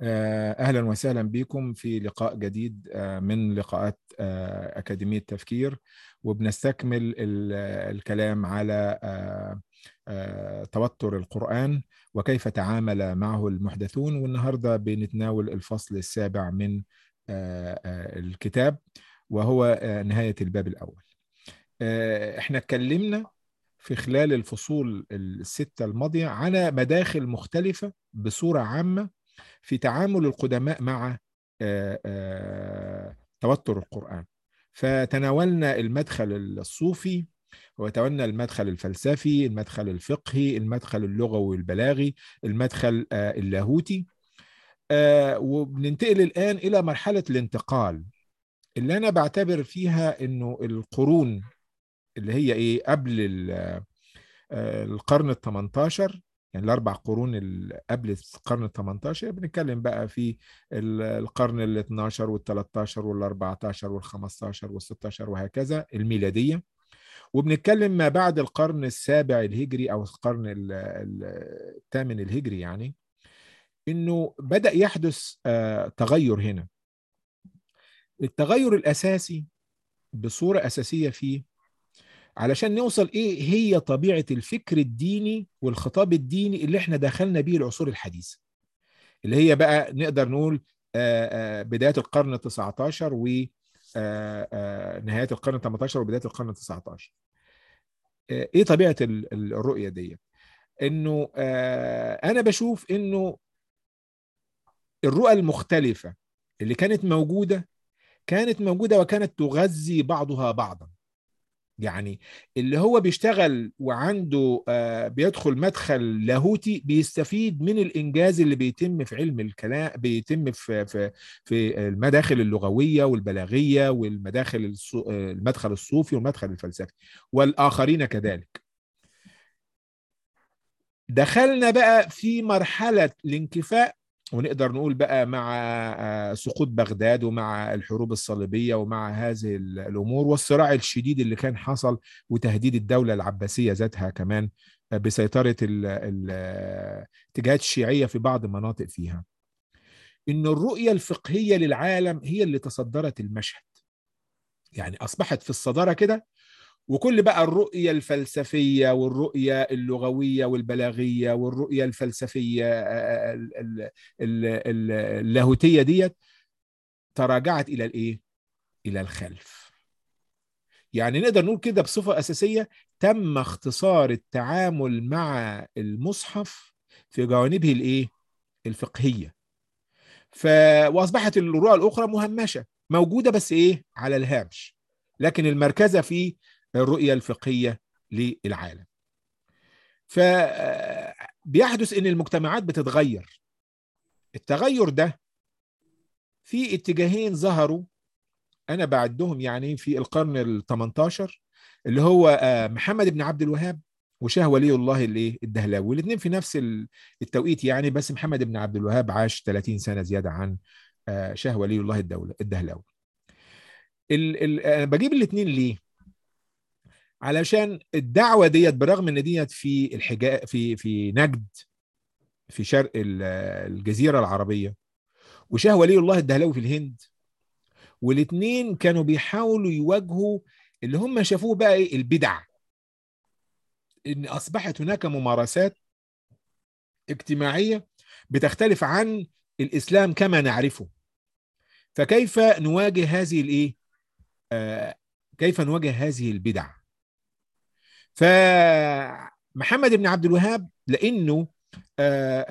اهلا وسهلا بكم في لقاء جديد من لقاءات اكاديميه تفكير وبنستكمل الكلام على توتر القران وكيف تعامل معه المحدثون والنهارده بنتناول الفصل السابع من الكتاب وهو نهايه الباب الاول. احنا اتكلمنا في خلال الفصول السته الماضيه على مداخل مختلفه بصوره عامه في تعامل القدماء مع توتر القرآن فتناولنا المدخل الصوفي وتناولنا المدخل الفلسفي المدخل الفقهي المدخل اللغوي البلاغي المدخل اللاهوتي وبننتقل الآن إلى مرحلة الانتقال اللي أنا بعتبر فيها أنه القرون اللي هي إيه قبل القرن ال 18 يعني الاربع قرون قبل القرن ال 18 بنتكلم بقى في القرن ال 12 وال 13 وال 14 وال 15 وال 16 وهكذا الميلاديه وبنتكلم ما بعد القرن السابع الهجري او القرن الثامن الهجري يعني انه بدا يحدث تغير هنا التغير الاساسي بصوره اساسيه فيه علشان نوصل ايه هي طبيعه الفكر الديني والخطاب الديني اللي احنا دخلنا بيه العصور الحديثه اللي هي بقى نقدر نقول بدايه القرن ال19 و نهايه القرن ال18 وبدايه القرن ال19 ايه طبيعه الرؤيه دي انه انا بشوف انه الرؤى المختلفه اللي كانت موجوده كانت موجوده وكانت تغذي بعضها بعضا يعني اللي هو بيشتغل وعنده بيدخل مدخل لاهوتي بيستفيد من الانجاز اللي بيتم في علم الكلام بيتم في في في المداخل اللغويه والبلاغيه والمداخل المدخل الصوفي والمدخل الفلسفي والاخرين كذلك دخلنا بقى في مرحله الانكفاء ونقدر نقول بقى مع سقوط بغداد ومع الحروب الصليبية ومع هذه الأمور والصراع الشديد اللي كان حصل وتهديد الدولة العباسية ذاتها كمان بسيطرة الاتجاهات الشيعية في بعض مناطق فيها إن الرؤية الفقهية للعالم هي اللي تصدرت المشهد يعني أصبحت في الصدارة كده وكل بقى الرؤية الفلسفية والرؤية اللغوية والبلاغية والرؤية الفلسفية اللاهوتية ديت تراجعت إلى الإيه؟ إلى الخلف يعني نقدر نقول كده بصفة أساسية تم اختصار التعامل مع المصحف في جوانبه الإيه؟ الفقهية ف... وأصبحت الرؤى الأخرى مهمشة موجودة بس إيه؟ على الهامش لكن المركزة في الرؤية الفقهية للعالم فبيحدث ان المجتمعات بتتغير التغير ده في اتجاهين ظهروا انا بعدهم يعني في القرن ال 18 اللي هو محمد بن عبد الوهاب وشاه ولي الله الايه الدهلاوي والاثنين في نفس التوقيت يعني بس محمد بن عبد الوهاب عاش 30 سنه زياده عن شاه ولي الله الدوله الدهلاوي بجيب الاثنين ليه علشان الدعوه ديت برغم ان ديت في الحجاز في في نجد في شرق الجزيره العربيه وشاه ولي الله الدهلاوي في الهند والاثنين كانوا بيحاولوا يواجهوا اللي هم شافوه بقى ايه البدع ان اصبحت هناك ممارسات اجتماعيه بتختلف عن الاسلام كما نعرفه فكيف نواجه هذه الايه آه كيف نواجه هذه البدع فمحمد بن عبد الوهاب لانه آآ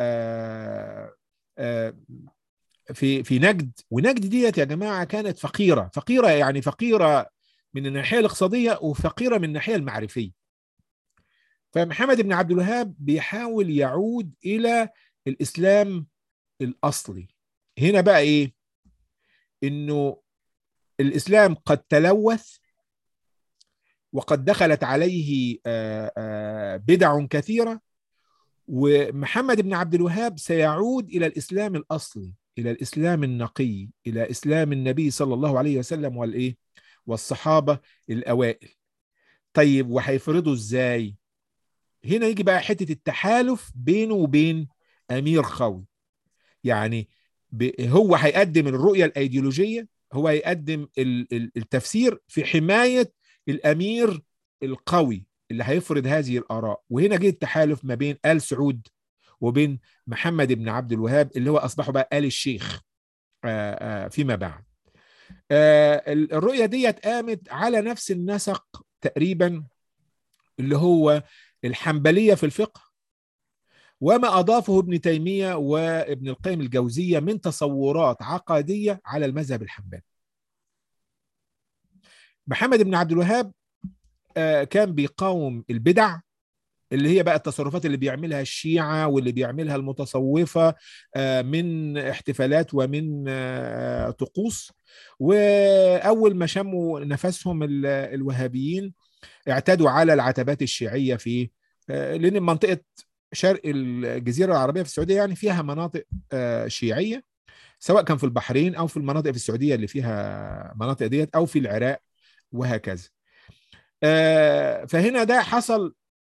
آآ في في نجد ونجد ديت يا جماعه كانت فقيره فقيره يعني فقيره من الناحيه الاقتصاديه وفقيره من الناحيه المعرفيه فمحمد بن عبد الوهاب بيحاول يعود الى الاسلام الاصلي هنا بقى ايه انه الاسلام قد تلوث وقد دخلت عليه بدع كثيرة ومحمد بن عبد الوهاب سيعود إلى الإسلام الأصلي إلى الإسلام النقي إلى إسلام النبي صلى الله عليه وسلم والإيه والصحابة الأوائل طيب وهيفرضوا إزاي هنا يجي بقى حتة التحالف بينه وبين أمير خوي يعني هو هيقدم الرؤيه الايديولوجيه هو هيقدم التفسير في حمايه الامير القوي اللي هيفرض هذه الاراء وهنا جه التحالف ما بين ال سعود وبين محمد بن عبد الوهاب اللي هو اصبحوا بقى ال الشيخ فيما بعد الرؤيه ديت قامت على نفس النسق تقريبا اللي هو الحنبليه في الفقه وما اضافه ابن تيميه وابن القيم الجوزيه من تصورات عقديه على المذهب الحنبلي. محمد بن عبد الوهاب كان بيقاوم البدع اللي هي بقى التصرفات اللي بيعملها الشيعة واللي بيعملها المتصوفة من احتفالات ومن طقوس وأول ما شموا نفسهم الوهابيين اعتدوا على العتبات الشيعية في لأن منطقة شرق الجزيرة العربية في السعودية يعني فيها مناطق شيعية سواء كان في البحرين أو في المناطق في السعودية اللي فيها مناطق ديت أو في العراق وهكذا فهنا ده حصل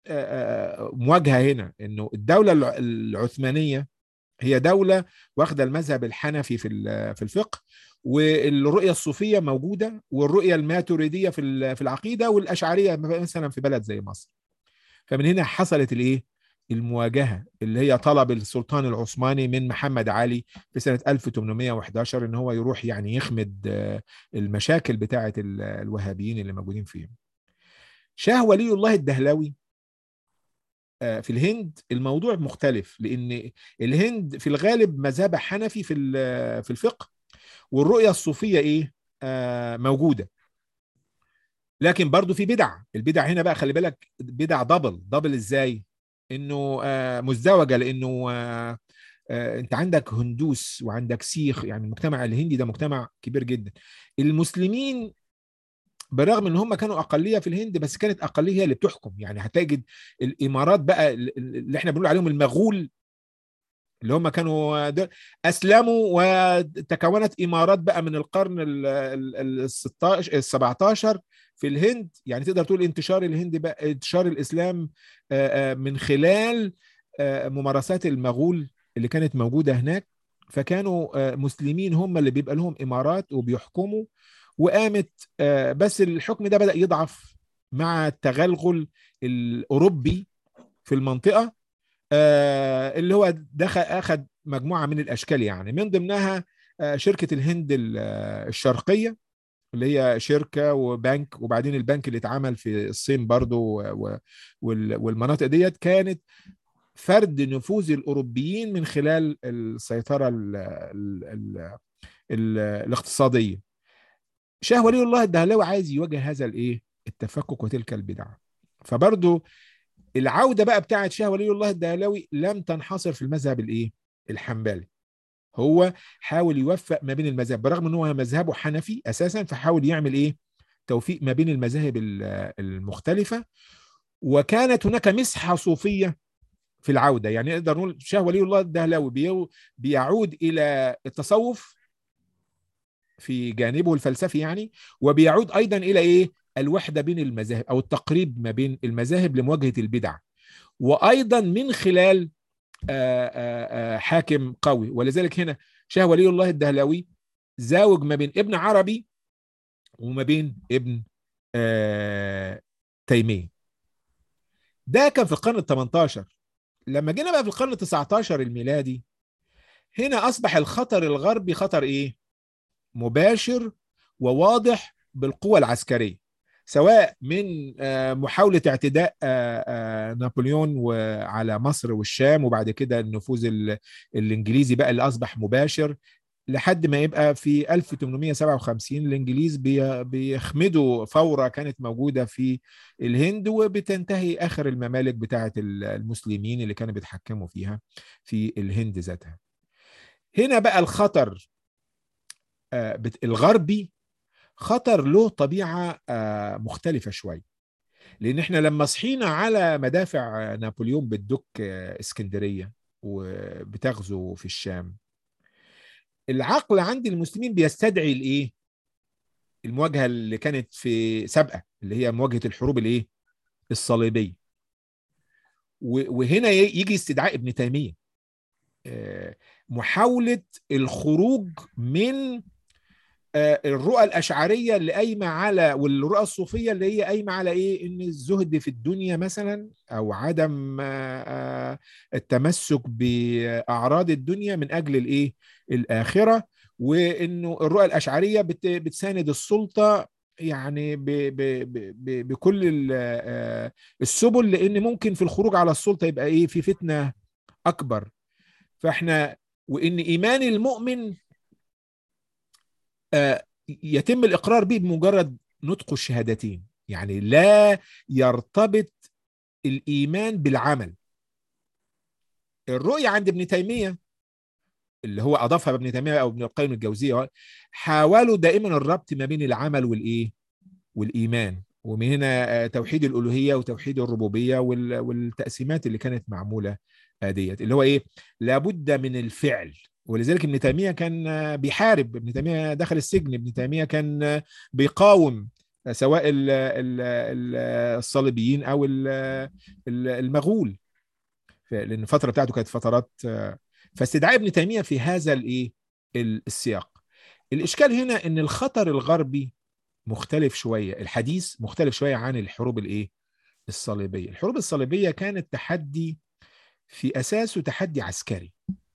مواجهه هنا انه الدوله العثمانيه هي دوله واخده المذهب الحنفي في في الفقه والرؤيه الصوفيه موجوده والرؤيه الماتريديه في في العقيده والاشعريه مثلا في بلد زي مصر فمن هنا حصلت الايه المواجهه اللي هي طلب السلطان العثماني من محمد علي في سنه 1811 ان هو يروح يعني يخمد المشاكل بتاعه الوهابيين اللي موجودين فيهم شاه ولي الله الدهلوي في الهند الموضوع مختلف لان الهند في الغالب مذهب حنفي في في الفقه والرؤيه الصوفيه ايه آه موجوده لكن برضو في بدع البدع هنا بقى خلي بالك بدع دبل دبل ازاي انه آه مزدوجه لانه آه آه انت عندك هندوس وعندك سيخ يعني المجتمع الهندي ده مجتمع كبير جدا المسلمين بالرغم ان هم كانوا اقليه في الهند بس كانت اقليه هي اللي بتحكم يعني هتجد الامارات بقى اللي احنا بنقول عليهم المغول اللي هم كانوا اسلموا وتكونت امارات بقى من القرن ال 16 ال 17 في الهند يعني تقدر تقول انتشار الهند بقى انتشار الاسلام من خلال ممارسات المغول اللي كانت موجوده هناك فكانوا مسلمين هم اللي بيبقى لهم امارات وبيحكموا وقامت بس الحكم ده بدأ يضعف مع التغلغل الأوروبي في المنطقة اللي هو دخل أخذ مجموعة من الأشكال يعني من ضمنها شركة الهند الشرقية اللي هي شركة وبنك وبعدين البنك اللي اتعمل في الصين برضو والمناطق ديت كانت فرد نفوذ الأوروبيين من خلال السيطرة ال ال ال ال الاقتصادية شاه ولي الله الدهلاوي عايز يواجه هذا الايه التفكك وتلك البدع فبرضه العوده بقى بتاعه شاه ولي الله الدهلاوي لم تنحصر في المذهب الايه الحنبلي هو حاول يوفق ما بين المذاهب برغم ان هو مذهبه حنفي اساسا فحاول يعمل ايه توفيق ما بين المذاهب المختلفه وكانت هناك مسحه صوفيه في العوده يعني نقدر نقول شاه ولي الله الدهلاوي بيعود الى التصوف في جانبه الفلسفي يعني وبيعود ايضا الى ايه الوحده بين المذاهب او التقريب ما بين المذاهب لمواجهه البدع وايضا من خلال آآ آآ حاكم قوي ولذلك هنا شاه ولي الله الدهلاوي زاوج ما بين ابن عربي وما بين ابن تيميه ده كان في القرن ال 18 لما جينا بقى في القرن ال 19 الميلادي هنا اصبح الخطر الغربي خطر ايه مباشر وواضح بالقوة العسكرية سواء من محاولة اعتداء نابليون على مصر والشام وبعد كده النفوذ الإنجليزي بقى اللي أصبح مباشر لحد ما يبقى في 1857 الإنجليز بيخمدوا ثورة كانت موجودة في الهند وبتنتهي آخر الممالك بتاعة المسلمين اللي كانوا بيتحكموا فيها في الهند ذاتها هنا بقى الخطر الغربي خطر له طبيعة مختلفة شوي لأن احنا لما صحينا على مدافع نابليون بتدك اسكندرية وبتغزو في الشام العقل عند المسلمين بيستدعي الايه المواجهة اللي كانت في سابقة اللي هي مواجهة الحروب الايه الصليبية وهنا يجي استدعاء ابن تيمية محاوله الخروج من الرؤى الاشعريه اللي قايمه على والرؤى الصوفيه اللي هي قايمه على ايه ان الزهد في الدنيا مثلا او عدم التمسك باعراض الدنيا من اجل الايه الاخره وانه الرؤى الاشعريه بتساند السلطه يعني ب ب ب بكل السبل لان ممكن في الخروج على السلطه يبقى ايه في فتنه اكبر فاحنا وان ايمان المؤمن يتم الاقرار به بمجرد نطق الشهادتين يعني لا يرتبط الايمان بالعمل الرؤيه عند ابن تيميه اللي هو اضافها ابن تيميه او ابن القيم الجوزيه حاولوا دائما الربط ما بين العمل والايه والايمان ومن هنا توحيد الالوهيه وتوحيد الربوبيه والتقسيمات اللي كانت معموله ديت اللي هو ايه لابد من الفعل ولذلك ابن تيميه كان بيحارب ابن تيميه دخل السجن ابن تيميه كان بيقاوم سواء الصليبيين او المغول لان الفتره بتاعته كانت فترات فاستدعاء ابن تيميه في هذا الايه السياق الاشكال هنا ان الخطر الغربي مختلف شويه الحديث مختلف شويه عن الحروب الايه الصليبيه الحروب الصليبيه كانت تحدي في اساسه تحدي عسكري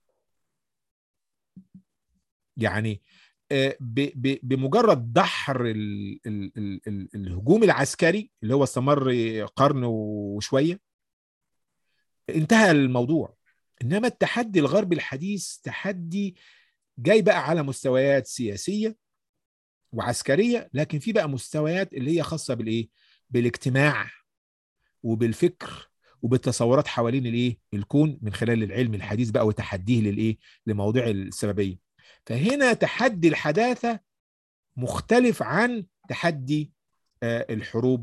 يعني بمجرد دحر الهجوم العسكري اللي هو استمر قرن وشويه انتهى الموضوع انما التحدي الغربي الحديث تحدي جاي بقى على مستويات سياسيه وعسكريه لكن في بقى مستويات اللي هي خاصه بالايه بالاجتماع وبالفكر وبالتصورات حوالين الايه الكون من خلال العلم الحديث بقى وتحديه للايه لمواضيع السببيه فهنا تحدي الحداثه مختلف عن تحدي الحروب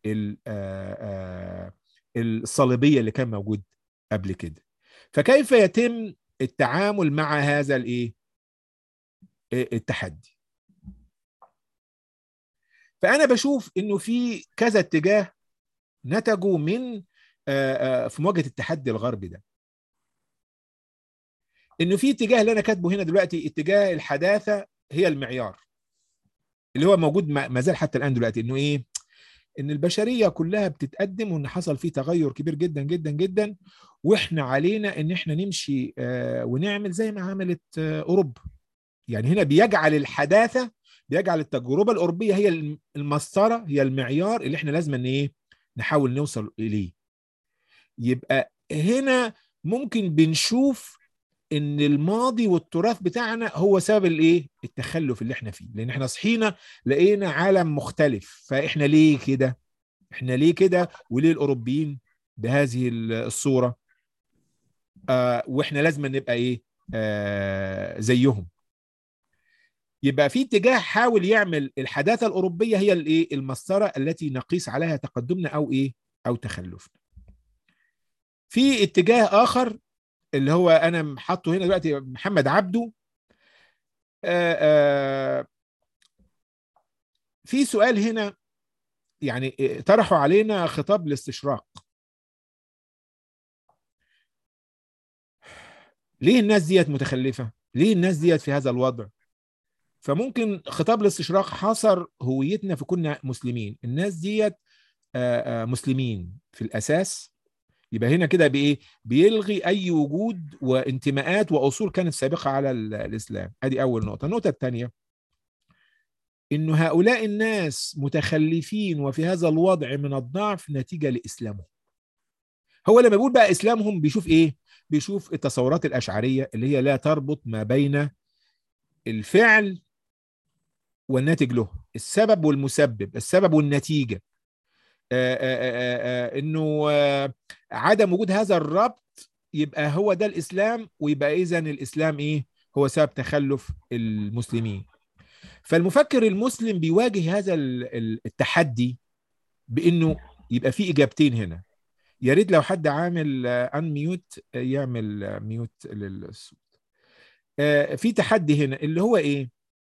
الصليبيه اللي كان موجود قبل كده فكيف يتم التعامل مع هذا الايه التحدي فانا بشوف انه في كذا اتجاه نتجوا من في مواجهه التحدي الغربي ده انه في اتجاه اللي انا كاتبه هنا دلوقتي اتجاه الحداثه هي المعيار اللي هو موجود ما زال حتى الان دلوقتي انه ايه ان البشريه كلها بتتقدم وان حصل فيه تغير كبير جدا جدا جدا واحنا علينا ان احنا نمشي ونعمل زي ما عملت اوروبا يعني هنا بيجعل الحداثه بيجعل التجربه الاوروبيه هي المسطره هي المعيار اللي احنا لازم ان ايه نحاول نوصل اليه يبقى هنا ممكن بنشوف ان الماضي والتراث بتاعنا هو سبب الايه التخلف اللي احنا فيه لان احنا صحينا لقينا عالم مختلف فاحنا ليه كده احنا ليه كده وليه الاوروبيين بهذه الصوره آه واحنا لازم نبقى ايه آه زيهم يبقى في اتجاه حاول يعمل الحداثه الاوروبيه هي الايه المسطره التي نقيس عليها تقدمنا او ايه او تخلفنا في اتجاه اخر اللي هو انا حاطه هنا دلوقتي محمد عبده آآ آآ في سؤال هنا يعني طرحوا علينا خطاب الاستشراق ليه الناس ديت متخلفه ليه الناس ديت في هذا الوضع فممكن خطاب الاستشراق حصر هويتنا في كنا مسلمين الناس ديت مسلمين في الاساس يبقى هنا كده بايه بيلغي اي وجود وانتماءات واصول كانت سابقه على الاسلام ادي اول نقطه النقطه الثانيه انه هؤلاء الناس متخلفين وفي هذا الوضع من الضعف نتيجه لاسلامهم هو لما بيقول بقى اسلامهم بيشوف ايه بيشوف التصورات الاشعريه اللي هي لا تربط ما بين الفعل والناتج له السبب والمسبب السبب والنتيجه آآ آآ انه عدم وجود هذا الربط يبقى هو ده الاسلام ويبقى اذا الاسلام ايه هو سبب تخلف المسلمين فالمفكر المسلم بيواجه هذا التحدي بانه يبقى في اجابتين هنا يا ريت لو حد عامل ان ميوت يعمل ميوت للصوت في تحدي هنا اللي هو ايه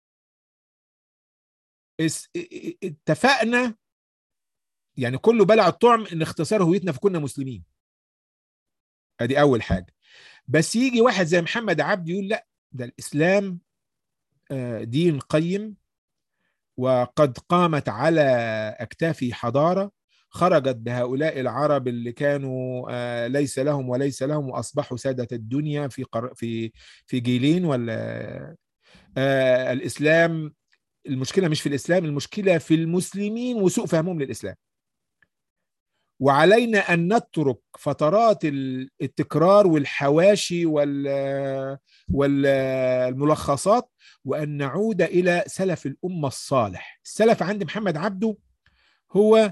اتفقنا يعني كله بلع الطعم ان اختصار هويتنا في كنا مسلمين ادي اول حاجه بس يجي واحد زي محمد عبد يقول لا ده الاسلام آه، دين قيم وقد قامت على اكتاف حضاره خرجت بهؤلاء العرب اللي كانوا آه، ليس لهم وليس لهم واصبحوا ساده الدنيا في قر... في في جيلين ولا آه، الاسلام المشكله مش في الاسلام المشكله في المسلمين وسوء فهمهم للاسلام وعلينا ان نترك فترات التكرار والحواشي وال والملخصات وان نعود الى سلف الامه الصالح السلف عند محمد عبده هو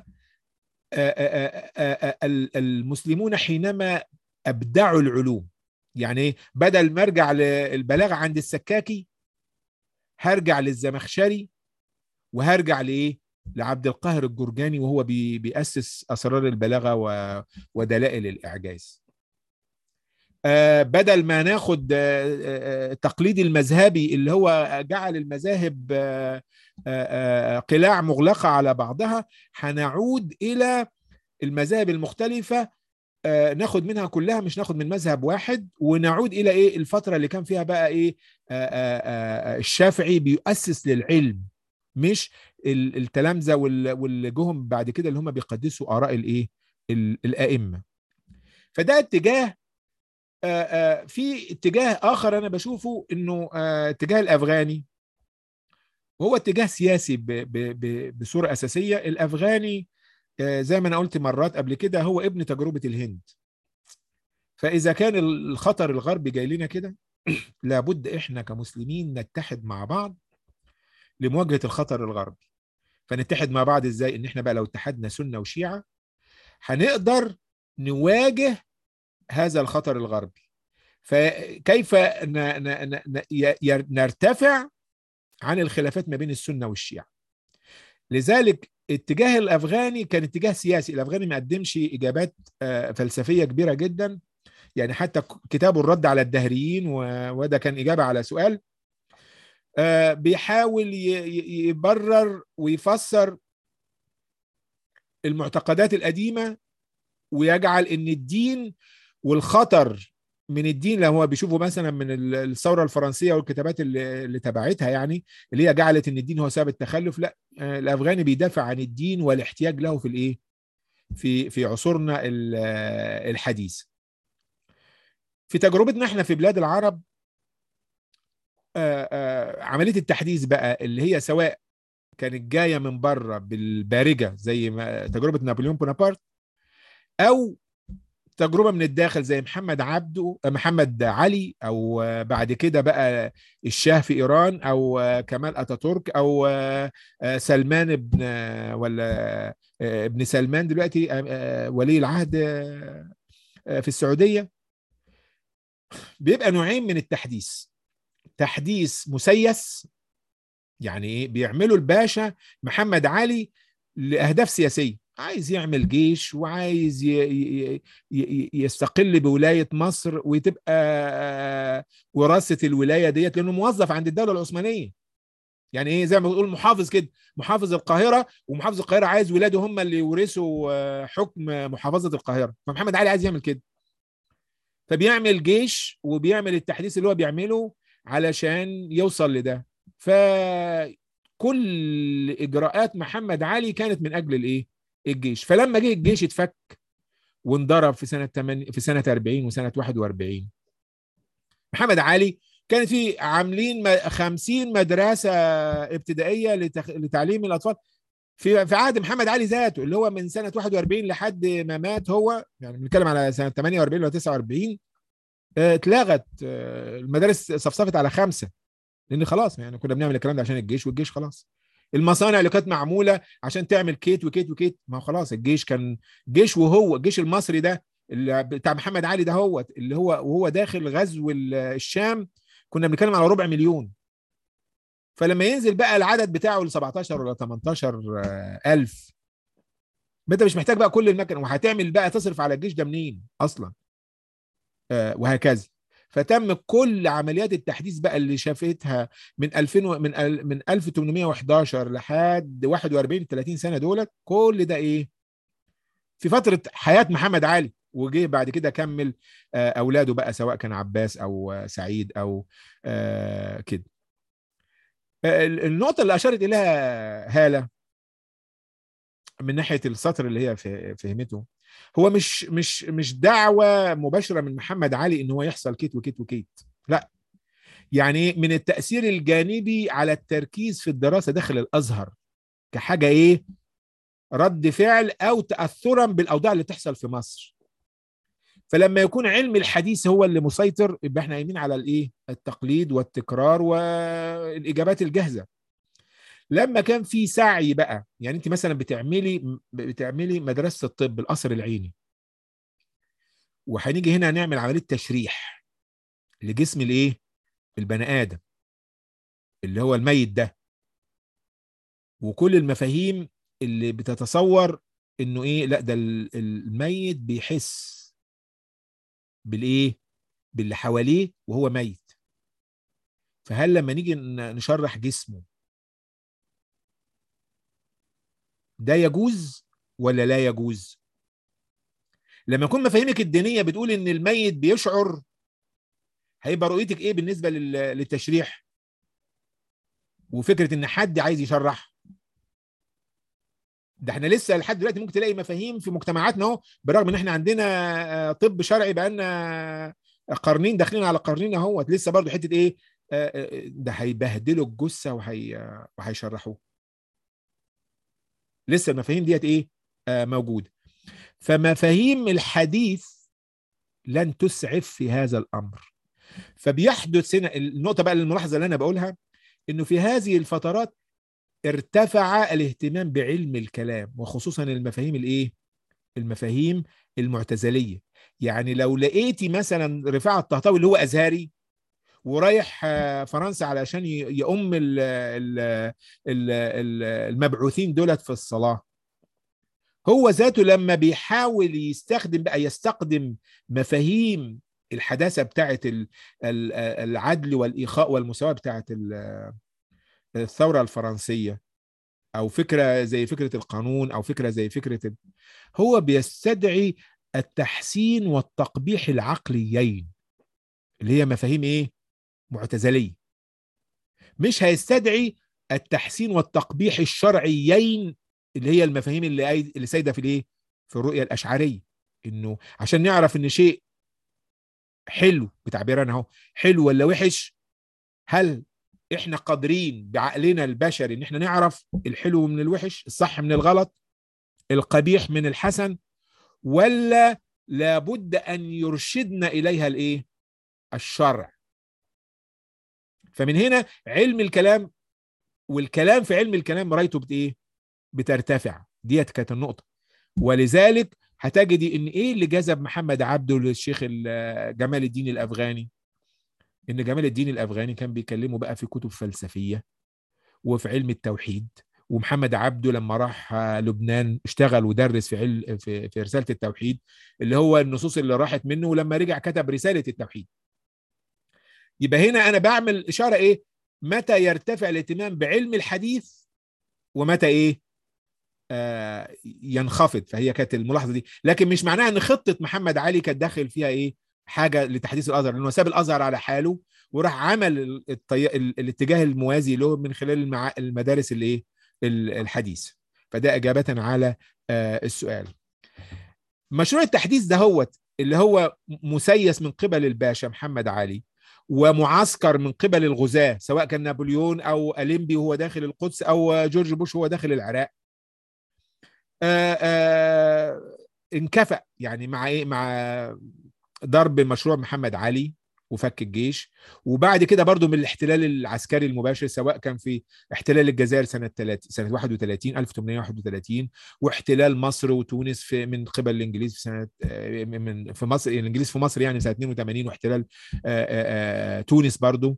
المسلمون حينما ابدعوا العلوم يعني بدل ما ارجع للبلاغه عند السكاكي هرجع للزمخشري وهرجع لايه لعبد القاهر الجرجاني وهو بيأسس أسرار البلاغة ودلائل الإعجاز آه بدل ما ناخد آه التقليد المذهبي اللي هو جعل المذاهب آه قلاع مغلقة على بعضها هنعود إلى المذاهب المختلفة ناخد منها كلها مش ناخد من مذهب واحد ونعود الى ايه الفتره اللي كان فيها بقى ايه الشافعي بيؤسس للعلم مش التلامذه واللي جهم بعد كده اللي هم بيقدسوا اراء الايه الائمه فده اتجاه في اتجاه اخر انا بشوفه انه اتجاه الافغاني وهو اتجاه سياسي بصوره اساسيه الافغاني زي ما انا قلت مرات قبل كده هو ابن تجربه الهند فاذا كان الخطر الغربي جاي لنا كده لابد احنا كمسلمين نتحد مع بعض لمواجهه الخطر الغربي فنتحد مع بعض ازاي ان احنا بقى لو اتحدنا سنه وشيعه هنقدر نواجه هذا الخطر الغربي فكيف نرتفع عن الخلافات ما بين السنه والشيعه لذلك اتجاه الافغاني كان اتجاه سياسي الافغاني ما قدمش اجابات فلسفيه كبيره جدا يعني حتى كتابه الرد على الدهريين وده كان اجابه على سؤال بيحاول يبرر ويفسر المعتقدات القديمه ويجعل ان الدين والخطر من الدين لو هو بيشوفه مثلا من الثوره الفرنسيه والكتابات اللي, اللي تبعتها يعني اللي هي جعلت ان الدين هو سبب التخلف لا الافغاني بيدافع عن الدين والاحتياج له في الايه في في عصورنا الحديث في تجربتنا احنا في بلاد العرب آآ آآ عمليه التحديث بقى اللي هي سواء كانت جايه من بره بالبارجه زي ما تجربه نابليون بونابرت او تجربه من الداخل زي محمد عبده محمد علي او بعد كده بقى الشاه في ايران او كمال اتاتورك او سلمان ابن ولا ابن سلمان دلوقتي ولي العهد في السعوديه بيبقى نوعين من التحديث تحديث مسيس يعني ايه بيعملوا الباشا محمد علي لاهداف سياسيه عايز يعمل جيش وعايز يستقل بولايه مصر وتبقى وراثه الولايه ديت لانه موظف عند الدوله العثمانيه يعني ايه زي ما بتقول محافظ كده محافظ القاهره ومحافظ القاهره عايز ولاده هم اللي يورثوا حكم محافظه القاهره فمحمد علي عايز يعمل كده فبيعمل جيش وبيعمل التحديث اللي هو بيعمله علشان يوصل لده فكل اجراءات محمد علي كانت من اجل الايه الجيش فلما جه الجيش اتفك وانضرب في سنه 8 في سنه 40 وسنه 41 محمد علي كانت في عاملين 50 مدرسه ابتدائيه لتخ... لتعليم الاطفال في في عهد محمد علي ذاته اللي هو من سنه 41 لحد ما مات هو يعني بنتكلم على سنه 48 ولا 49 اتلغت المدارس صفصفت على خمسه لان خلاص يعني كنا بنعمل الكلام ده عشان الجيش والجيش خلاص المصانع اللي كانت معموله عشان تعمل كيت وكيت وكيت ما هو خلاص الجيش كان جيش وهو الجيش المصري ده اللي بتاع محمد علي ده هو اللي هو وهو داخل غزو الشام كنا بنتكلم على ربع مليون فلما ينزل بقى العدد بتاعه ل 17 ولا 18 ألف انت مش محتاج بقى كل المكن وهتعمل بقى تصرف على الجيش ده منين اصلا آه وهكذا فتم كل عمليات التحديث بقى اللي شافتها من 2000 من من 1811 لحد 41 30 سنه دولت كل ده ايه في فتره حياه محمد علي وجه بعد كده كمل اولاده بقى سواء كان عباس او سعيد او كده النقطة اللي أشارت إليها هالة من ناحية السطر اللي هي فهمته هو مش مش مش دعوة مباشرة من محمد علي إن هو يحصل كيت وكيت وكيت لا يعني من التأثير الجانبي على التركيز في الدراسة داخل الأزهر كحاجة إيه رد فعل أو تأثرا بالأوضاع اللي تحصل في مصر فلما يكون علم الحديث هو اللي مسيطر يبقى احنا قايمين على الايه التقليد والتكرار والاجابات الجاهزه لما كان في سعي بقى يعني انت مثلا بتعملي بتعملي مدرسه الطب القصر العيني وهنيجي هنا نعمل عمليه تشريح لجسم الايه البني ادم اللي هو الميت ده وكل المفاهيم اللي بتتصور انه ايه لا ده الميت بيحس بالايه باللي حواليه وهو ميت فهل لما نيجي نشرح جسمه ده يجوز ولا لا يجوز لما يكون مفاهيمك الدينيه بتقول ان الميت بيشعر هيبقى رؤيتك ايه بالنسبه للتشريح وفكره ان حد عايز يشرح ده احنا لسه لحد دلوقتي ممكن تلاقي مفاهيم في مجتمعاتنا اهو برغم ان احنا عندنا طب شرعي بقالنا قرنين داخلين على قرنين اهوت لسه برضه حته ايه ده هيبهدلوا الجثه وهي وهيشرحوه لسه المفاهيم ديت ايه موجوده فمفاهيم الحديث لن تسعف في هذا الامر فبيحدث هنا النقطه بقى الملاحظه اللي انا بقولها انه في هذه الفترات ارتفع الاهتمام بعلم الكلام وخصوصا المفاهيم الايه المفاهيم المعتزليه يعني لو لقيتي مثلا رفاعه الطهطاوي اللي هو ازهري ورايح فرنسا علشان يؤم المبعوثين دولت في الصلاه هو ذاته لما بيحاول يستخدم بقى يستخدم مفاهيم الحداثه بتاعه العدل والايخاء والمساواه بتاعه الثوره الفرنسيه او فكره زي فكره القانون او فكره زي فكره هو بيستدعي التحسين والتقبيح العقليين اللي هي مفاهيم ايه معتزليه مش هيستدعي التحسين والتقبيح الشرعيين اللي هي المفاهيم اللي اللي سايده في الايه في الرؤيه الاشعريه انه عشان نعرف ان شيء حلو بتعبيرنا اهو حلو ولا وحش هل احنا قادرين بعقلنا البشري ان احنا نعرف الحلو من الوحش الصح من الغلط القبيح من الحسن ولا لابد ان يرشدنا اليها الايه الشرع فمن هنا علم الكلام والكلام في علم الكلام مرايته بت ايه بترتفع ديت كانت النقطه ولذلك هتجدي ان ايه اللي جذب محمد عبده للشيخ جمال الدين الافغاني ان جمال الدين الافغاني كان بيكلمه بقى في كتب فلسفيه وفي علم التوحيد ومحمد عبده لما راح لبنان اشتغل ودرس في علم في, في رساله التوحيد اللي هو النصوص اللي راحت منه ولما رجع كتب رساله التوحيد يبقى هنا انا بعمل اشاره ايه متى يرتفع الاهتمام بعلم الحديث ومتى ايه آه ينخفض فهي كانت الملاحظه دي لكن مش معناها ان خطه محمد علي كانت داخل فيها ايه حاجه لتحديث الازهر لانه ساب الازهر على حاله وراح عمل الطي... الاتجاه الموازي له من خلال المع... المدارس الايه الحديث فده اجابه على آه السؤال مشروع التحديث ده هو اللي هو مسيس من قبل الباشا محمد علي ومعسكر من قبل الغزاة سواء كان نابليون او اليمبي وهو داخل القدس او جورج بوش وهو داخل العراق آآ آآ انكفأ يعني مع ايه مع ضرب مشروع محمد علي وفك الجيش وبعد كده برضو من الاحتلال العسكري المباشر سواء كان في احتلال الجزائر سنة 30 سنة 31 1831 واحتلال مصر وتونس في من قبل الانجليز في سنة من في مصر الانجليز في مصر يعني سنة 82 واحتلال آآ آآ تونس برضو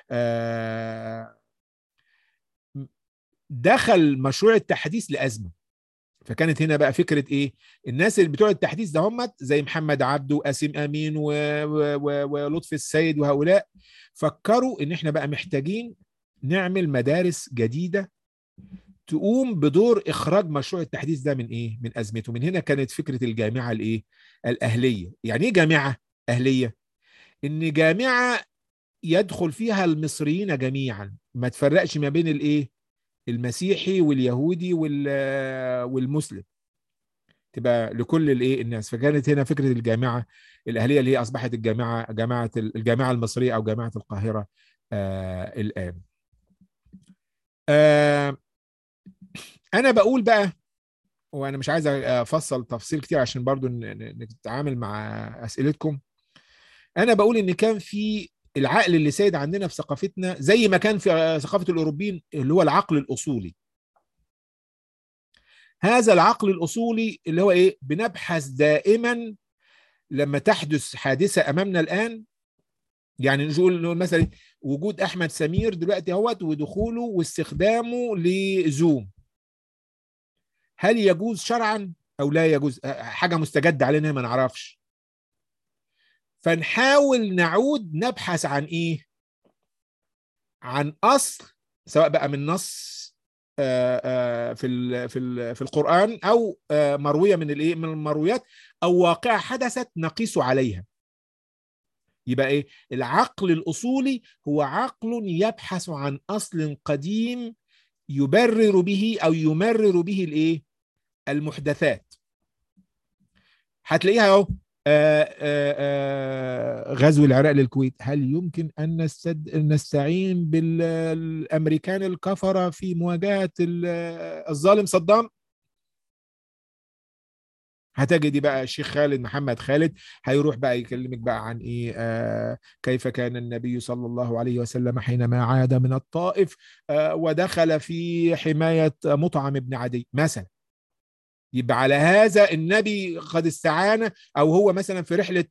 دخل مشروع التحديث لأزمة فكانت هنا بقى فكره ايه الناس اللي بتوع التحديث ده هم زي محمد عبده وقاسم امين ولطفي السيد وهؤلاء فكروا ان احنا بقى محتاجين نعمل مدارس جديده تقوم بدور اخراج مشروع التحديث ده من ايه من ازمته من هنا كانت فكره الجامعه الايه الاهليه يعني ايه جامعه اهليه ان جامعه يدخل فيها المصريين جميعا ما تفرقش ما بين الايه المسيحي واليهودي والمسلم تبقى لكل الايه الناس فكانت هنا فكره الجامعه الاهليه اللي هي اصبحت الجامعه جامعه الجامعه المصريه او جامعه القاهره آه الان آه انا بقول بقى وانا مش عايز افصل تفصيل كتير عشان برضو نتعامل مع اسئلتكم انا بقول ان كان في العقل اللي سيد عندنا في ثقافتنا زي ما كان في ثقافه الاوروبيين اللي هو العقل الاصولي هذا العقل الاصولي اللي هو ايه بنبحث دائما لما تحدث حادثه امامنا الان يعني نقول مثلا وجود احمد سمير دلوقتي اهوت ودخوله واستخدامه لزوم هل يجوز شرعا او لا يجوز حاجه مستجده علينا ما نعرفش فنحاول نعود نبحث عن ايه عن اصل سواء بقى من نص في ال في ال في القران او مرويه من الايه من المرويات او واقعه حدثت نقيس عليها يبقى ايه العقل الاصولي هو عقل يبحث عن اصل قديم يبرر به او يمرر به الايه المحدثات هتلاقيها اهو غزو العراق للكويت هل يمكن ان نستد... نستعين بالامريكان الكفره في مواجهه الظالم صدام هتجدي بقى الشيخ خالد محمد خالد هيروح بقى يكلمك بقى عن ايه آه كيف كان النبي صلى الله عليه وسلم حينما عاد من الطائف آه ودخل في حمايه مطعم بن عدي مثلا يبقى على هذا النبي قد استعان او هو مثلا في رحله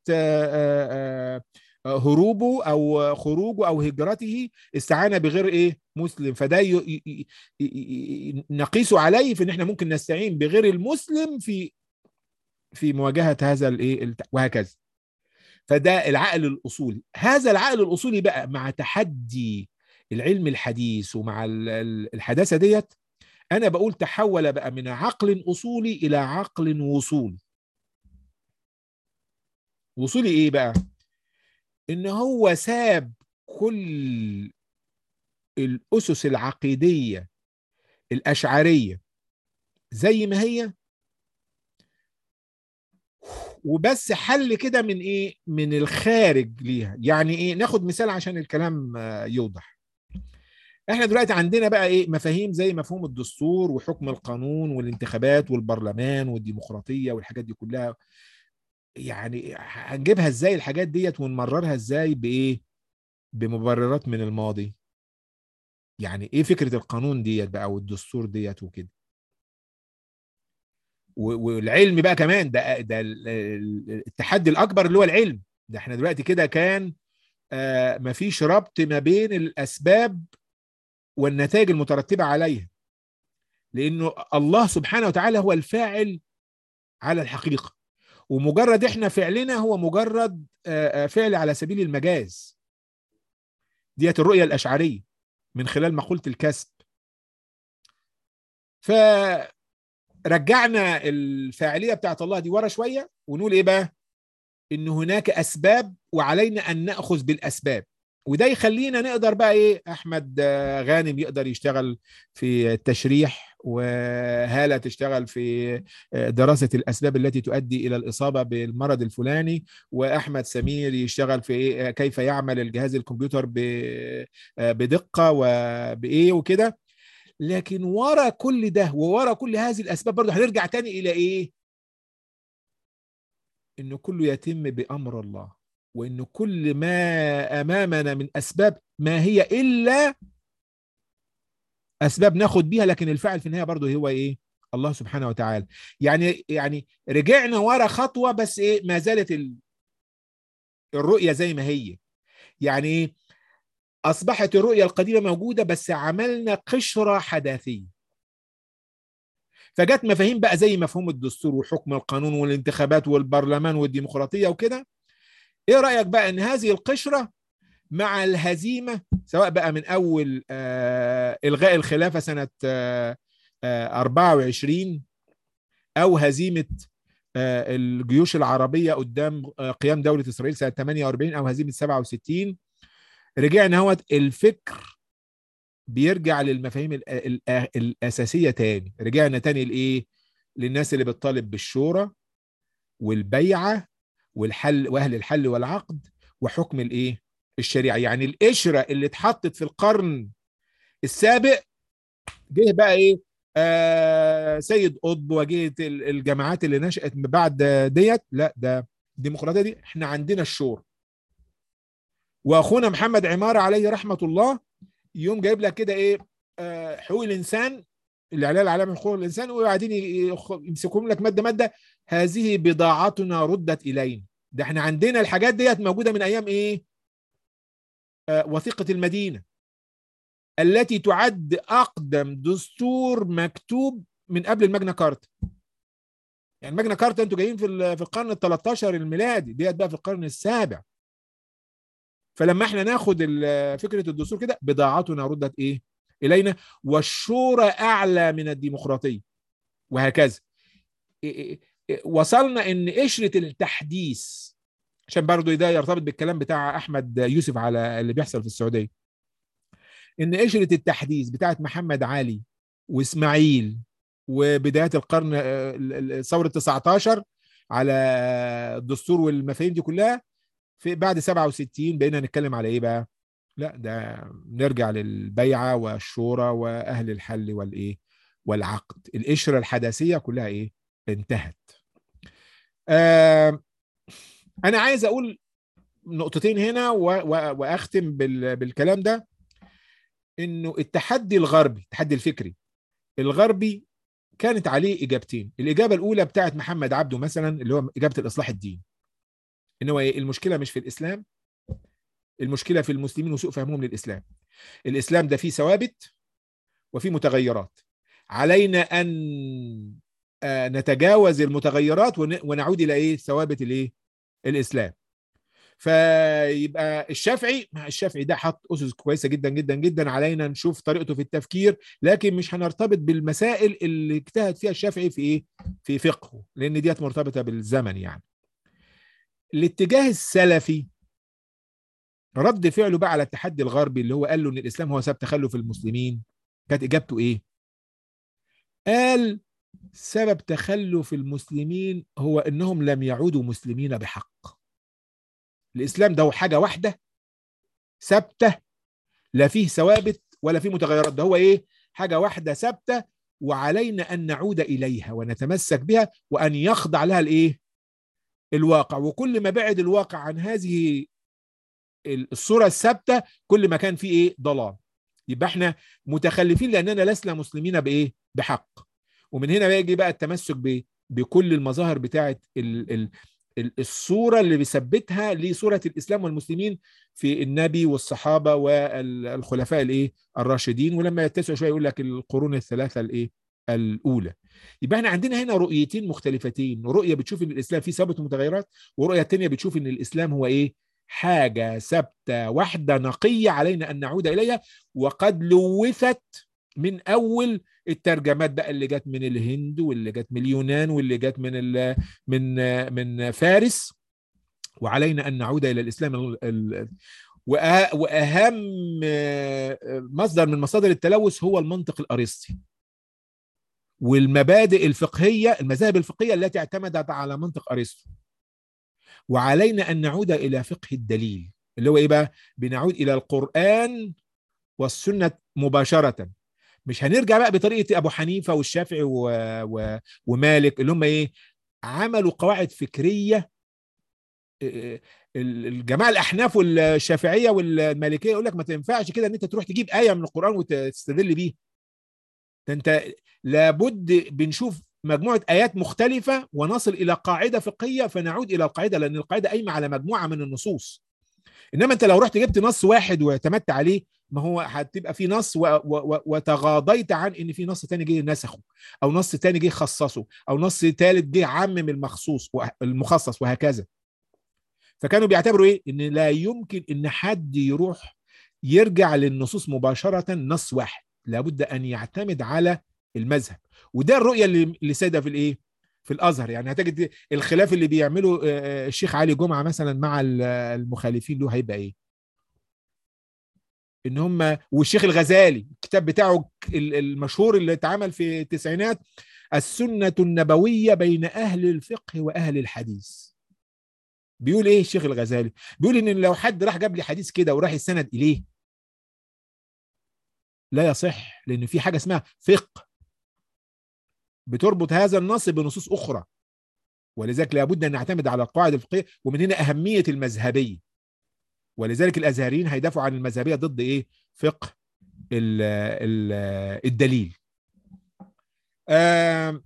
هروبه او خروجه او هجرته استعان بغير ايه مسلم فده ي... ي... ي... نقيس عليه في ان احنا ممكن نستعين بغير المسلم في في مواجهه هذا الايه وهكذا فده العقل الاصولي هذا العقل الاصولي بقى مع تحدي العلم الحديث ومع الحداثه ديت انا بقول تحول بقى من عقل اصولي الى عقل وصولي وصولي ايه بقى ان هو ساب كل الاسس العقيديه الاشعريه زي ما هي وبس حل كده من ايه من الخارج ليها يعني ايه ناخد مثال عشان الكلام يوضح احنا دلوقتي عندنا بقى ايه مفاهيم زي مفهوم الدستور وحكم القانون والانتخابات والبرلمان والديمقراطيه والحاجات دي كلها يعني هنجيبها ازاي الحاجات ديت ونمررها ازاي بايه بمبررات من الماضي يعني ايه فكره القانون ديت بقى والدستور ديت وكده والعلم بقى كمان ده ده التحدي الاكبر اللي هو العلم ده احنا دلوقتي كده كان آه مفيش ربط ما بين الاسباب والنتائج المترتبه عليها لانه الله سبحانه وتعالى هو الفاعل على الحقيقه ومجرد احنا فعلنا هو مجرد فعل على سبيل المجاز ديت الرؤيه الاشعريه من خلال مقوله الكسب فرجعنا الفاعليه بتاعت الله دي ورا شويه ونقول ايه بقى ان هناك اسباب وعلينا ان ناخذ بالاسباب وده يخلينا نقدر بقى ايه احمد غانم يقدر يشتغل في التشريح وهاله تشتغل في دراسه الاسباب التي تؤدي الى الاصابه بالمرض الفلاني واحمد سمير يشتغل في إيه كيف يعمل الجهاز الكمبيوتر بدقه وبايه وكده لكن ورا كل ده وورا كل هذه الاسباب برضه هنرجع تاني الى ايه انه كله يتم بامر الله وان كل ما امامنا من اسباب ما هي الا اسباب ناخد بيها لكن الفاعل في النهايه برضه هو ايه الله سبحانه وتعالى يعني يعني رجعنا ورا خطوه بس ايه ما زالت ال... الرؤيه زي ما هي يعني ايه اصبحت الرؤيه القديمه موجوده بس عملنا قشره حداثيه فجت مفاهيم بقى زي مفهوم الدستور وحكم القانون والانتخابات والبرلمان والديمقراطيه وكده ايه رايك بقى ان هذه القشره مع الهزيمه سواء بقى من اول آه الغاء الخلافه سنه آه 24 او هزيمه الجيوش العربيه قدام قيام دوله اسرائيل سنه 48 او هزيمه 67 رجعنا هوت الفكر بيرجع للمفاهيم الاساسيه تاني رجعنا تاني لايه للناس اللي بتطالب بالشورى والبيعه والحل واهل الحل والعقد وحكم الايه الشريعه يعني القشره اللي اتحطت في القرن السابق جه بقى ايه آه سيد قطب وجهه الجماعات اللي نشات بعد ديت لا ده الديمقراطيه دي احنا عندنا الشورى واخونا محمد عماره عليه رحمه الله يوم جايب لك كده ايه آه حقوق الانسان الاعلان العالمي حقوق الانسان وقاعدين يمسكهم لك ماده ماده هذه بضاعتنا ردت الينا ده احنا عندنا الحاجات ديت موجوده من ايام ايه آه وثيقه المدينه التي تعد اقدم دستور مكتوب من قبل الماجنا كارتا يعني الماجنا كارتا انتوا جايين في في القرن ال 13 الميلادي ديت بقى في القرن السابع فلما احنا ناخد فكره الدستور كده بضاعتنا ردت ايه الينا والشورى اعلى من الديمقراطيه وهكذا وصلنا ان قشره التحديث عشان برضه ده يرتبط بالكلام بتاع احمد يوسف على اللي بيحصل في السعوديه ان قشره التحديث بتاعت محمد علي واسماعيل وبدايات القرن ثوره 19 على الدستور والمفاهيم دي كلها في بعد 67 بقينا نتكلم على ايه بقى؟ لا ده نرجع للبيعه والشورى واهل الحل والايه؟ والعقد القشره الحداثيه كلها ايه؟ انتهت. آه انا عايز اقول نقطتين هنا واختم بالكلام ده انه التحدي الغربي التحدي الفكري الغربي كانت عليه اجابتين الاجابه الاولى بتاعت محمد عبده مثلا اللي هو اجابه الاصلاح الديني ان هو المشكله مش في الاسلام المشكله في المسلمين وسوء فهمهم للاسلام الاسلام ده فيه ثوابت وفيه متغيرات علينا ان نتجاوز المتغيرات ونعود الى ايه ثوابت الايه الاسلام فيبقى الشافعي الشافعي ده حط اسس كويسه جدا جدا جدا علينا نشوف طريقته في التفكير لكن مش هنرتبط بالمسائل اللي اجتهد فيها الشافعي في ايه في فقهه لان ديت مرتبطه بالزمن يعني الاتجاه السلفي رد فعله بقى على التحدي الغربي اللي هو قال له ان الاسلام هو سبب تخلف المسلمين كانت اجابته ايه قال سبب تخلف المسلمين هو انهم لم يعودوا مسلمين بحق الاسلام ده هو حاجه واحده ثابته لا فيه ثوابت ولا فيه متغيرات ده هو ايه حاجه واحده ثابته وعلينا ان نعود اليها ونتمسك بها وان يخضع لها الايه الواقع وكل ما بعد الواقع عن هذه الصوره الثابته كل ما كان فيه ايه ضلال يبقى احنا متخلفين لاننا لسنا مسلمين بايه بحق ومن هنا بيجي بقى التمسك بكل المظاهر بتاعه الصوره اللي بيثبتها لصوره الاسلام والمسلمين في النبي والصحابه والخلفاء الايه الراشدين ولما يتسع شويه يقول لك القرون الثلاثه الايه الاولى يبقى احنا عندنا هنا رؤيتين مختلفتين رؤيه بتشوف ان الاسلام فيه ثابت ومتغيرات ورؤيه تانية بتشوف ان الاسلام هو ايه حاجه ثابته واحده نقيه علينا ان نعود اليها وقد لوثت من اول الترجمات بقى اللي جت من الهند واللي جت من اليونان واللي جت من ال من من فارس وعلينا ان نعود الى الاسلام واهم مصدر من مصادر التلوث هو المنطق الارسطي والمبادئ الفقهيه المذاهب الفقهيه التي اعتمدت على منطق ارسطو وعلينا ان نعود الى فقه الدليل اللي هو ايه بقى بنعود الى القران والسنه مباشره مش هنرجع بقى بطريقه ابو حنيفه والشافعي و... و... ومالك اللي هم ايه عملوا قواعد فكريه الجماعه الاحناف والشافعيه والمالكيه يقول لك ما تنفعش كده ان انت تروح تجيب ايه من القران وتستدل بيها ده انت لابد بنشوف مجموعه ايات مختلفه ونصل الى قاعده فقهيه فنعود الى القاعده لان القاعده قايمه على مجموعه من النصوص انما انت لو رحت جبت نص واحد واعتمدت عليه ما هو هتبقى في نص و... و... وتغاضيت عن ان في نص تاني جه نسخه او نص تاني جه خصصه او نص تالت جه عمم المخصوص المخصص وهكذا فكانوا بيعتبروا ايه ان لا يمكن ان حد يروح يرجع للنصوص مباشره نص واحد لابد ان يعتمد على المذهب وده الرؤيه اللي اللي ساده في الايه في الازهر يعني هتجد الخلاف اللي بيعمله الشيخ علي جمعه مثلا مع المخالفين له هيبقى ايه ان هم والشيخ الغزالي الكتاب بتاعه المشهور اللي اتعمل في التسعينات السنه النبويه بين اهل الفقه واهل الحديث بيقول ايه الشيخ الغزالي بيقول ان لو حد راح جاب لي حديث كده وراح يستند اليه لا يصح لان في حاجه اسمها فقه بتربط هذا النص بنصوص اخرى ولذلك لابد ان نعتمد على القواعد الفقهيه ومن هنا اهميه المذهبيه ولذلك الازهريين هيدافعوا عن المذهبيه ضد ايه فقه ال ال الدليل آه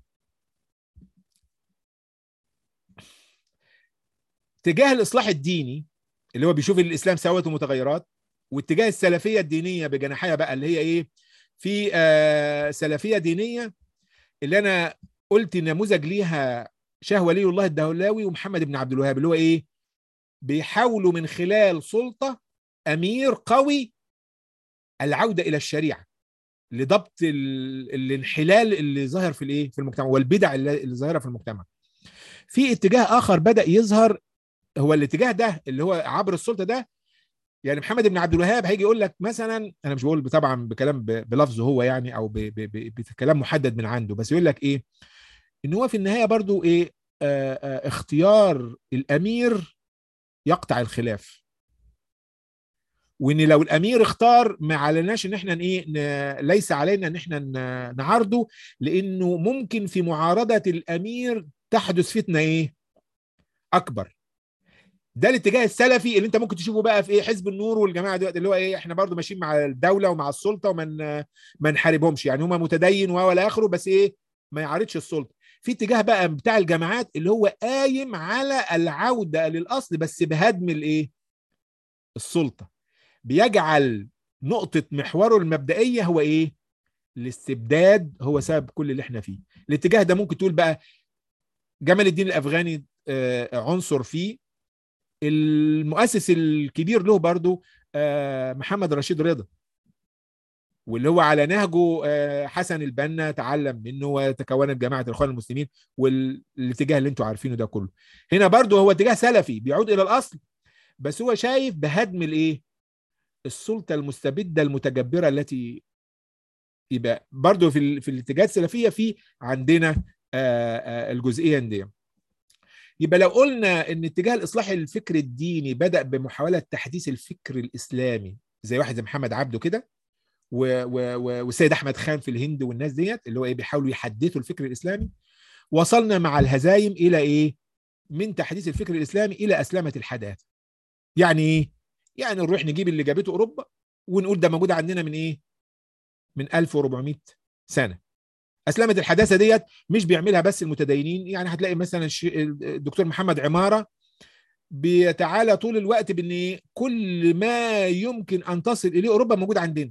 تجاه الاصلاح الديني اللي هو بيشوف الاسلام سوات ومتغيرات واتجاه السلفيه الدينيه بجناحيها بقى اللي هي ايه في آه سلفيه دينيه اللي انا قلت نموذج ليها شاه ولي الله الدهلاوي ومحمد بن عبد الوهاب اللي هو ايه بيحاولوا من خلال سلطه امير قوي العوده الى الشريعه لضبط الانحلال اللي ظاهر في الايه في المجتمع والبدع اللي ظاهره في المجتمع في اتجاه اخر بدا يظهر هو الاتجاه ده اللي هو عبر السلطه ده يعني محمد بن عبد الوهاب هيجي يقول لك مثلا انا مش بقول طبعا بكلام بلفظه هو يعني او بكلام محدد من عنده بس يقول لك ايه ان هو في النهايه برضو ايه آآ آآ اختيار الامير يقطع الخلاف وان لو الامير اختار ما عليناش ان احنا ايه ليس علينا ان احنا نعارضه لانه ممكن في معارضه الامير تحدث فتنه ايه اكبر ده الاتجاه السلفي اللي انت ممكن تشوفه بقى في ايه حزب النور والجماعه دلوقتي اللي هو ايه احنا برضو ماشيين مع الدوله ومع السلطه وما ما نحاربهمش يعني هم متدين ولا اخره بس ايه ما يعارضش السلطه في اتجاه بقى بتاع الجماعات اللي هو قايم على العوده للاصل بس بهدم الايه السلطه بيجعل نقطه محوره المبدئيه هو ايه الاستبداد هو سبب كل اللي احنا فيه الاتجاه ده ممكن تقول بقى جمال الدين الافغاني عنصر فيه المؤسس الكبير له برضو محمد رشيد رضا واللي هو على نهجه حسن البنا تعلم منه وتكونت جماعه الاخوان المسلمين والاتجاه اللي انتم عارفينه ده كله هنا برضو هو اتجاه سلفي بيعود الى الاصل بس هو شايف بهدم الايه السلطه المستبده المتجبره التي يبقى برضو في في الاتجاهات السلفيه في عندنا الجزئيه دي يبقى لو قلنا ان اتجاه الاصلاح الفكري الديني بدا بمحاوله تحديث الفكر الاسلامي زي واحد زي محمد عبده كده والسيد احمد خان في الهند والناس ديت اللي هو ايه بيحاولوا يحدثوا الفكر الاسلامي وصلنا مع الهزايم الى ايه من تحديث الفكر الاسلامي الى اسلمه الحداثه يعني ايه يعني نروح نجيب اللي جابته اوروبا ونقول ده موجود عندنا من ايه من 1400 سنه اسلمه الحداثه ديت مش بيعملها بس المتدينين يعني هتلاقي مثلا الدكتور محمد عماره بيتعالى طول الوقت بان كل ما يمكن ان تصل اليه اوروبا موجود عندنا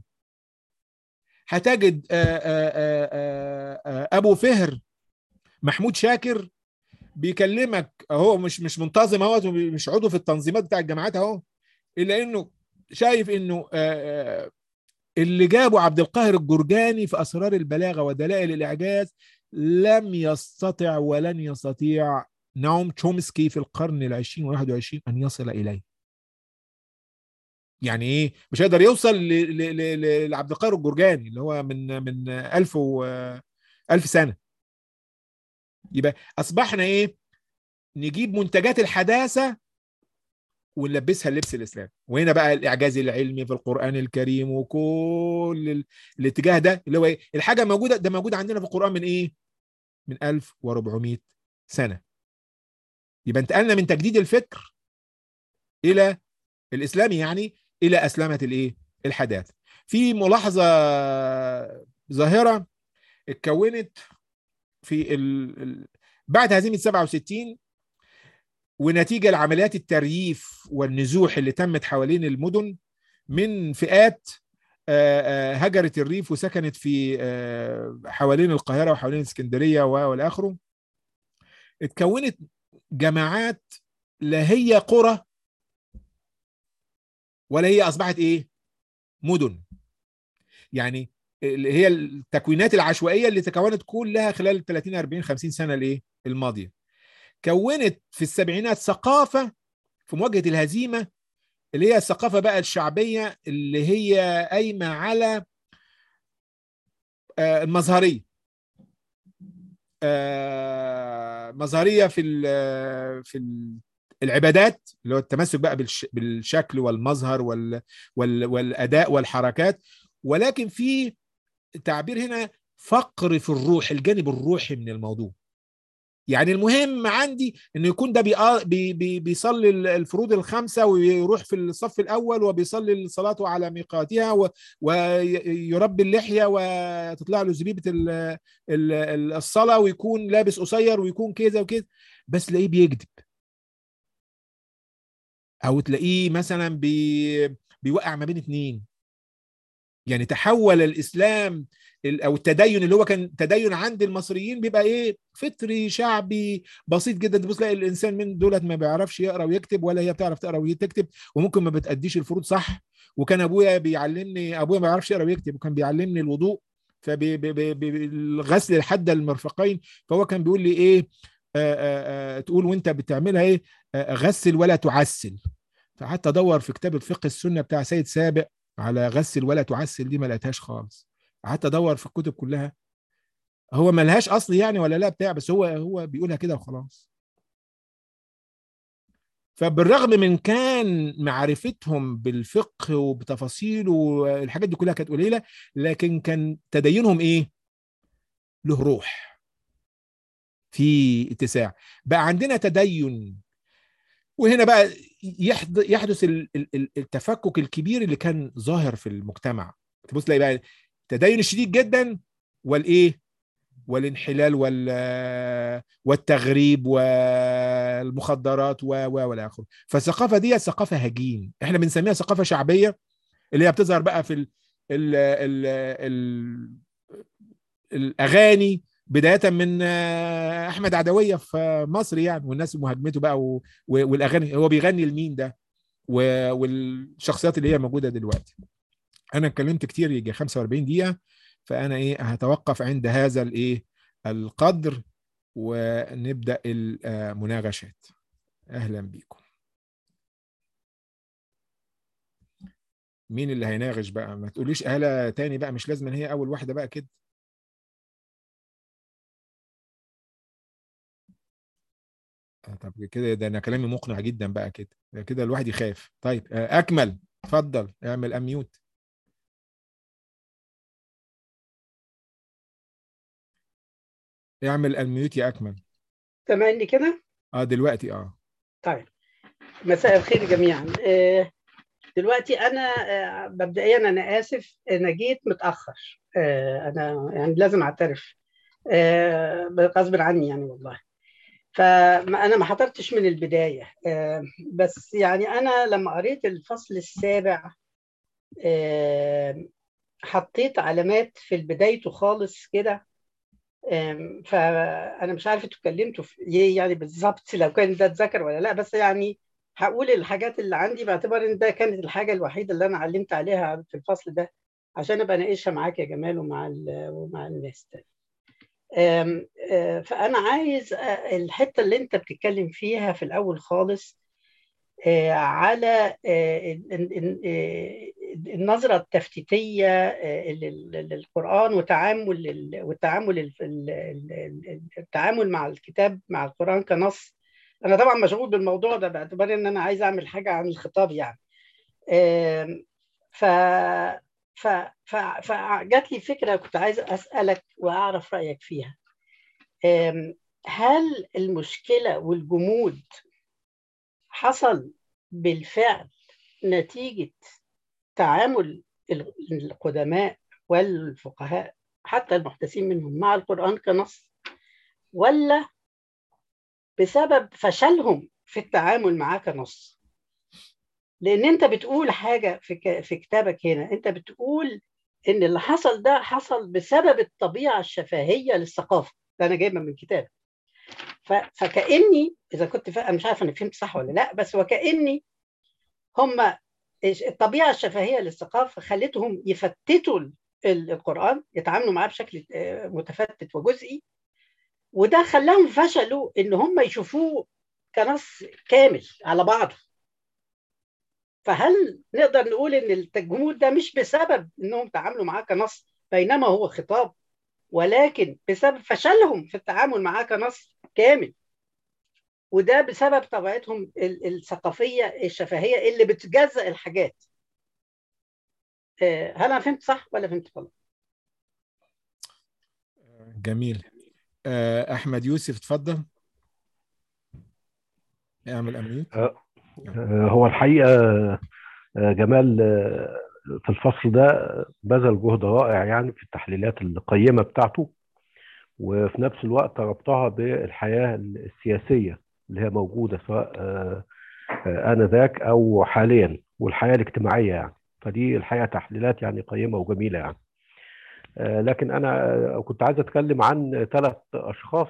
هتجد آآ آآ ابو فهر محمود شاكر بيكلمك هو مش مش منتظم اهو مش عضو في التنظيمات بتاع الجامعات اهو الا انه شايف انه اللي جابه عبد القاهر الجرجاني في اسرار البلاغه ودلائل الاعجاز لم يستطع ولن يستطيع نعوم تشومسكي في القرن العشرين والواحد وعشرين ان يصل اليه يعني ايه مش هيقدر يوصل لعبد القاهر الجرجاني اللي هو من من 1000 و 1000 سنه يبقى اصبحنا ايه نجيب منتجات الحداثه ونلبسها اللبس الاسلامي وهنا بقى الاعجاز العلمي في القران الكريم وكل الاتجاه ده اللي هو ايه الحاجه موجوده ده موجود عندنا في القران من ايه من 1400 سنه يبقى انتقلنا من تجديد الفكر الى الاسلامي يعني الى اسلمه الايه الحداث في ملاحظه ظاهره اتكونت في ال... بعد هزيمه 67 ونتيجه لعمليات الترييف والنزوح اللي تمت حوالين المدن من فئات هجرت الريف وسكنت في حوالين القاهره وحوالين اسكندريه والاخره اتكونت جماعات لا هي قرى ولا هي اصبحت ايه مدن يعني اللي هي التكوينات العشوائيه اللي تكونت كلها خلال ال 30 40 50 سنه الايه الماضيه كونت في السبعينات ثقافه في مواجهه الهزيمه اللي هي الثقافه بقى الشعبيه اللي هي قايمه على المظهريه مظهريه في في العبادات اللي هو التمسك بقى بالشكل والمظهر وال والاداء والحركات ولكن في تعبير هنا فقر في الروح الجانب الروحي من الموضوع يعني المهم عندي انه يكون ده بي بي بيصلي الفروض الخمسه ويروح في الصف الاول وبيصلي صلاته على ميقاتها ويربي اللحيه وتطلع له زبيبه الصلاه ويكون لابس قصير ويكون كذا وكذا بس تلاقيه بيكذب او تلاقيه مثلا بي بيوقع ما بين اتنين يعني تحول الاسلام او التدين اللي هو كان تدين عند المصريين بيبقى ايه فطري شعبي بسيط جدا تبص تلاقي الانسان من دولت ما بيعرفش يقرا ويكتب ولا هي بتعرف تقرا وتكتب وممكن ما بتاديش الفروض صح وكان ابويا بيعلمني ابويا ما بيعرفش يقرا ويكتب وكان بيعلمني الوضوء فبالغسل لحد المرفقين فهو كان بيقول لي ايه آآ آآ تقول وانت بتعملها ايه غسل ولا تعسل فحتى ادور في كتاب الفقه السنه بتاع سيد سابق على غسل ولا تعسل دي ما لقيتهاش خالص قعدت ادور في الكتب كلها هو ملهاش اصل يعني ولا لا بتاع بس هو هو بيقولها كده وخلاص فبالرغم من كان معرفتهم بالفقه وبتفاصيله والحاجات دي كلها كانت قليله لكن كان تدينهم ايه له روح في اتساع بقى عندنا تدين وهنا بقى يحدث التفكك الكبير اللي كان ظاهر في المجتمع تبص تلاقي بقى التدين الشديد جدا والايه والانحلال وال والتغريب والمخدرات و و والى اخره فالثقافه دي ثقافه هجين احنا بنسميها ثقافه شعبيه اللي هي بتظهر بقى في ال ال ال ال الاغاني بدايه من احمد عدويه في مصر يعني والناس مهاجمته بقى و... والاغاني هو بيغني لمين ده و... والشخصيات اللي هي موجوده دلوقتي انا اتكلمت كتير يجي 45 دقيقه فانا ايه هتوقف عند هذا الايه القدر ونبدا المناقشات اهلا بيكم مين اللي هيناقش بقى ما تقوليش اهلا تاني بقى مش لازم هي اول واحده بقى كده طب كده ده انا كلامي مقنع جدا بقى كده كده الواحد يخاف طيب اكمل اتفضل اعمل اميوت اعمل الميوت يا اكمل سامعني كده اه دلوقتي اه طيب مساء الخير جميعا آه دلوقتي انا آه مبدئيا انا اسف انا جيت متاخر آه انا يعني لازم اعترف غصب عني يعني والله فانا ما حضرتش من البدايه بس يعني انا لما قريت الفصل السابع حطيت علامات في بدايته خالص كده فانا مش عارفه انتوا اتكلمتوا في ايه يعني بالظبط لو كان ده اتذكر ولا لا بس يعني هقول الحاجات اللي عندي باعتبار ان ده كانت الحاجه الوحيده اللي انا علمت عليها في الفصل ده عشان ابقى اناقشها معاك يا جمال ومع ومع الناس تاني. فأنا عايز الحتة اللي أنت بتتكلم فيها في الأول خالص على النظرة التفتيتية للقرآن وتعامل والتعامل التعامل مع الكتاب مع القرآن كنص أنا طبعا مشغول بالموضوع ده باعتبار إن أنا عايز أعمل حاجة عن الخطاب يعني ف ف... ف... فجات لي فكرة كنت عايز أسألك وأعرف رأيك فيها هل المشكلة والجمود حصل بالفعل نتيجة تعامل القدماء والفقهاء حتى المحدثين منهم مع القرآن كنص ولا بسبب فشلهم في التعامل معاه كنص لان انت بتقول حاجه في في كتابك هنا انت بتقول ان اللي حصل ده حصل بسبب الطبيعه الشفهيه للثقافه ده انا جايبها من كتاب فكاني اذا كنت فاهم مش عارف انا فهمت صح ولا لا بس وكاني هم الطبيعه الشفهيه للثقافه خلتهم يفتتوا القرآن يتعاملوا معاه بشكل متفتت وجزئي وده خلاهم فشلوا ان هم يشوفوه كنص كامل على بعضه فهل نقدر نقول ان التجمود ده مش بسبب انهم تعاملوا معاه كنص بينما هو خطاب ولكن بسبب فشلهم في التعامل معاه كنص كامل وده بسبب طبيعتهم الثقافيه الشفهيه اللي بتجزأ الحاجات هل انا فهمت صح ولا فهمت غلط؟ جميل احمد يوسف اتفضل اعمل امنيوت هو الحقيقه جمال في الفصل ده بذل جهد رائع يعني في التحليلات القيمه بتاعته وفي نفس الوقت ربطها بالحياه السياسيه اللي هي موجوده سواء انذاك او حاليا والحياه الاجتماعيه يعني فدي الحقيقه تحليلات يعني قيمه وجميله يعني لكن انا كنت عايز اتكلم عن ثلاث اشخاص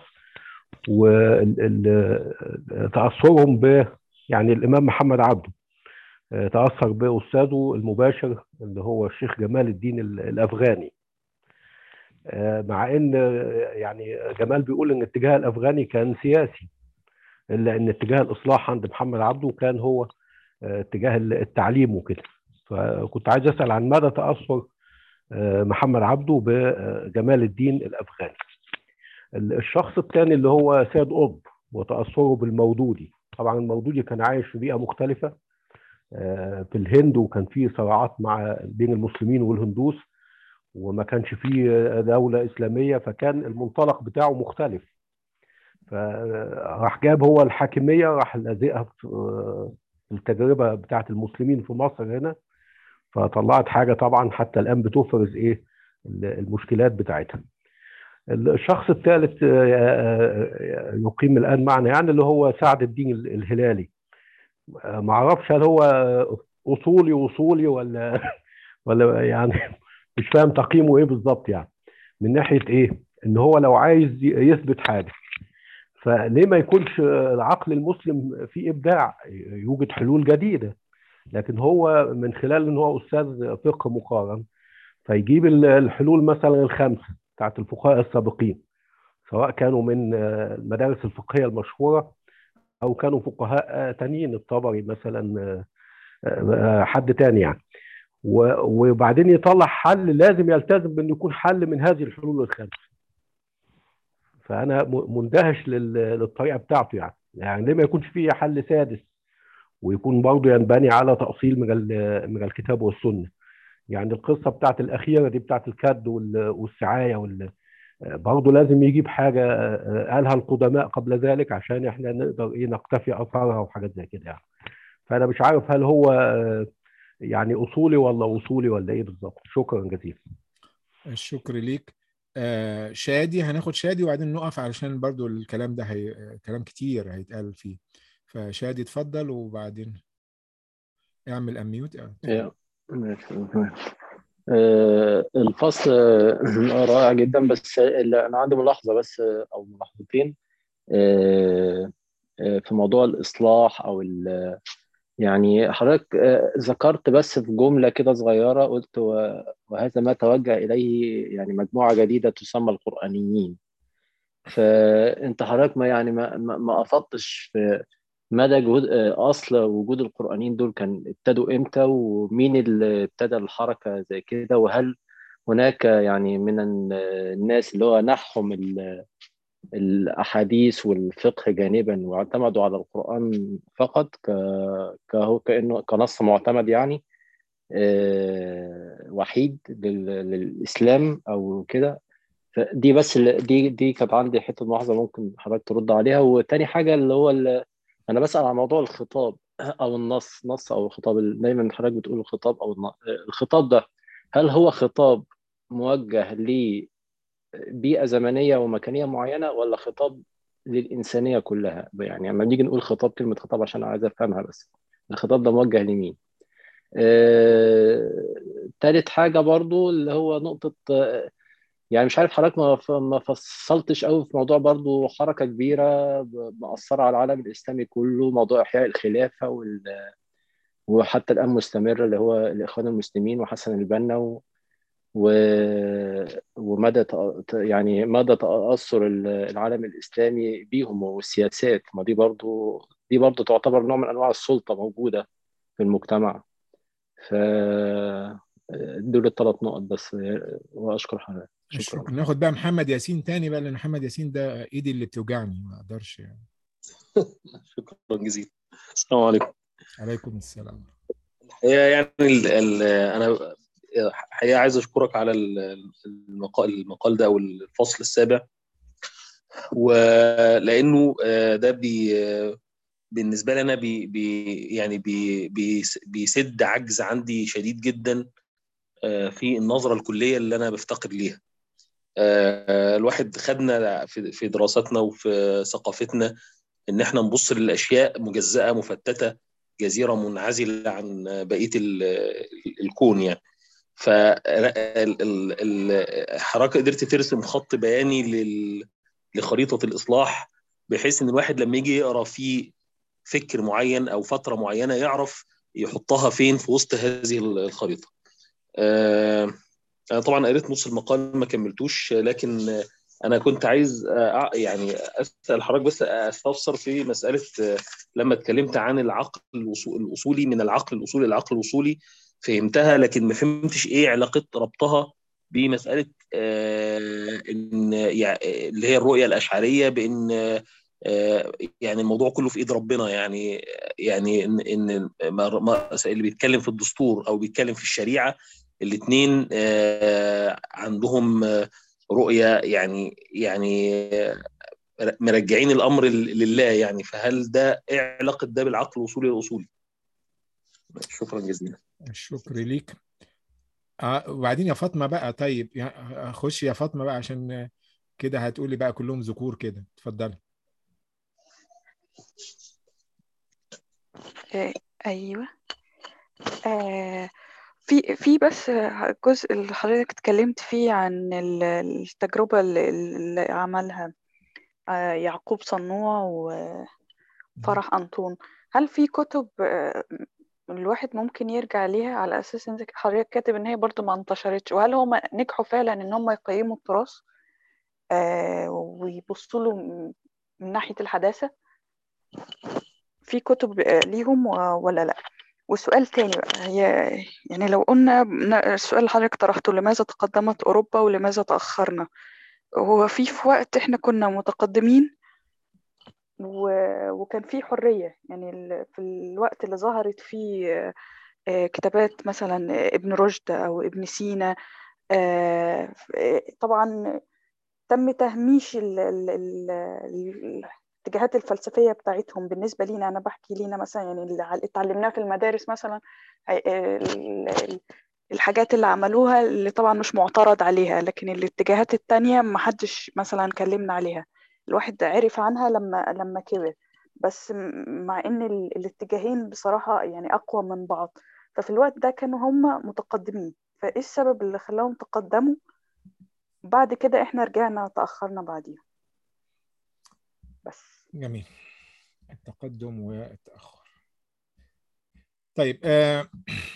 وتاثرهم ب يعني الامام محمد عبده تاثر باستاذه المباشر اللي هو الشيخ جمال الدين الافغاني مع ان يعني جمال بيقول ان اتجاه الافغاني كان سياسي الا ان اتجاه الاصلاح عند محمد عبده كان هو اتجاه التعليم وكده فكنت عايز اسال عن مدى تاثر محمد عبده بجمال الدين الافغاني الشخص الثاني اللي هو سيد قطب وتاثره بالمودودي طبعا المودودي كان عايش في بيئه مختلفه في الهند وكان في صراعات مع بين المسلمين والهندوس وما كانش فيه دولة إسلامية فكان المنطلق بتاعه مختلف فراح جاب هو الحاكمية راح لازقها في التجربة بتاعت المسلمين في مصر هنا فطلعت حاجة طبعا حتى الآن بتفرز إيه المشكلات بتاعتها الشخص الثالث يقيم الآن معنا يعني اللي هو سعد الدين الهلالي ما اعرفش هل هو اصولي وصولي ولا ولا يعني مش فاهم تقييمه ايه بالظبط يعني من ناحيه ايه ان هو لو عايز يثبت حاجه فليه ما يكونش العقل المسلم فيه ابداع يوجد حلول جديده لكن هو من خلال ان هو استاذ فقه مقارن فيجيب الحلول مثلا الخمسه بتاعت الفقهاء السابقين سواء كانوا من المدارس الفقهيه المشهوره او كانوا فقهاء تانيين الطبري مثلا حد تاني يعني وبعدين يطلع حل لازم يلتزم بانه يكون حل من هذه الحلول الخمسه فانا مندهش للطريقه بتاعته يعني يعني ليه ما يكونش فيه حل سادس ويكون برضه ينبني على تاصيل من من الكتاب والسنه يعني القصه بتاعت الاخيره دي بتاعت الكد والسعايه وال برضه لازم يجيب حاجه قالها القدماء قبل ذلك عشان احنا نقدر ايه نقتفي اثارها وحاجات زي كده يعني فانا مش عارف هل هو يعني اصولي ولا وصولي ولا ايه بالظبط شكرا جزيلا الشكر ليك آه شادي هناخد شادي وبعدين نقف علشان برضو الكلام ده هي... كلام كتير هيتقال فيه فشادي اتفضل وبعدين اعمل اميوت آه الفصل رائع جدا بس انا عندي ملاحظه بس او ملاحظتين آه في موضوع الاصلاح او يعني حضرتك ذكرت بس في جمله كده صغيره قلت وهذا ما توجه اليه يعني مجموعه جديده تسمى القرانيين فانت حضرتك ما يعني ما ما افضتش في مدى جهود اصل وجود القرانيين دول كان ابتدوا امتى ومين اللي ابتدى الحركه زي كده وهل هناك يعني من الناس اللي هو نحهم الاحاديث والفقه جانبا واعتمدوا على القران فقط كهو كانه كنص معتمد يعني وحيد للاسلام او كده دي بس دي دي كانت عندي حته ملاحظه ممكن حضرتك ترد عليها وتاني حاجه اللي هو اللي انا بسال عن موضوع الخطاب او النص نص او الخطاب دايما حضرتك بتقول الخطاب او الخطاب ده هل هو خطاب موجه ل بيئة زمنية ومكانية معينة ولا خطاب للإنسانية كلها يعني لما نيجي نقول خطاب كلمة خطاب عشان عايز أفهمها بس الخطاب ده موجه لمين آه، تالت حاجة برضو اللي هو نقطة آه، يعني مش عارف حضرتك ما ما فصلتش قوي في موضوع برضو حركة كبيرة مأثرة على العالم الإسلامي كله موضوع إحياء الخلافة وال وحتى الآن مستمر اللي هو الإخوان المسلمين وحسن البنا و... و... ومدى تأ- يعني مدى تأثر ال- العالم الإسلامي بيهم والسياسات ما دي برضو دي برضو تعتبر نوع من أنواع السلطة موجودة في المجتمع ف دول الثلاث نقط بس وأشكر حضرتك شكرا شكرا ناخد بقى محمد ياسين تاني بقى لان محمد ياسين ده ايدي اللي بتوجعني ما اقدرش يعني شكرا جزيلا السلام عليكم عليكم السلام هي يعني ال ال انا حقيقه عايز اشكرك على ال- المقال المقال ده او الفصل السابع ولانه آه، ده بي بالنسبه لي انا بي بي يعني بي بي بيسد عجز عندي شديد جدا آه، في النظره الكليه اللي انا بفتقر ليها آه، الواحد خدنا في في دراستنا وفي ثقافتنا ان احنا نبص للاشياء مجزأه مفتته جزيره منعزله عن بقيه ال- الكون يعني فالحركه قدرت ترسم خط بياني لل- لخريطه الاصلاح بحيث ان الواحد لما يجي يقرا فيه فكر معين او فتره معينه يعرف يحطها فين في وسط هذه الخريطه. آه، انا طبعا قريت نص المقال ما كملتوش لكن آه، انا كنت عايز آه، يعني اسال حضرتك بس استفسر في مساله آه، لما اتكلمت عن العقل الوصو- الاصولي من العقل الاصولي للعقل الوصولي فهمتها لكن ما فهمتش ايه علاقه ربطها بمساله آه، ان يعني اللي هي الرؤيه الاشعريه بان آه، يعني الموضوع كله في ايد ربنا يعني يعني ان ان ما- ما- اللي بيتكلم في الدستور او بيتكلم في الشريعه الاثنين عندهم آه، رؤيه يعني يعني آه، مرجعين الامر ل- لله يعني فهل ده ايه علاقه ده بالعقل الوصولي الاصولي؟ شكرا جزيلا. الشكر ليك آه وبعدين يا فاطمه بقى طيب يعني خش يا فاطمه بقى عشان كده هتقولي بقى كلهم ذكور كده اتفضلي آه، ايوه آه، في في بس الجزء اللي حضرتك اتكلمت فيه عن ال- التجربة اللي اللي عملها آه، يعقوب صنوع وفرح أنطون هل في كتب آه، الواحد ممكن يرجع ليها على أساس إن حضرتك كاتب إن هي برضو ما انتشرتش وهل هم نجحوا فعلا إن هم يقيموا التراث آه، ويبصوا له من من ناحية الحداثة في كتب آه، ليهم و- ولا لا والسؤال تاني بقى هي يعني لو قلنا ن- السؤال اللي حضرتك طرحته لماذا تقدمت أوروبا ولماذا تأخرنا هو في في وقت احنا كنا متقدمين و... وكان في حرية يعني ال- في الوقت اللي ظهرت فيه آه، آه، كتابات مثلا آه، ابن رشد أو ابن سينا آه، ف- آه، طبعا تم تهميش ال... ال... ال... ال- الاتجاهات الفلسفية بتاعتهم بالنسبة لينا أنا بحكي لينا مثلا يعني اللي ع- اتعلمناه في المدارس مثلا هي- ال- ال- الحاجات اللي عملوها اللي طبعا مش معترض عليها لكن الاتجاهات التانية محدش مثلا كلمنا عليها الواحد عرف عنها لما لما كبر بس م- مع ان ال- الاتجاهين بصراحة يعني اقوى من بعض ففي الوقت ده كانوا هم متقدمين فايه السبب اللي خلاهم تقدموا بعد كده احنا رجعنا تأخرنا بعديها بس جميل التقدم والتأخر طيب آه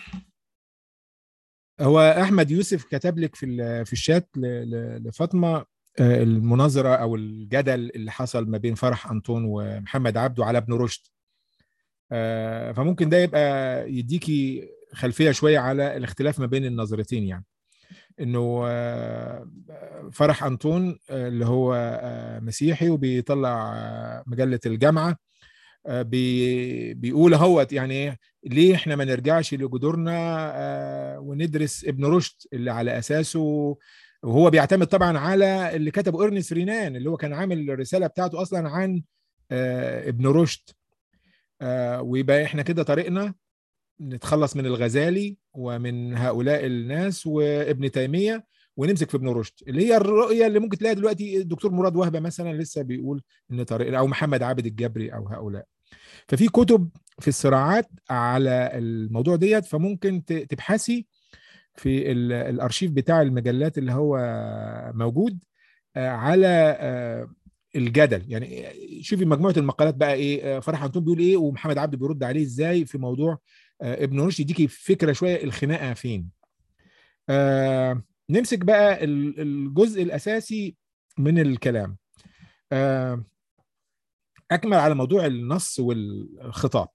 هو احمد يوسف كتب لك في ال- في الشات ل- ل- لفاطمه آه، المناظره او الجدل اللي حصل ما بين فرح انطون ومحمد عبده على ابن رشد آه، فممكن ده يبقى يديكي خلفيه شويه على الاختلاف ما بين النظرتين يعني انه آه، فرح انطون آه، اللي هو آه، مسيحي وبيطلع آه، مجله الجامعه آه، بي بيقول اهوت يعني إيه، ليه احنا ما نرجعش لجذورنا آه، وندرس ابن رشد اللي على اساسه وهو بيعتمد طبعا على اللي كتبه ارنست رينان اللي هو كان عامل الرساله بتاعته اصلا عن آه، ابن رشد آه، ويبقى احنا كده طريقنا نتخلص من الغزالي ومن هؤلاء الناس وابن تيميه ونمسك في ابن رشد اللي هي الرؤيه اللي ممكن تلاقيها دلوقتي الدكتور مراد وهبه مثلا لسه بيقول ان طريقنا او محمد عابد الجبري او هؤلاء ففي كتب في الصراعات على الموضوع ديت فممكن ت- تبحثي في ال- الارشيف بتاع المجلات اللي هو موجود آه، على آه، الجدل يعني شوفي مجموعه المقالات بقى ايه آه، فرح انطون بيقول ايه ومحمد عبده بيرد عليه ازاي في موضوع آه، ابن رشد يديكي فكره شويه الخناقه فين آه، نمسك بقى ال- الجزء الاساسي من الكلام آه، اكمل على موضوع النص والخطاب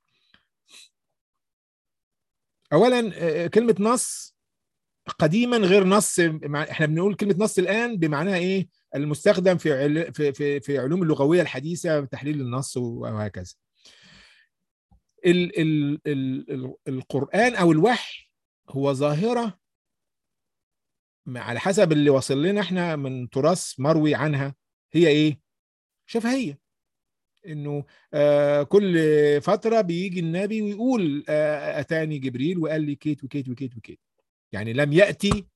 اولا آه، كلمه نص قديما غير نص مع- احنا بنقول كلمه نص الان بمعناها ايه المستخدم في عل- في في في علوم اللغويه الحديثه تحليل النص وهكذا ال ال ال ال القران او الوحي هو ظاهره على حسب اللي وصل لنا احنا من تراث مروي عنها هي ايه شفهيه انه آه كل فتره بيجي النبي ويقول آه اتاني جبريل وقال لي كيت وكيت وكيت وكيت يعني لم ياتي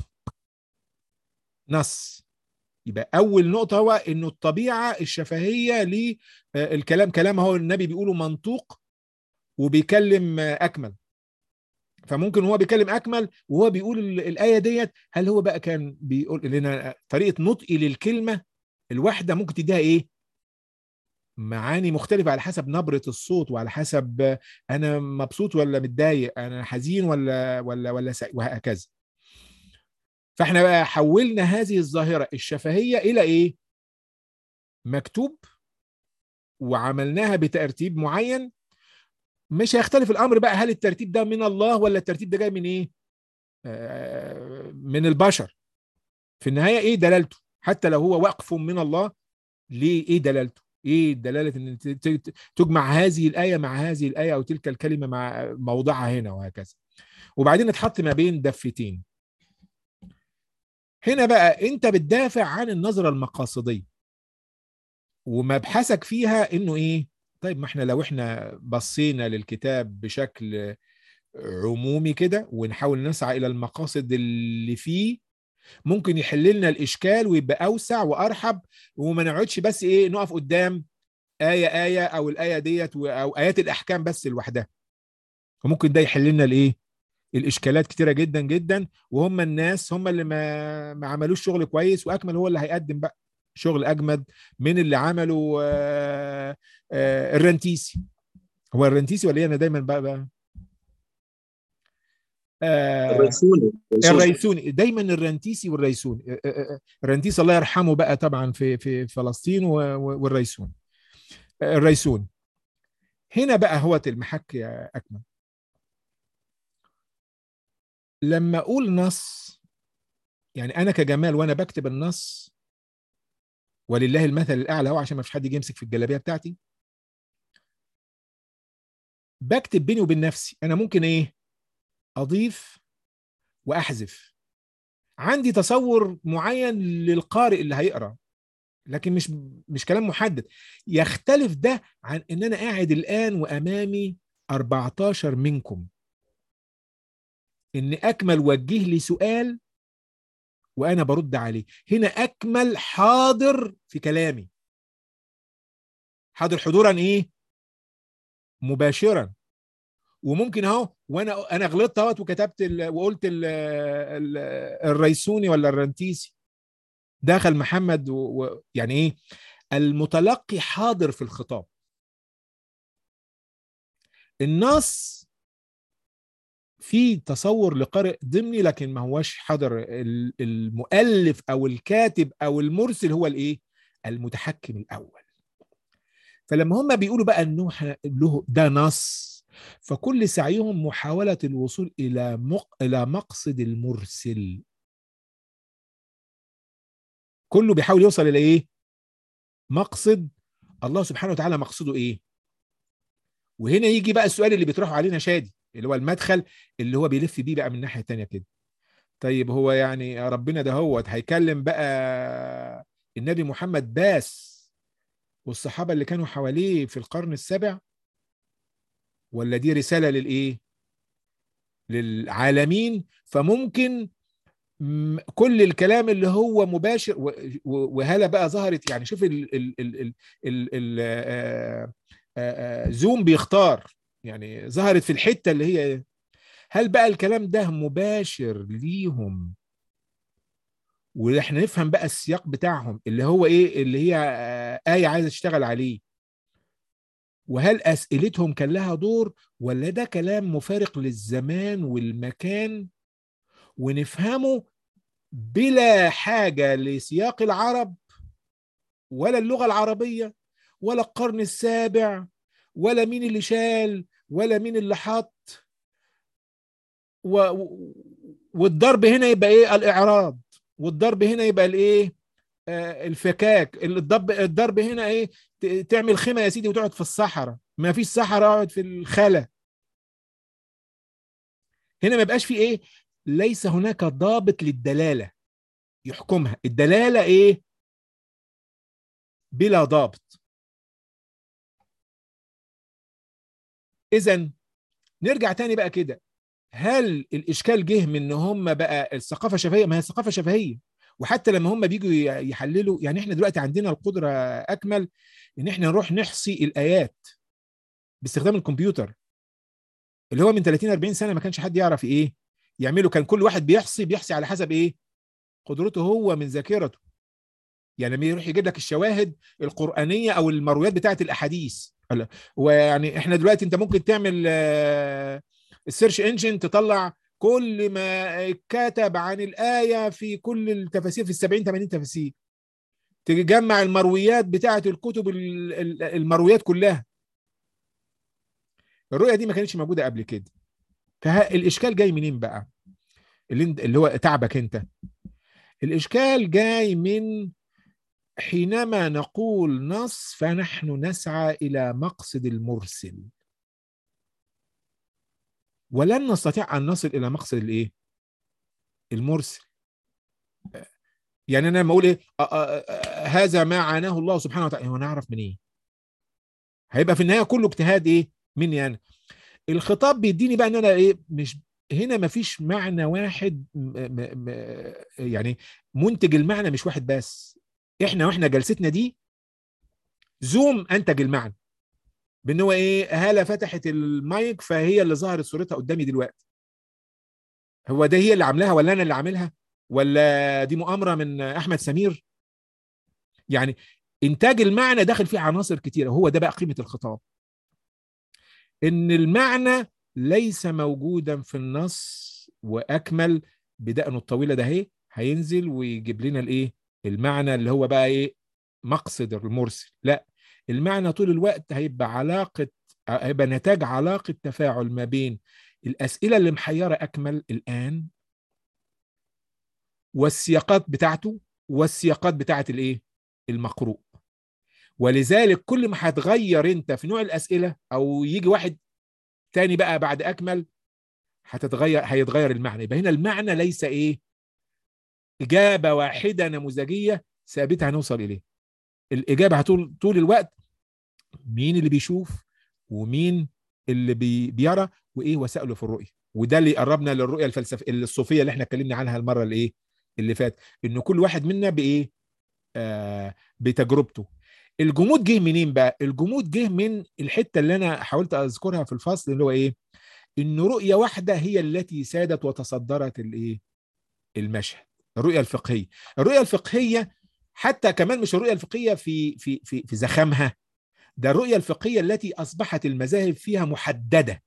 نص يبقى اول نقطه هو انه الطبيعه الشفهيه للكلام كلام هو النبي بيقوله منطوق وبيكلم آه، اكمل فممكن هو بيكلم اكمل وهو بيقول ال- الايه ديت هل هو بقى كان بيقول لنا طريقه نطقي للكلمه الواحده ممكن تديها ايه معاني مختلفة على حسب نبرة الصوت وعلى حسب آه، أنا مبسوط ولا متضايق أنا حزين ولا ولا ولا سعيد وهكذا فاحنا بقى حولنا هذه الظاهرة الشفهية إلى إيه؟ مكتوب وعملناها بترتيب معين مش هيختلف الأمر بقى هل الترتيب ده من الله ولا الترتيب ده جاي من إيه؟ آه، من البشر في النهاية إيه دلالته؟ حتى لو هو وقف من الله ليه إيه دلالته؟ ايه دلاله ان ت- ت- تجمع هذه الايه مع هذه الايه او تلك الكلمه مع موضعها هنا وهكذا وبعدين اتحط ما بين دفتين هنا بقى انت بتدافع عن النظره المقاصديه ومبحثك فيها انه ايه طيب ما احنا لو احنا بصينا للكتاب بشكل عمومي كده ونحاول نسعى الى المقاصد اللي فيه ممكن يحل لنا الاشكال ويبقى اوسع وارحب وما نقعدش بس ايه نقف قدام ايه ايه او الايه ديت و- او ايات الاحكام بس لوحدها وممكن ده يحل لنا الايه الاشكالات كتيره جدا جدا وهم الناس هم اللي ما ما عملوش شغل كويس واكمل هو اللي هيقدم بقى شغل اجمد من اللي عمله آه، آه، الرنتيسي هو الرنتيسي ولا ايه انا دايما بقى, بقى آه، الريسوني الريسوني دايما الرنتيسي والريسوني آه، آه، آه، الرنتيسي الله يرحمه بقى طبعا في في فلسطين و- و- والريسوني آه، الريسوني هنا بقى هو المحك يا اكمل لما اقول نص يعني انا كجمال وانا بكتب النص ولله المثل الاعلى هو عشان ما فيش حد يجي يمسك في الجلابيه بتاعتي بكتب بيني وبين نفسي انا ممكن ايه اضيف واحذف عندي تصور معين للقارئ اللي هيقرا لكن مش مش كلام محدد يختلف ده عن ان انا قاعد الان وامامي 14 منكم ان اكمل وجه لي سؤال وانا برد عليه هنا اكمل حاضر في كلامي حاضر حضورا ايه مباشرا وممكن اهو وانا انا غلطت اهوت وكتبت ال وقلت ال ال الريسوني ولا الرنتيسي دخل محمد و و يعني ايه المتلقي حاضر في الخطاب النص في تصور لقارئ ضمني لكن ما هوش حاضر ال- المؤلف او الكاتب او المرسل هو الايه المتحكم الاول فلما هم بيقولوا بقى انه ح- له ده نص فكل سعيهم محاولة الوصول إلى مق... إلى مقصد المرسل كله بيحاول يوصل إلى إيه؟ مقصد الله سبحانه وتعالى مقصده إيه؟ وهنا يجي بقى السؤال اللي بيطرحه علينا شادي اللي هو المدخل اللي هو بيلف بيه بقى من الناحية التانية كده طيب هو يعني يا ربنا ده هو هيكلم بقى النبي محمد باس والصحابة اللي كانوا حواليه في القرن السابع ولا دي رسالة للإيه؟ للعالمين فممكن م- كل الكلام اللي هو مباشر و- و- وهلا بقى ظهرت يعني شوف ال ال ال ال ال ال آه، آه، آه، زوم بيختار يعني ظهرت في الحتة اللي هي هل بقى الكلام ده مباشر ليهم واحنا نفهم بقى السياق بتاعهم اللي هو ايه اللي هي آه، آية عايزة تشتغل عليه وهل أسئلتهم كان لها دور ولا ده كلام مفارق للزمان والمكان ونفهمه بلا حاجه لسياق العرب ولا اللغه العربيه ولا القرن السابع ولا مين اللي شال ولا مين اللي حط و... و- والضرب هنا يبقى ايه الاعراض والضرب هنا يبقى الايه آه الفكاك الضرب الضرب هنا ايه ت- تعمل خيمه يا سيدي وتقعد في الصحراء ما فيش صحراء اقعد في الخلا هنا ما يبقاش في ايه ليس هناك ضابط للدلاله يحكمها الدلاله ايه بلا ضابط اذا نرجع تاني بقى كده هل الاشكال جه من ان هم بقى الثقافه شفهيه ما هي الثقافه شفهيه وحتى لما هم بيجوا ي- يحللوا يعني احنا دلوقتي عندنا القدره اكمل ان احنا نروح نحصي الايات باستخدام الكمبيوتر اللي هو من 30 40 سنه ما كانش حد يعرف ايه يعمله كان كل واحد بيحصي بيحصي على حسب ايه قدرته هو من ذاكرته يعني لما يروح يجيب لك الشواهد القرآنية أو المرويات بتاعة الأحاديث هلا، ويعني احنا دلوقتي انت ممكن تعمل آه، السيرش انجن تطلع كل ما كتب عن الآية في كل التفاسير في السبعين 80 تفاسير تجمع المرويات بتاعة الكتب ال- ال- المرويات كلها الرؤية دي ما كانتش موجودة قبل كده فالإشكال جاي منين بقى اللي, انت- اللي هو تعبك انت الإشكال جاي من حينما نقول نص فنحن نسعى إلى مقصد المرسل ولن نستطيع أن نصل إلى مقصد الإيه؟ المرسل يعني أنا لما أقول إيه آه، آه، آه، هذا ما عاناه الله سبحانه وتعالى هو نعرف من إيه؟ هيبقى في النهاية كله اجتهاد إيه؟ مني أنا الخطاب بيديني بقى إن أنا إيه مش هنا مفيش معنى واحد م م م يعني منتج المعنى مش واحد بس احنا واحنا جلستنا دي زوم انتج المعنى بان هو ايه هاله فتحت المايك فهي اللي ظهرت صورتها قدامي دلوقتي هو ده هي اللي عاملاها ولا انا اللي عاملها ولا دي مؤامره من احمد سمير يعني انتاج المعنى داخل فيه عناصر كتيره هو ده بقى قيمه الخطاب ان المعنى ليس موجودا في النص واكمل بدقنه الطويله ده اهي هينزل ويجيب لنا الايه المعنى اللي هو بقى ايه مقصد المرسل لا المعنى طول الوقت هيبقى علاقه هيبقى نتاج علاقه تفاعل ما بين الاسئله اللي محيره اكمل الان والسياقات بتاعته والسياقات بتاعه الايه المقروء ولذلك كل ما هتغير انت في نوع الاسئله او يجي واحد تاني بقى بعد اكمل هتتغير هيتغير المعنى يبقى هنا المعنى ليس ايه اجابه واحده نموذجيه ثابته هنوصل اليه الاجابه هطول طول الوقت مين اللي بيشوف ومين اللي بي بيرى وايه وسائله في الرؤيه وده اللي قربنا للرؤيه الفلسفيه الصوفيه اللي احنا اتكلمنا عنها المره اللي ايه اللي فات ان كل واحد منا بايه آه بتجربته الجمود جه منين بقى الجمود جه من الحته اللي انا حاولت اذكرها في الفصل اللي هو ايه ان رؤيه واحده هي التي سادت وتصدرت الايه المشهد الرؤيه الفقهيه الرؤيه الفقهيه حتى كمان مش الرؤيه الفقهيه في في في في زخمها ده الرؤيه الفقهيه التي اصبحت المذاهب فيها محدده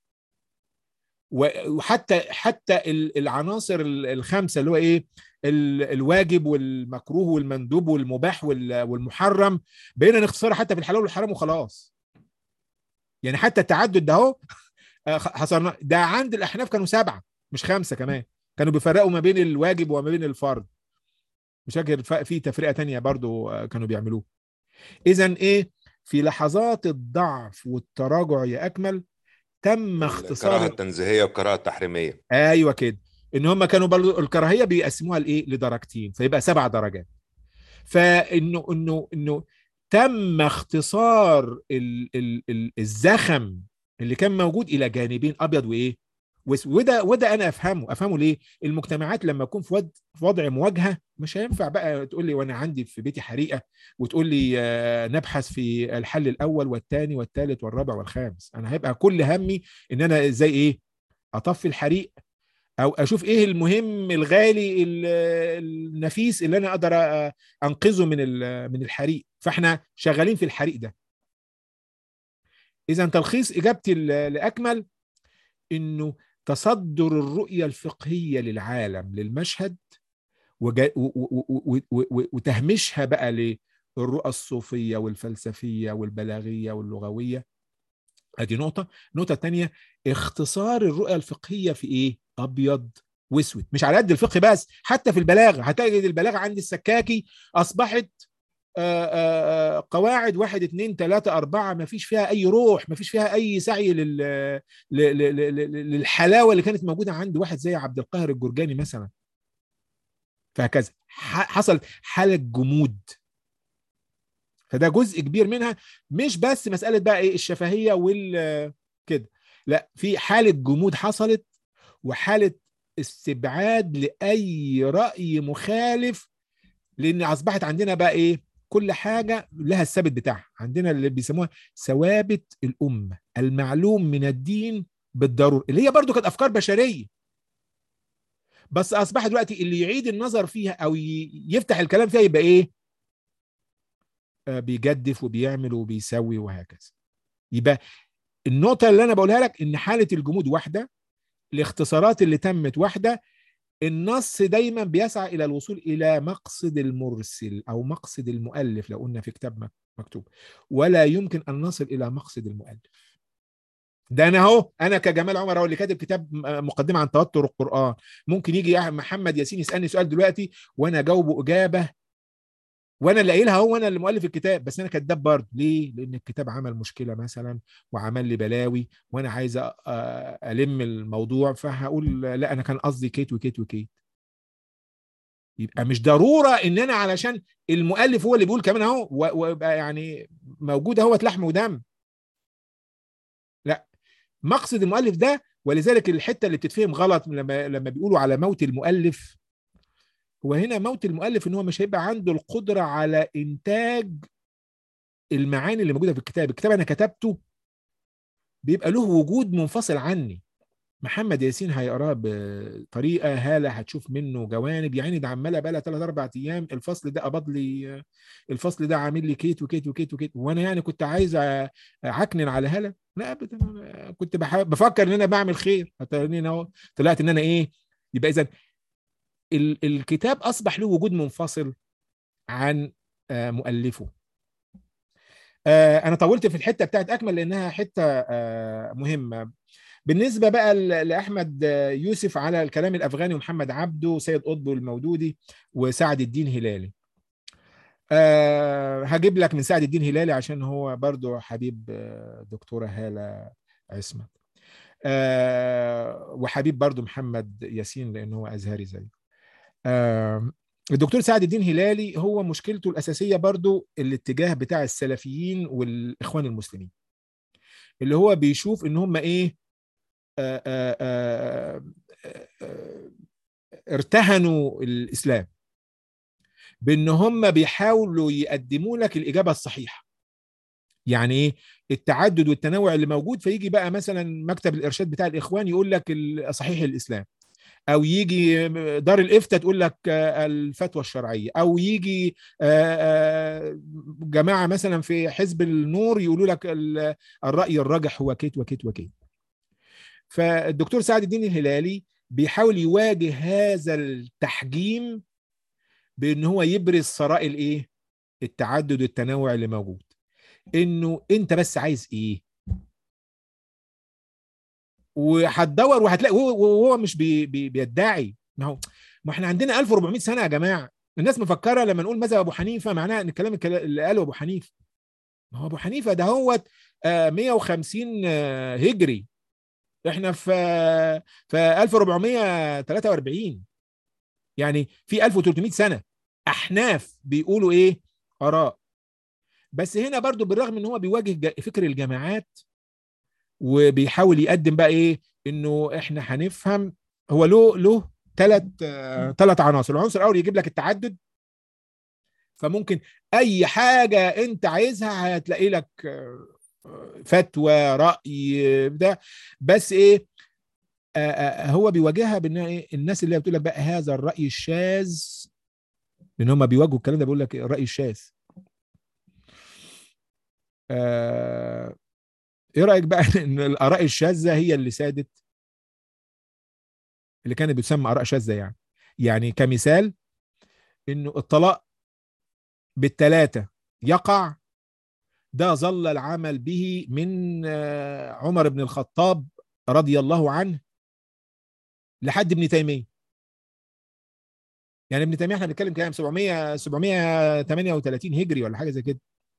وحتى حتى العناصر الخمسه اللي هو ايه الواجب والمكروه والمندوب والمباح والمحرم بقينا نختصرها حتى في الحلال والحرام وخلاص يعني حتى التعدد ده اهو حصلنا ده عند الاحناف كانوا سبعه مش خمسه كمان كانوا بيفرقوا ما بين الواجب وما بين الفرض مش فاكر في تفرقه تانية برضو كانوا بيعملوه اذا ايه في لحظات الضعف والتراجع يا اكمل تم اختصار الكراهه التنزيهيه والكراهه التحريميه ايوه كده ان هم كانوا برضو الكراهيه بيقسموها لايه لدرجتين فيبقى سبع درجات فانه انه انه تم اختصار ال ال ال الزخم اللي كان موجود الى جانبين ابيض وايه وده وده انا افهمه افهمه ليه المجتمعات لما تكون في وضع مواجهه مش هينفع بقى تقول لي وانا عندي في بيتي حريقه وتقول لي نبحث في الحل الاول والثاني والثالث والرابع والخامس انا هيبقى كل همي ان انا ازاي ايه اطفي الحريق او اشوف ايه المهم الغالي النفيس اللي انا اقدر انقذه من من الحريق فاحنا شغالين في الحريق ده اذا تلخيص اجابتي لاكمل انه تصدر الرؤيه الفقهيه للعالم للمشهد وجا- و- و- و- و- و- وتهميشها بقى للرؤى الصوفيه والفلسفيه والبلاغيه واللغويه ادي نقطه النقطه الثانيه اختصار الرؤيه الفقهيه في ايه ابيض واسود مش على قد الفقه بس حتى في البلاغه هتجد البلاغه عند السكاكي اصبحت آه، آه، آه، قواعد واحد اتنين تلاتة أربعة ما فيش فيها أي روح ما فيش فيها أي سعي لل... ل- ل- ل- ل- للحلاوة اللي كانت موجودة عند واحد زي عبد القاهر الجرجاني مثلا فهكذا ح- حصل حالة جمود فده جزء كبير منها مش بس مسألة بقى إيه الشفهية وال كده لا في حالة جمود حصلت وحالة استبعاد لأي رأي مخالف لأن أصبحت عندنا بقى إيه كل حاجة لها الثابت بتاعها عندنا اللي بيسموها ثوابت الأمة المعلوم من الدين بالضرورة اللي هي برضو كانت أفكار بشرية بس أصبح دلوقتي اللي يعيد النظر فيها أو ي- يفتح الكلام فيها يبقى إيه آه، بيجدف وبيعمل وبيسوي وهكذا يبقى النقطة اللي أنا بقولها لك إن حالة الجمود واحدة الاختصارات اللي تمت واحدة النص دايما بيسعى الى الوصول الى مقصد المرسل او مقصد المؤلف لو قلنا في كتاب مك- مكتوب ولا يمكن ان نصل الى مقصد المؤلف ده انا اهو انا كجمال عمر اهو اللي كاتب كتاب م- مقدمه عن توتر القران ممكن يجي يا محمد ياسين يسالني سؤال دلوقتي وانا اجاوبه اجابه وانا اللي قايلها هو انا اللي مؤلف الكتاب بس انا كذاب برضه ليه لان الكتاب عمل مشكله مثلا وعمل لي بلاوي وانا عايز أ- أ- الم الموضوع فهقول لا انا كان قصدي كيت وكيت وكيت يبقى مش ضروره ان انا علشان المؤلف هو اللي بيقول كمان اهو و- ويبقى يعني موجود اهوت لحم ودم لا مقصد المؤلف ده ولذلك الحته اللي بتتفهم غلط لما لما بيقولوا على موت المؤلف هو هنا موت المؤلف ان هو مش هيبقى عنده القدره على انتاج المعاني اللي موجوده في الكتاب الكتاب انا كتبته بيبقى له وجود منفصل عني محمد ياسين هيقراه بطريقه هاله هتشوف منه جوانب يعني ده عماله بقى لها ثلاث اربع ايام الفصل ده قبض لي الفصل ده عامل لي كيت وكيت وكيت وكيت وانا يعني كنت عايز أ- اعكنن على هاله لا ابدا أنا كنت بح- بفكر ان انا بعمل خير هتلاقيني أهو طلعت ان انا ايه يبقى اذا ال- الكتاب اصبح له وجود منفصل عن آه، مؤلفه آه، انا طولت في الحته بتاعت اكمل لانها حته آه، مهمه بالنسبه بقى ل- لاحمد آه، يوسف على الكلام الافغاني ومحمد عبده وسيد قطب المودودي وسعد الدين هلالي أه هجيب لك من سعد الدين هلالي عشان هو برضو حبيب آه، دكتوره هاله عصمت أه وحبيب برضو محمد ياسين لانه هو ازهري زيه آه، الدكتور سعد الدين هلالي هو مشكلته الأساسية برضو الاتجاه بتاع السلفيين والإخوان المسلمين اللي هو بيشوف إن هم إيه آه، آه، آه، آه، آه، ارتهنوا الإسلام بإن هم بيحاولوا يقدموا لك الإجابة الصحيحة يعني ايه التعدد والتنوع اللي موجود فيجي بقى مثلا مكتب الارشاد بتاع الاخوان يقول لك ال- صحيح الاسلام او يجي دار الافتاء تقول لك آه، الفتوى الشرعيه او يجي آه، آه، جماعه مثلا في حزب النور يقولوا لك ال- الراي الراجح هو كيت وكيت وكيت فالدكتور سعد الدين الهلالي بيحاول يواجه هذا التحجيم بان هو يبرز ثراء الايه التعدد والتنوع اللي موجود انه انت بس عايز ايه وهتدور وهتلاقي وهو وهو مش بي بي بيدعي ما هو ما احنا عندنا 1400 سنه يا جماعه الناس مفكره لما نقول مذهب ابو حنيفه معناها ان الكلام الكلا- اللي قاله ابو حنيفه ما هو ابو حنيفه ده هو 150 آه، هجري احنا في في 1443 يعني في 1300 سنه احناف بيقولوا ايه اراء بس هنا برضو بالرغم ان هو بيواجه جا- فكر الجماعات وبيحاول يقدم بقى ايه انه احنا هنفهم هو له له ثلاث ثلاث عناصر العنصر الاول يجيب لك التعدد فممكن اي حاجه انت عايزها هتلاقي لك آه، آه، فتوى راي بتاع بس ايه آه، آه، هو بيواجهها بان ايه الناس اللي بتقول لك بقى هذا الراي الشاذ لان هم بيواجهوا الكلام ده بيقول لك الراي الشاذ آه، ايه رايك بقى ان الاراء الشاذه هي اللي سادت اللي كانت بتسمى اراء شاذه يعني يعني كمثال انه الطلاق بالثلاثه يقع ده ظل العمل به من آه، عمر بن الخطاب رضي الله عنه لحد ابن تيميه يعني ابن تيميه احنا بنتكلم كام 700 738 هجري ولا حاجه زي كده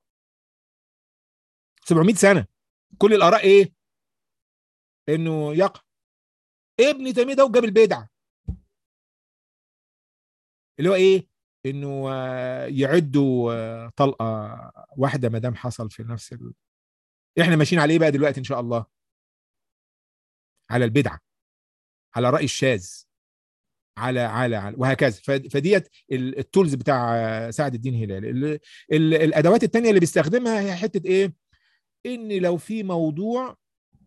700 سنه كل الاراء ايه انه يقع ابن تيميه ده وجاب البدعه اللي هو ايه انه آه، يعدوا آه، طلقه واحده ما دام حصل في نفس ال... احنا ماشيين على ايه بقى دلوقتي ان شاء الله على البدعه على الراي الشاذ على على على وهكذا ف- فديت ال- التولز بتاع آه، سعد الدين هلال ال- ال- الادوات التانية اللي بيستخدمها هي حته ايه ان لو في موضوع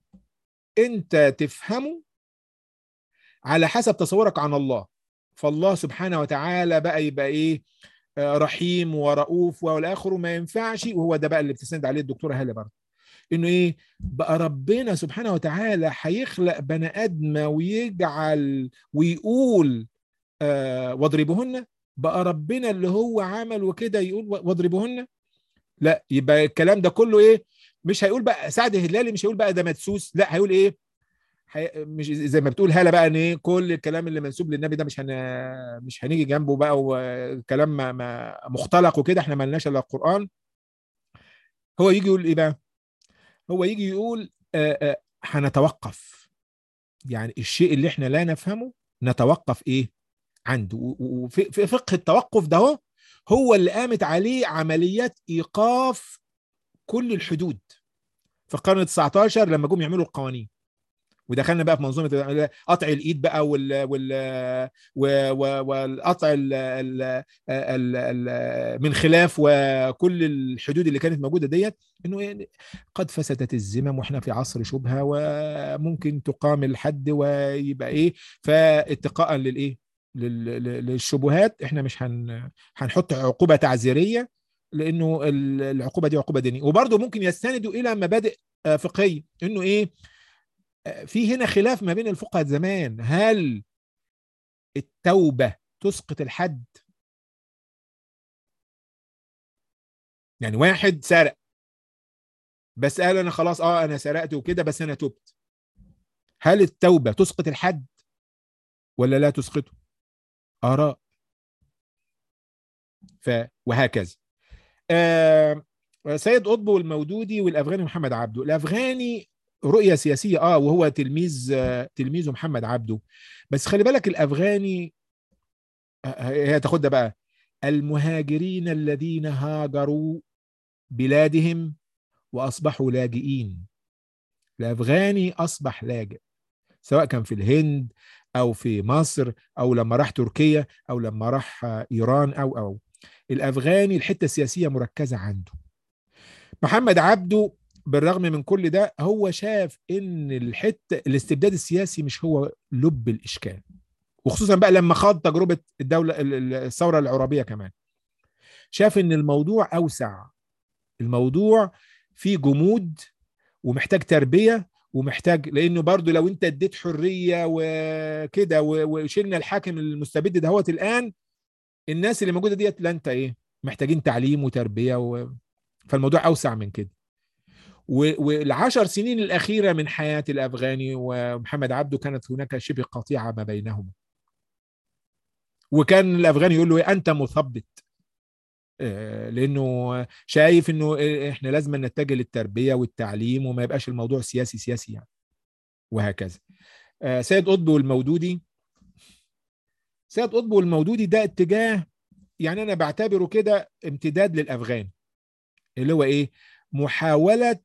انت تفهمه على حسب تصورك عن الله فالله سبحانه وتعالى بقى يبقى ايه آه، رحيم ورؤوف والاخر ما ينفعش وهو ده بقى اللي بتسند عليه الدكتوره هاله برضه انه ايه بقى ربنا سبحانه وتعالى هيخلق بني ادم ويجعل ويقول آه واضربوهن بقى ربنا اللي هو عمل وكده يقول واضربوهن لا يبقى الكلام ده كله ايه مش هيقول بقى سعد الهلالي مش هيقول بقى ده مدسوس لا هيقول ايه حي... مش زي ما بتقول هلا بقى ان ايه كل الكلام اللي منسوب للنبي ده مش هن... مش هنيجي جنبه بقى وكلام ما... ما مختلق وكده احنا مالناش الا القران هو يجي يقول ايه بقى هو يجي يقول آه آه هنتوقف يعني الشيء اللي احنا لا نفهمه نتوقف ايه عنده وفي في فقه التوقف ده هو هو اللي قامت عليه عمليات ايقاف كل الحدود في القرن ال 19 لما جم يعملوا القوانين ودخلنا بقى في منظومه قطع الايد بقى وال وال والقطع ال ال ال ال من خلاف وكل الحدود اللي كانت موجوده ديت انه قد فسدت الذمم واحنا في عصر شبهه وممكن تقام الحد ويبقى ايه فاتقاء للايه للشبهات احنا مش هن هنحط عقوبه تعزيريه لانه العقوبه دي عقوبه دينيه وبرضه ممكن يستندوا الى مبادئ فقهيه انه ايه في هنا خلاف ما بين الفقهاء زمان هل التوبه تسقط الحد يعني واحد سرق بس قال انا خلاص اه انا سرقت وكده بس انا تبت هل التوبه تسقط الحد ولا لا تسقطه اراء ف وهكذا آه سيد قطب والمودودي والافغاني محمد عبده الافغاني رؤيه سياسيه اه وهو تلميذ آه تلميذه محمد عبده بس خلي بالك الافغاني هي تاخد ده بقى المهاجرين الذين هاجروا بلادهم واصبحوا لاجئين الافغاني اصبح لاجئ سواء كان في الهند او في مصر او لما راح تركيا او لما راح ايران او او الافغاني الحته السياسيه مركزه عنده محمد عبده بالرغم من كل ده هو شاف ان الحته الاستبداد السياسي مش هو لب الاشكال وخصوصا بقى لما خاض تجربه الدوله الثوره العربيه كمان شاف ان الموضوع اوسع الموضوع فيه جمود ومحتاج تربيه ومحتاج لانه برضو لو انت اديت حريه وكده وشلنا الحاكم المستبد دهوت الان الناس اللي موجوده ديت لا انت ايه محتاجين تعليم وتربيه و... فالموضوع اوسع من كده والعشر سنين الاخيره من حياه الافغاني ومحمد عبده كانت هناك شبه قطيعه ما بينهما وكان الافغاني يقول له ايه انت مثبت لانه شايف انه احنا لازم نتجه للتربيه والتعليم وما يبقاش الموضوع سياسي سياسي يعني وهكذا سيد قطب والمودودي سيد قطب والمودودي ده اتجاه يعني انا بعتبره كده امتداد للافغان اللي هو ايه محاوله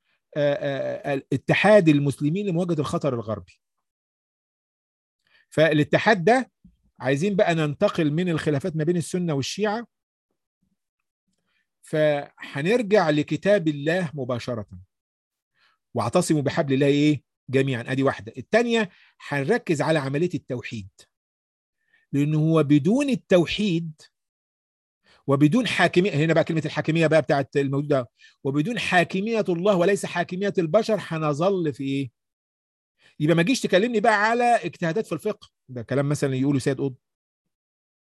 اتحاد المسلمين لمواجهه الخطر الغربي فالاتحاد ده عايزين بقى ننتقل من الخلافات ما بين السنه والشيعه فهنرجع لكتاب الله مباشرة واعتصموا بحبل الله ايه جميعا ادي واحدة الثانية هنركز على عملية التوحيد لانه هو بدون التوحيد وبدون حاكمية هنا بقى كلمة الحاكمية بقى بتاعت الموجود ده وبدون حاكمية الله وليس حاكمية البشر هنظل في ايه يبقى ما جيش تكلمني بقى على اجتهادات في الفقه ده كلام مثلا يقوله سيد قطب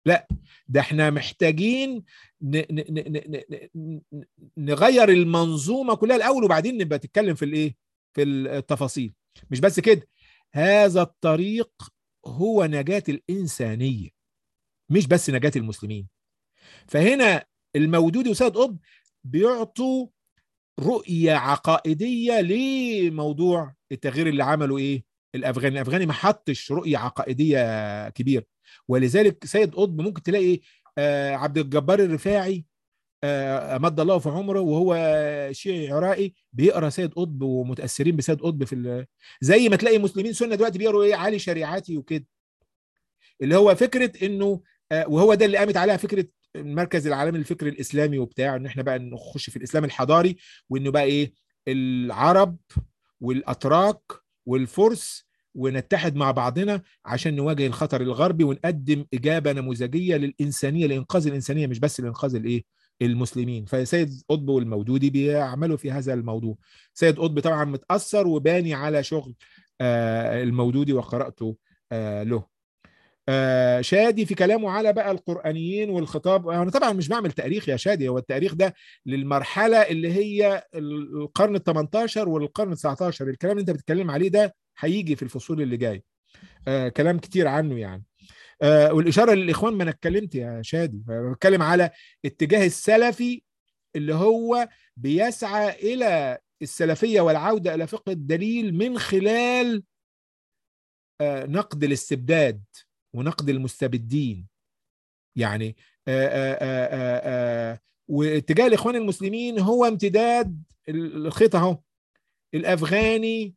لا ده احنا محتاجين ن ن ن ن ن ن نغير المنظومه كلها الاول وبعدين نبقى تتكلم في الايه في التفاصيل مش بس كده هذا الطريق هو نجاه الانسانيه مش بس نجاه المسلمين فهنا المودودي وسيد قطب بيعطوا رؤيه عقائديه لموضوع التغيير اللي عمله ايه الافغاني الافغاني ما حطش رؤيه عقائديه كبيره ولذلك سيد قطب ممكن تلاقي آه عبد الجبار الرفاعي آه مد الله في عمره وهو شيعي عراقي بيقرا سيد قطب ومتاثرين بسيد قطب في زي ما تلاقي مسلمين سنه دلوقتي بيقروا ايه علي شريعتي وكده اللي هو فكره انه آه وهو ده اللي قامت عليها فكره المركز العالمي للفكر الاسلامي وبتاع ان احنا بقى نخش في الاسلام الحضاري وانه بقى ايه العرب والاتراك والفرس ونتحد مع بعضنا عشان نواجه الخطر الغربي ونقدم اجابه نموذجيه للانسانيه لانقاذ الانسانيه مش بس لانقاذ الايه المسلمين فسيد قطب والمودودي بيعملوا في هذا الموضوع سيد قطب طبعا متاثر وباني على شغل آه المودودي وقراته آه له آه شادي في كلامه على بقى القرآنيين والخطاب أنا طبعا مش بعمل تاريخ يا شادي هو التاريخ ده للمرحلة اللي هي القرن ال 18 والقرن ال 19 الكلام اللي أنت بتتكلم عليه ده هيجي في الفصول اللي جاي آه كلام كتير عنه يعني آه والإشارة للإخوان ما أنا اتكلمت يا شادي بتكلم على اتجاه السلفي اللي هو بيسعى إلى السلفية والعودة إلى فقه الدليل من خلال نقد الاستبداد ونقد المستبدين يعني آآ آآ آآ واتجاه الاخوان المسلمين هو امتداد الخيط اهو الافغاني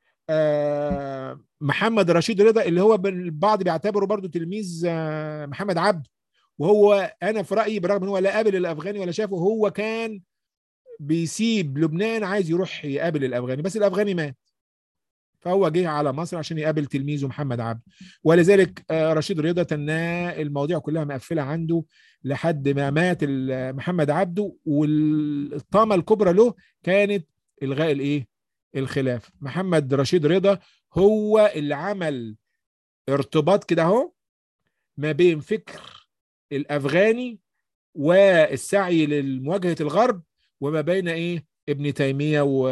محمد رشيد رضا اللي هو البعض بيعتبره برضو تلميذ محمد عبد وهو انا في رايي برغم ان هو لا قابل الافغاني ولا شافه هو كان بيسيب لبنان عايز يروح يقابل الافغاني بس الافغاني مات فهو جه على مصر عشان يقابل تلميذه محمد عبد ولذلك رشيد رضا تناه المواضيع كلها مقفله عنده لحد ما مات محمد عبده والطامه الكبرى له كانت الغاء الايه الخلاف محمد رشيد رضا هو اللي عمل ارتباط كده اهو ما بين فكر الافغاني والسعي لمواجهه الغرب وما بين ايه ابن تيميه و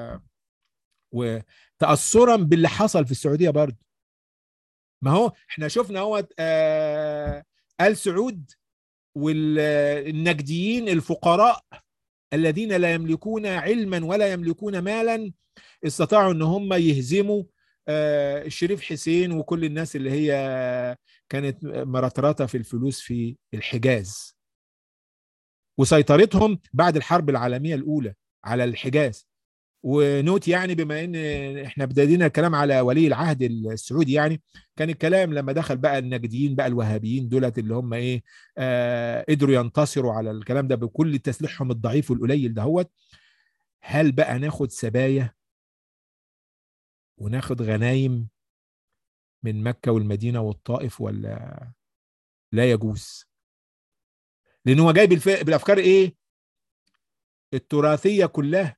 وتاثرا باللي حصل في السعوديه برضه ما هو احنا شفنا هو آه ال سعود والنجديين الفقراء الذين لا يملكون علما ولا يملكون مالا استطاعوا ان هم يهزموا آه الشريف حسين وكل الناس اللي هي كانت مرطرطه في الفلوس في الحجاز وسيطرتهم بعد الحرب العالميه الاولى على الحجاز ونوت يعني بما ان احنا بدأنا الكلام على ولي العهد السعودي يعني كان الكلام لما دخل بقى النجديين بقى الوهابيين دولت اللي هم ايه آه قدروا ينتصروا على الكلام ده بكل تسليحهم الضعيف والقليل دهوت هل بقى ناخد سبايا وناخد غنايم من مكة والمدينة والطائف ولا لا يجوز لان هو جاي بالافكار ايه التراثية كلها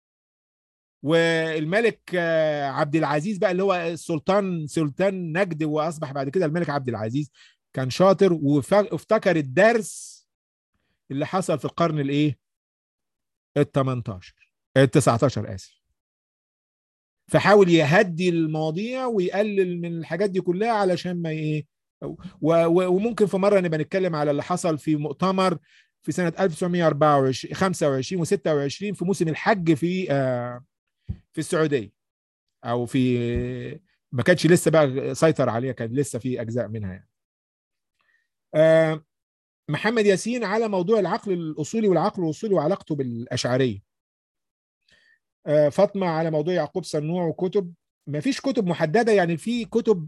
والملك عبد العزيز بقى اللي هو السلطان سلطان نجد واصبح بعد كده الملك عبد العزيز كان شاطر وافتكر الدرس اللي حصل في القرن الايه ال 18 ال 19 اسف فحاول يهدي المواضيع ويقلل من الحاجات دي كلها علشان ما ايه وممكن في مره نبقى نتكلم على اللي حصل في مؤتمر في سنه 1924 25 و26 في موسم الحج في آه في السعوديه او في ما كانش لسه بقى سيطر عليها كان لسه في اجزاء منها يعني. آه محمد ياسين على موضوع العقل الاصولي والعقل الوصولي وعلاقته بالاشعريه. آه فاطمه على موضوع يعقوب صنوع وكتب ما فيش كتب محدده يعني في كتب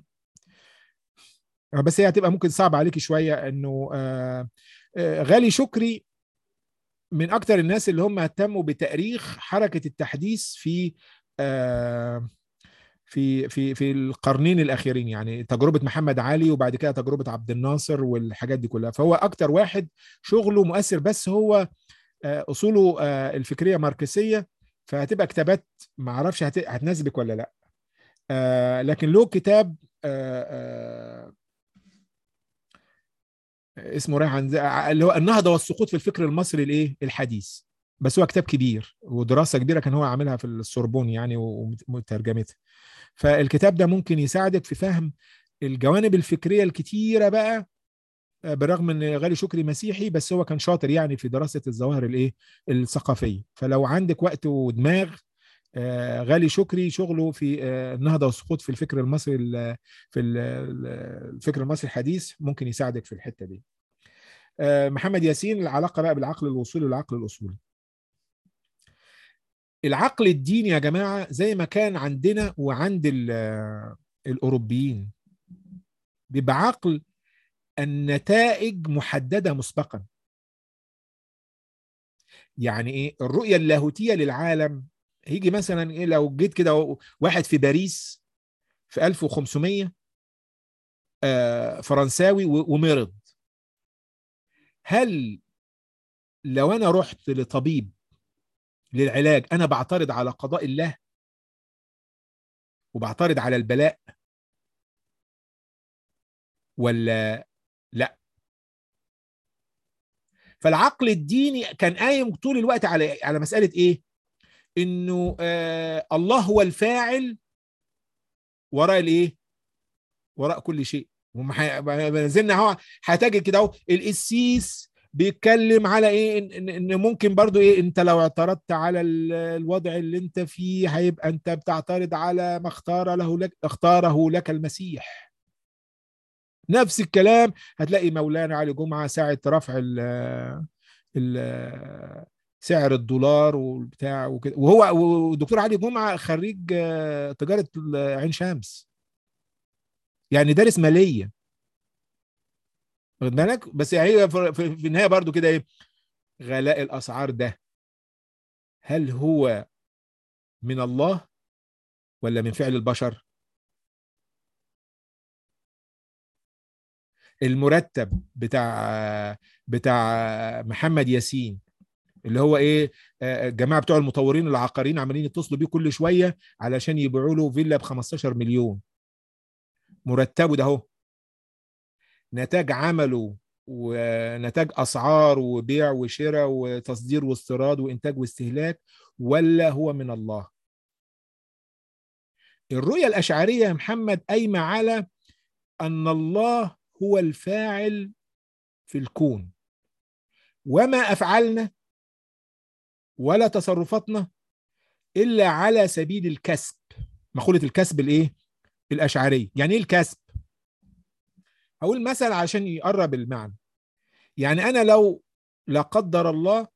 بس هي هتبقى ممكن صعب عليك شويه انه آه آه غالي شكري من اكتر الناس اللي هم اهتموا بتاريخ حركه التحديث في آه في في في القرنين الاخيرين يعني تجربه محمد علي وبعد كده تجربه عبد الناصر والحاجات دي كلها فهو اكتر واحد شغله مؤثر بس هو آه اصوله آه الفكريه ماركسيه فهتبقى كتابات ما اعرفش هتناسبك ولا لا لكن له كتاب اسمه رايح عن اللي هو النهضه والسقوط في الفكر المصري الايه الحديث بس هو كتاب كبير ودراسه كبيره كان هو عاملها في السوربون يعني وترجمتها فالكتاب ده ممكن يساعدك في فهم الجوانب الفكريه الكتيره بقى بالرغم ان غالي شكري مسيحي بس هو كان شاطر يعني في دراسه الظواهر الايه الثقافيه فلو عندك وقت ودماغ غالي شكري شغله في النهضه والسقوط في الفكر المصري في الفكر المصري الحديث ممكن يساعدك في الحته دي محمد ياسين العلاقه بقى بالعقل الوصولي والعقل الاصولي العقل الديني يا جماعه زي ما كان عندنا وعند الاوروبيين بيبقى عقل النتائج محدده مسبقا يعني ايه الرؤيه اللاهوتيه للعالم هيجي مثلا ايه لو جيت كده واحد في باريس في 1500 آه فرنساوي ومرض هل لو انا رحت لطبيب للعلاج انا بعترض على قضاء الله وبعترض على البلاء ولا لا فالعقل الديني كان قايم طول الوقت على على مساله ايه انه آه الله هو الفاعل وراء الايه وراء كل شيء ما زلنا اهو هتجد كده اهو القسيس بيتكلم على ايه ان, إن ممكن برضو ايه انت لو اعترضت على الوضع اللي انت فيه هيبقى انت بتعترض على ما اختار له لك اختاره لك المسيح نفس الكلام هتلاقي مولانا علي جمعه ساعه رفع ال ال سعر الدولار والبتاع وكده وهو والدكتور علي جمعه خريج تجاره عين شمس يعني دارس ماليه واخد بالك بس هي في النهايه برضو كده ايه غلاء الاسعار ده هل هو من الله ولا من فعل البشر المرتب بتاع بتاع محمد ياسين اللي هو ايه الجماعه بتوع المطورين العقاريين عمالين يتصلوا بيه كل شويه علشان يبيعوا له فيلا ب 15 مليون مرتبه ده اهو نتاج عمله ونتاج اسعار وبيع وشراء وتصدير واستيراد وانتاج واستهلاك ولا هو من الله الرؤيه الاشعريه يا محمد قايمه على ان الله هو الفاعل في الكون وما افعلنا ولا تصرفاتنا الا على سبيل الكسب مقوله الكسب الايه الاشعريه يعني ايه الكسب هقول مثل عشان يقرب المعنى يعني انا لو لا قدر الله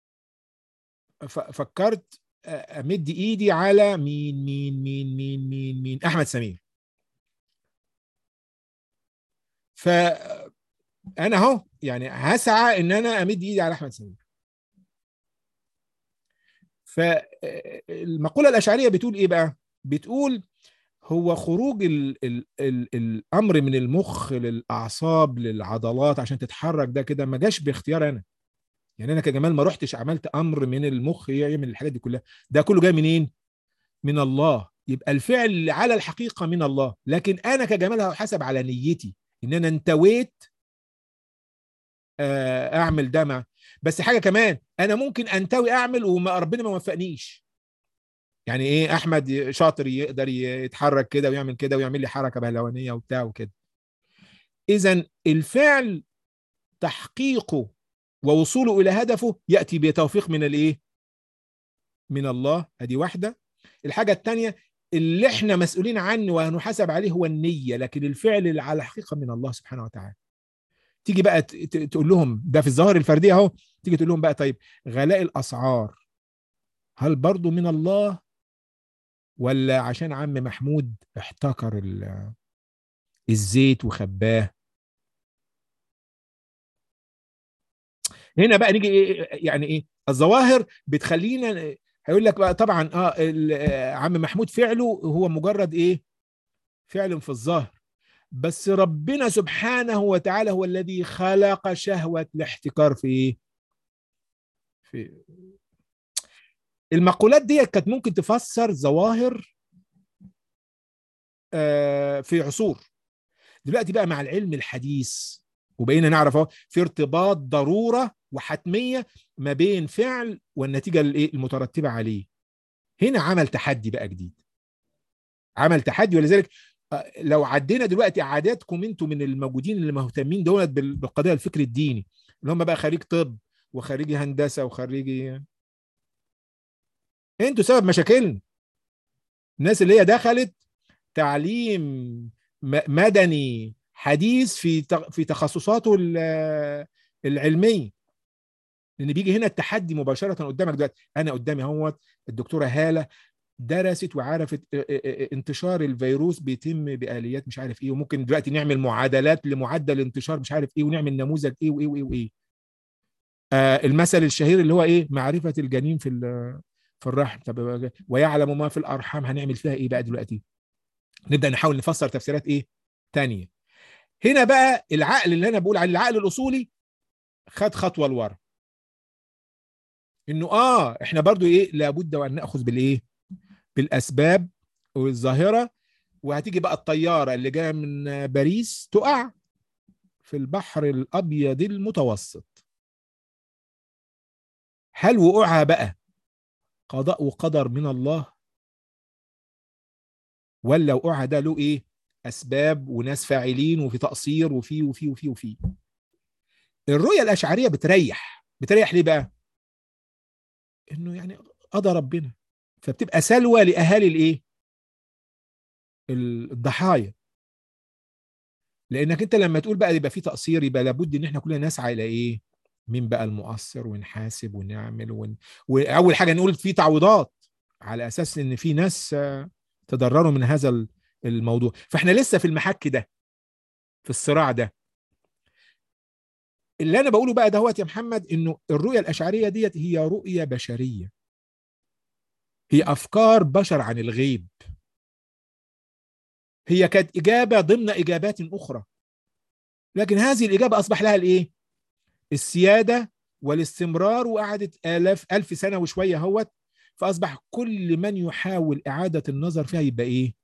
فكرت امد ايدي على مين مين مين مين مين مين احمد سمير ف انا اهو يعني هسعى ان انا امد ايدي على احمد سمير فالمقوله الاشعريه بتقول ايه بقى بتقول هو خروج ال ال ال الامر من المخ للاعصاب للعضلات عشان تتحرك ده كده ما جاش باختيار انا يعني انا كجمال ما رحتش عملت امر من المخ يعمل الحاجات دي كلها ده كله جاي منين من الله يبقى الفعل على الحقيقه من الله لكن انا كجمال هحاسب على نيتي ان انا انتويت اعمل ده مع بس حاجه كمان انا ممكن انتوي اعمل وما ربنا ما وفقنيش يعني ايه احمد شاطر يقدر يتحرك كده ويعمل كده ويعمل لي حركه بهلوانيه وبتاع وكده اذا الفعل تحقيقه ووصوله الى هدفه ياتي بتوفيق من الايه من الله ادي واحده الحاجه الثانيه اللي احنا مسؤولين عنه وهنحاسب عليه هو النيه لكن الفعل اللي على الحقيقه من الله سبحانه وتعالى تيجي بقى تقول لهم ده في الظاهر الفرديه اهو تيجي تقول لهم بقى طيب غلاء الاسعار هل برضو من الله ولا عشان عم محمود احتكر الزيت وخباه هنا بقى نيجي إيه يعني ايه الظواهر بتخلينا هيقول لك بقى طبعا اه عم محمود فعله هو مجرد ايه فعل في الظاهر بس ربنا سبحانه وتعالى هو الذي خلق شهوة الاحتكار في ايه في المقولات دي كانت ممكن تفسر ظواهر في عصور دلوقتي بقى مع العلم الحديث وبقينا نعرف اهو في ارتباط ضروره وحتميه ما بين فعل والنتيجه الايه المترتبه عليه هنا عمل تحدي بقى جديد عمل تحدي ولذلك آه، لو عدينا دلوقتي عاداتكم انتم من الموجودين اللي مهتمين دولت بال- بالقضيه الفكر الديني اللي هم بقى خريج طب وخريجي هندسه وخريجي انتوا سبب مشاكلنا الناس اللي هي دخلت تعليم م- مدني حديث في ت- في تخصصاته ال- العلميه لان بيجي هنا التحدي مباشره قدامك دلوقتي انا قدامي اهوت الدكتوره هاله درست وعرفت ا- ا- ا- انتشار الفيروس بيتم باليات مش عارف ايه وممكن دلوقتي نعمل معادلات لمعدل انتشار مش عارف ايه ونعمل نموذج ايه وايه وايه وايه آه المثل الشهير اللي هو ايه معرفه الجنين في ال- في الرحم طب ويعلم ما في الارحام هنعمل فيها ايه بقى دلوقتي نبدا نحاول نفسر تفسيرات ايه تانية هنا بقى العقل اللي انا بقول عليه العقل الاصولي خد خطوه لورا انه اه احنا برضو ايه لابد وان ناخذ بالايه بالاسباب والظاهره وهتيجي بقى الطياره اللي جايه من باريس تقع في البحر الابيض المتوسط هل وقوعها بقى قضاء وقدر من الله ولا وقوعها ده له ايه اسباب وناس فاعلين وفي تقصير وفي وفي وفي وفي الرؤيه الاشعريه بتريح بتريح ليه بقى انه يعني قضى ربنا فبتبقى سلوى لاهالي الايه الضحايا لانك انت لما تقول بقى يبقى في تقصير يبقى لابد ان احنا كلنا نسعى الى ايه مين بقى المقصر ونحاسب ونعمل ون... واول حاجه نقول في تعويضات على اساس ان في ناس آه، تضرروا من هذا ال- الموضوع فاحنا لسه في المحك ده في الصراع ده اللي انا بقوله بقى دهوت يا محمد انه الرؤيه الاشعريه ديت هي رؤيه بشريه هي افكار بشر عن الغيب هي كانت اجابه ضمن اجابات اخرى لكن هذه الاجابه اصبح لها الايه السياده والاستمرار وقعدت الاف الف سنه وشويه اهوت فاصبح كل من يحاول اعاده النظر فيها يبقى ايه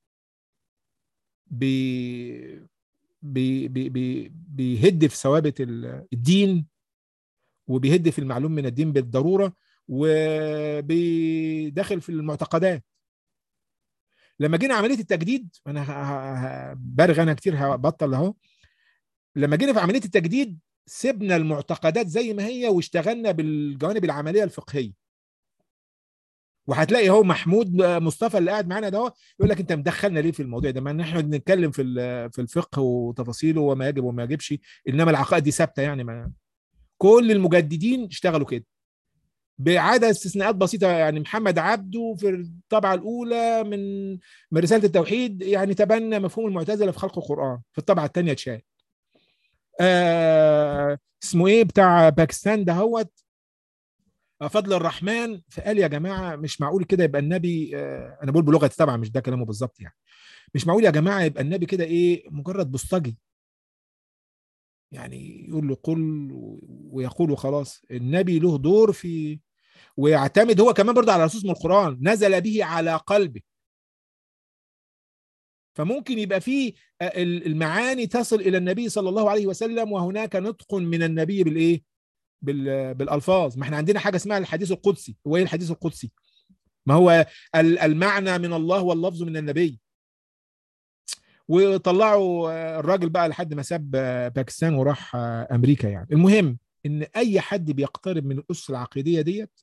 بي بي بي بي بيهد في ثوابت ال- الدين وبيهد في المعلوم من الدين بالضروره وبيدخل في المعتقدات لما جينا عمليه التجديد انا ه- ه- ه- برغي انا كتير هبطل اهو لما جينا في عمليه التجديد سيبنا المعتقدات زي ما هي واشتغلنا بالجوانب العمليه الفقهيه وهتلاقي هو محمود مصطفى اللي قاعد معانا ده هو يقول لك انت مدخلنا ليه في الموضوع ده ما ان احنا بنتكلم في ال- في الفقه وتفاصيله وما يجب وما يجبش انما العقائد دي ثابته يعني ما كل المجددين اشتغلوا كده بعدا استثناءات بسيطه يعني محمد عبده في الطبعه الاولى من من رساله التوحيد يعني تبنى مفهوم المعتزله في خلق القران في الطبعه الثانيه اتشال آه اسمه ايه بتاع باكستان ده هوت فضل الرحمن فقال يا جماعه مش معقول كده يبقى النبي آه انا بقول بلغتي طبعا مش ده كلامه بالظبط يعني مش معقول يا جماعه يبقى النبي كده ايه مجرد بوسطجي يعني يقول له قل ويقول خلاص النبي له دور في ويعتمد هو كمان برضه على نصوص من القرآن نزل به على قلبه فممكن يبقى فيه المعاني تصل إلى النبي صلى الله عليه وسلم وهناك نطق من النبي بالإيه بال- بالألفاظ ما احنا عندنا حاجة اسمها الحديث القدسي هو ايه الحديث القدسي ما هو ال- المعنى من الله واللفظ من النبي وطلعوا الراجل بقى لحد ما ساب باكستان وراح امريكا يعني المهم ان اي حد بيقترب من الاسس العقيديه ديت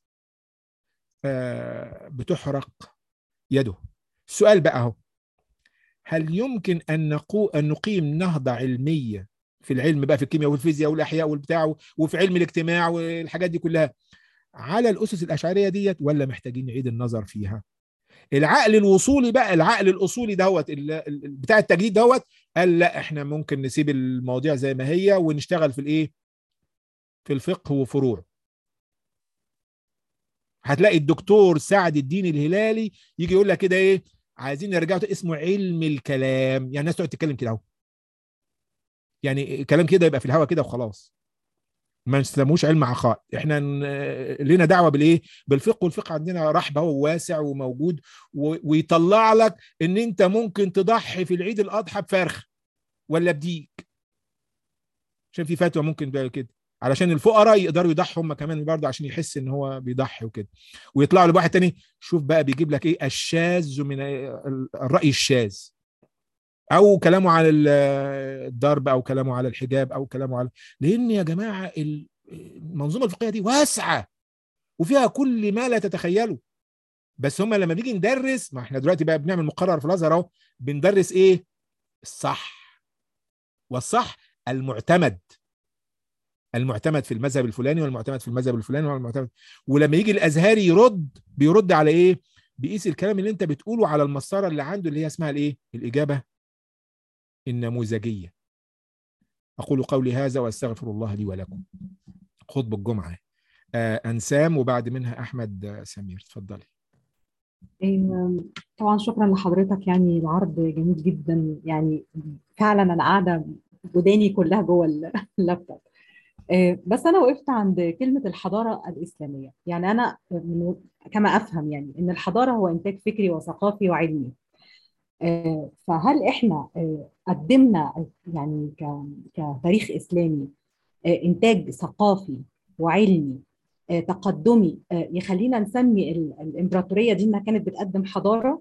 آه، بتحرق يده السؤال بقى اهو هل يمكن ان نقو ان نقيم نهضه علميه في العلم بقى في الكيمياء والفيزياء والاحياء والبتاع وفي علم الاجتماع والحاجات دي كلها على الاسس الاشعريه ديت ولا محتاجين نعيد النظر فيها العقل الوصولي بقى العقل الاصولي دوت ال- ال- بتاع التجديد دوت قال لا احنا ممكن نسيب المواضيع زي ما هي ونشتغل في الايه في الفقه وفروعه هتلاقي الدكتور سعد الدين الهلالي يجي يقول لك كده ايه عايزين نرجعوا تاني، اسمه علم الكلام يعني الناس تقعد تتكلم كده اهو يعني كلام كده يبقى في الهوا كده وخلاص ما نسموش علم عقائد احنا ن- لنا دعوه بالايه بالفقه والفقه عندنا رحب هو واسع وموجود و- ويطلع لك ان انت ممكن تضحي في العيد الاضحى بفرخ ولا بديك عشان في فتوى ممكن بقى كده علشان الفقراء يقدروا يضحوا هم كمان برضه عشان يحس ان هو بيضحي وكده ويطلعوا لواحد تاني شوف بقى بيجيب لك ايه الشاذ من الراي الشاذ او كلامه على ال- الضرب او كلامه على الحجاب او كلامه على لان يا جماعه ال- المنظومه الفقهيه دي واسعه وفيها كل ما لا تتخيله بس هم لما بنيجي ندرس ما احنا دلوقتي بقى بنعمل مقرر في الازهر اهو بندرس ايه الصح والصح المعتمد المعتمد في المذهب الفلاني والمعتمد في المذهب الفلاني والمعتمد ولما يجي الازهري يرد بيرد على ايه بيقيس الكلام اللي انت بتقوله على المسطره اللي عنده اللي هي اسمها الايه الاجابه النموذجيه اقول قولي هذا واستغفر الله لي ولكم خطبه الجمعه آه انسام وبعد منها احمد آه، سمير اتفضلي إيه، طبعا شكرا لحضرتك يعني العرض جميل جدا يعني فعلا انا قاعده وداني كلها جوه اللابتوب إيه، بس انا وقفت عند كلمه الحضاره الاسلاميه يعني انا من- كما افهم يعني ان الحضاره هو انتاج فكري وثقافي وعلمي إيه، فهل احنا إيه، قدمنا يعني ك- كتاريخ اسلامي إيه، انتاج ثقافي وعلمي آه، تقدمي آه، يخلينا نسمي ال- الامبراطوريه دي انها كانت بتقدم حضاره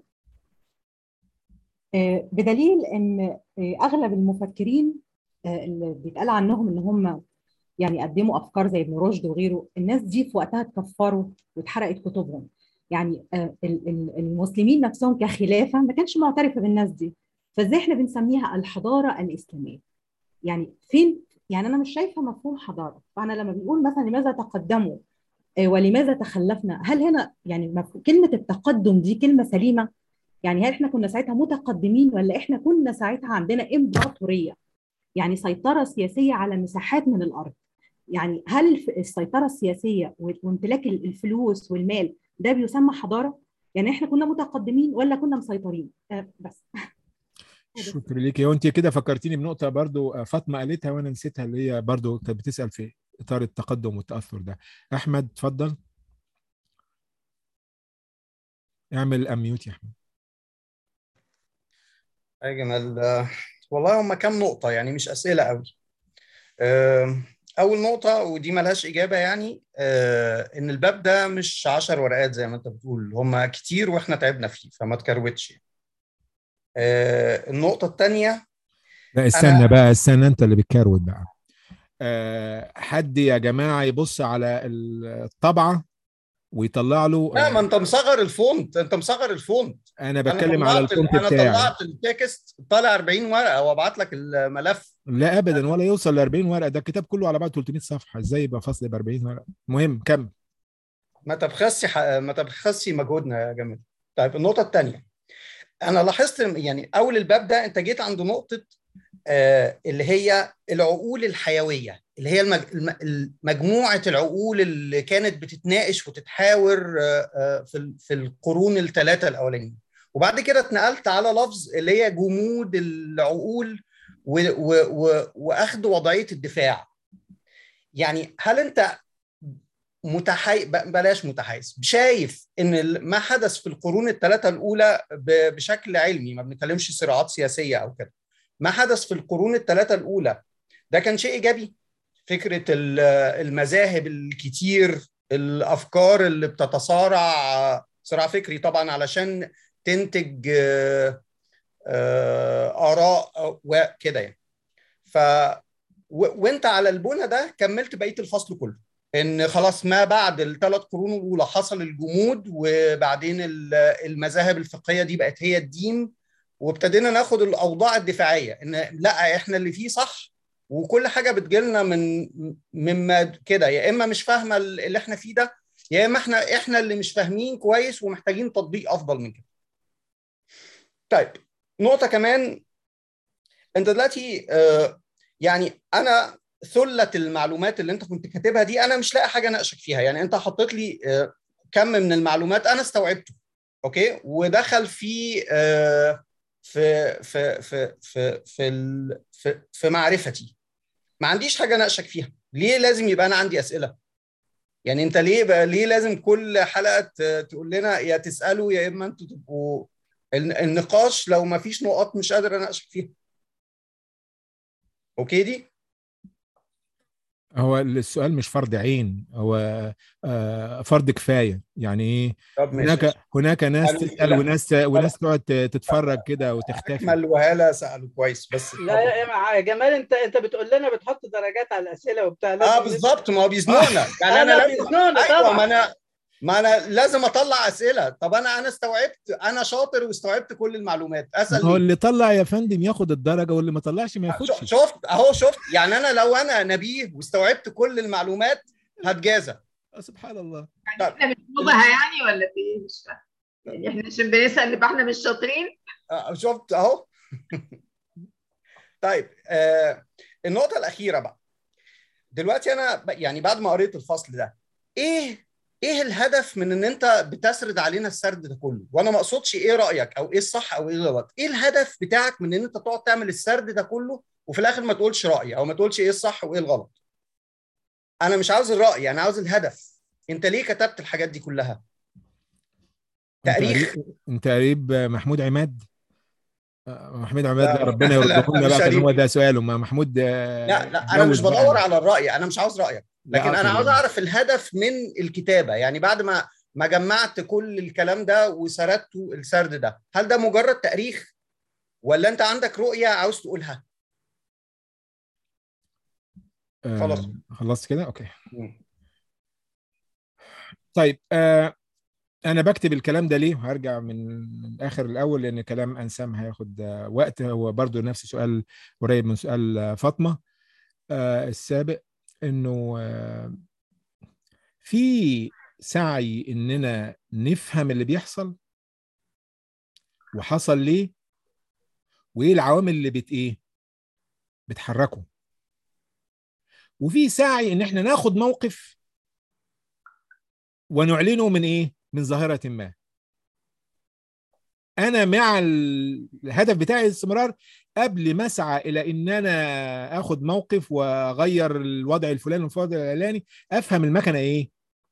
آه، بدليل ان آه، اغلب المفكرين آه، اللي بيتقال عنهم ان هم يعني قدموا افكار زي ابن رشد وغيره الناس دي في وقتها اتكفروا واتحرقت كتبهم يعني آه، ال- ال- المسلمين نفسهم كخلافه ما كانش معترفه بالناس دي فازاي احنا بنسميها الحضاره الاسلاميه يعني فين يعني انا مش شايفه مفهوم حضاره فانا لما بنقول مثلا لماذا تقدموا آه، ولماذا تخلفنا هل هنا يعني مف- كلمه التقدم دي كلمه سليمه يعني هل احنا كنا ساعتها متقدمين ولا احنا كنا ساعتها عندنا امبراطوريه يعني سيطره سياسيه على مساحات من الارض يعني هل الف- السيطره السياسيه وامتلاك ال- الفلوس والمال ده بيسمى حضاره يعني احنا كنا متقدمين ولا كنا مسيطرين آه، بس شكرا ليكي وانت كده فكرتيني بنقطه برضو آه، فاطمه قالتها وانا نسيتها اللي هي برضو كانت بتسال في اطار التقدم والتاثر ده احمد اتفضل اعمل اميوت يا احمد يا جمال آه، والله هم كام نقطة يعني مش أسئلة قوي آه، أول نقطة ودي ملهاش إجابة يعني آه، إن الباب ده مش عشر ورقات زي ما أنت بتقول هم كتير وإحنا تعبنا فيه فما تكروتش يعني. آه، النقطة التانية لا استنى أنا بقى استنى انت اللي بتكروت بقى أه حد يا جماعه يبص على الطبعه ويطلع له لا ما آه، أنت مصغر الفونت أنت مصغر الفونت انا أنا بتكلم على طلعت الفونت أنا بتاعي طلعت التكست طالع 40 ورقة وأبعت لك الملف لا ابدا ولا يوصل ل 40 ورقه ده الكتاب كله على بعض 300 صفحه ازاي يبقى فصل ب 40 ورقه المهم كمل ما تبخسي ح- ما تبخسي مجهودنا يا جمال طيب النقطة الثانية أنا لاحظت إن- يعني أول الباب ده أنت جيت عند نقطة آه، اللي هي العقول الحيوية اللي هي المج... الم- مجموعة العقول اللي كانت بتتناقش وتتحاور آه، آه، في ال- في القرون الثلاثة الأولانيين وبعد كده اتنقلت على لفظ اللي هي جمود العقول و... و... و... وأخذ وضعية الدفاع يعني هل أنت متحي... ب- بلاش متحيز شايف ان ال- ما حدث في القرون الثلاثه الاولى ب... بشكل علمي ما بنتكلمش صراعات سياسيه او كده ما حدث في القرون الثلاثه الاولى ده كان شيء ايجابي فكره ال- المذاهب الكتير الافكار اللي بتتصارع صراع فكري طبعا علشان تنتج آه، آه، اراء وكده يعني ف و... وانت على البنى ده كملت بقيه الفصل كله ان خلاص ما بعد الثلاث قرون الاولى حصل الجمود وبعدين ال- المذاهب الفقهيه دي بقت هي الدين وابتدينا ناخد الاوضاع الدفاعيه ان لا احنا اللي فيه صح وكل حاجه بتجيلنا من مما كده يا اما مش فاهمه اللي احنا فيه ده يا اما احنا احنا اللي مش فاهمين كويس ومحتاجين تطبيق افضل من كده. طيب نقطه كمان انت دلوقتي آه، يعني انا ثله المعلومات اللي انت كنت كاتبها دي انا مش لاقي حاجه اناقشك فيها يعني انت حطيت لي آه، كم من المعلومات انا استوعبته اوكي ودخل في آه، في في في في في ال- في, في معرفتي ما عنديش حاجه اناقشك فيها ليه لازم يبقى انا عندي اسئله يعني انت ليه بقى ليه لازم كل حلقه ت- تقول لنا يا تسالوا يا اما انتوا تبقوا الن- النقاش لو ما فيش نقاط مش قادر اناقشك فيها اوكي دي هو السؤال مش فرض عين هو آه، فرض كفايه يعني ايه طب ماشي هناك هناك ناس قالوا تسال لا. وناس وناس تقعد تتفرج كده وتختفي احمد وهاله سالوا كويس بس لا يا يا- يا جمال انت انت بتقول لنا بتحط درجات على الاسئله وبتاع اه لازم بالظبط ما هو بيزنقنا يعني انا انا لازم بيزنقنا ايوه ما طبعا انا ما انا لازم اطلع اسئله طب انا انا استوعبت انا شاطر واستوعبت كل المعلومات ما اسال هو ليه اللي طلع يا فندم ياخد الدرجه واللي ما طلعش ما شو- ياخدش شفت اهو شفت يعني انا لو انا نبيه واستوعبت كل المعلومات هتجازى آه، سبحان الله طب احنا مش نبهة يعني ولا في ايه مش فاهم يعني احنا عشان بنسأل نبقى احنا مش شاطرين آه، شفت اهو طيب آه النقطة الأخيرة بقى دلوقتي أنا ب- يعني بعد ما قريت الفصل ده إيه إيه الهدف من إن أنت بتسرد علينا السرد ده كله؟ وأنا ما أقصدش إيه رأيك أو إيه الصح أو إيه الغلط، إيه الهدف بتاعك من إن أنت تقعد تعمل السرد ده كله وفي الآخر ما تقولش رأيي أو ما تقولش إيه الصح وإيه الغلط؟ أنا مش عاوز الرأي أنا عاوز الهدف، أنت ليه كتبت الحاجات دي كلها؟ انت تاريخ قريب انت قريب محمود عماد آه، محمود عماد لا، لا ربنا لا، يرده لنا مش بقى كان قريب. هو ده سؤاله ما محمود آه، لا لا انا مش اتجوز بقى. بدور على الراي انا مش عاوز رايك لا، لكن انا أقصد عاوز يعني. اعرف الهدف من الكتابه يعني بعد ما ما جمعت كل الكلام ده وسردته السرد ده هل ده مجرد تاريخ ولا انت عندك رؤيه عاوز تقولها آه، خلاص. خلصت كده اوكي طيب آه انا بكتب الكلام ده ليه وهرجع من الاخر الاول لان كلام انسام هياخد آه، وقت هو برضو نفس سؤال قريب من سؤال آه، فاطمه آه السابق انه آه في سعي اننا نفهم اللي بيحصل وحصل ليه وايه العوامل اللي بت ايه بتحركه وفي سعي ان احنا ناخد موقف ونعلنه من ايه من ظاهره ما انا مع ال- الهدف بتاعي الاستمرار قبل ما اسعى الى ان انا اخد موقف واغير الوضع الفلاني والوضع العلاني افهم المكنه ايه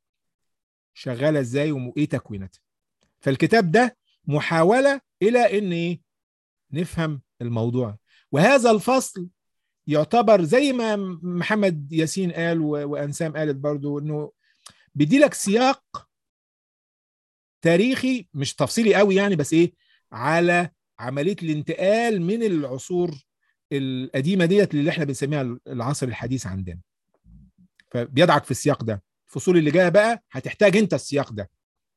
شغاله ازاي وايه تكويناتها فالكتاب ده محاوله الى ان ايه نفهم الموضوع وهذا الفصل يعتبر زي ما محمد ياسين قال و- وانسام قالت برضو انه بيدي لك سياق تاريخي مش تفصيلي قوي يعني بس ايه على عمليه الانتقال من العصور القديمه ديت اللي احنا بنسميها العصر الحديث عندنا فبيدعك في السياق ده الفصول اللي جايه بقى هتحتاج انت السياق ده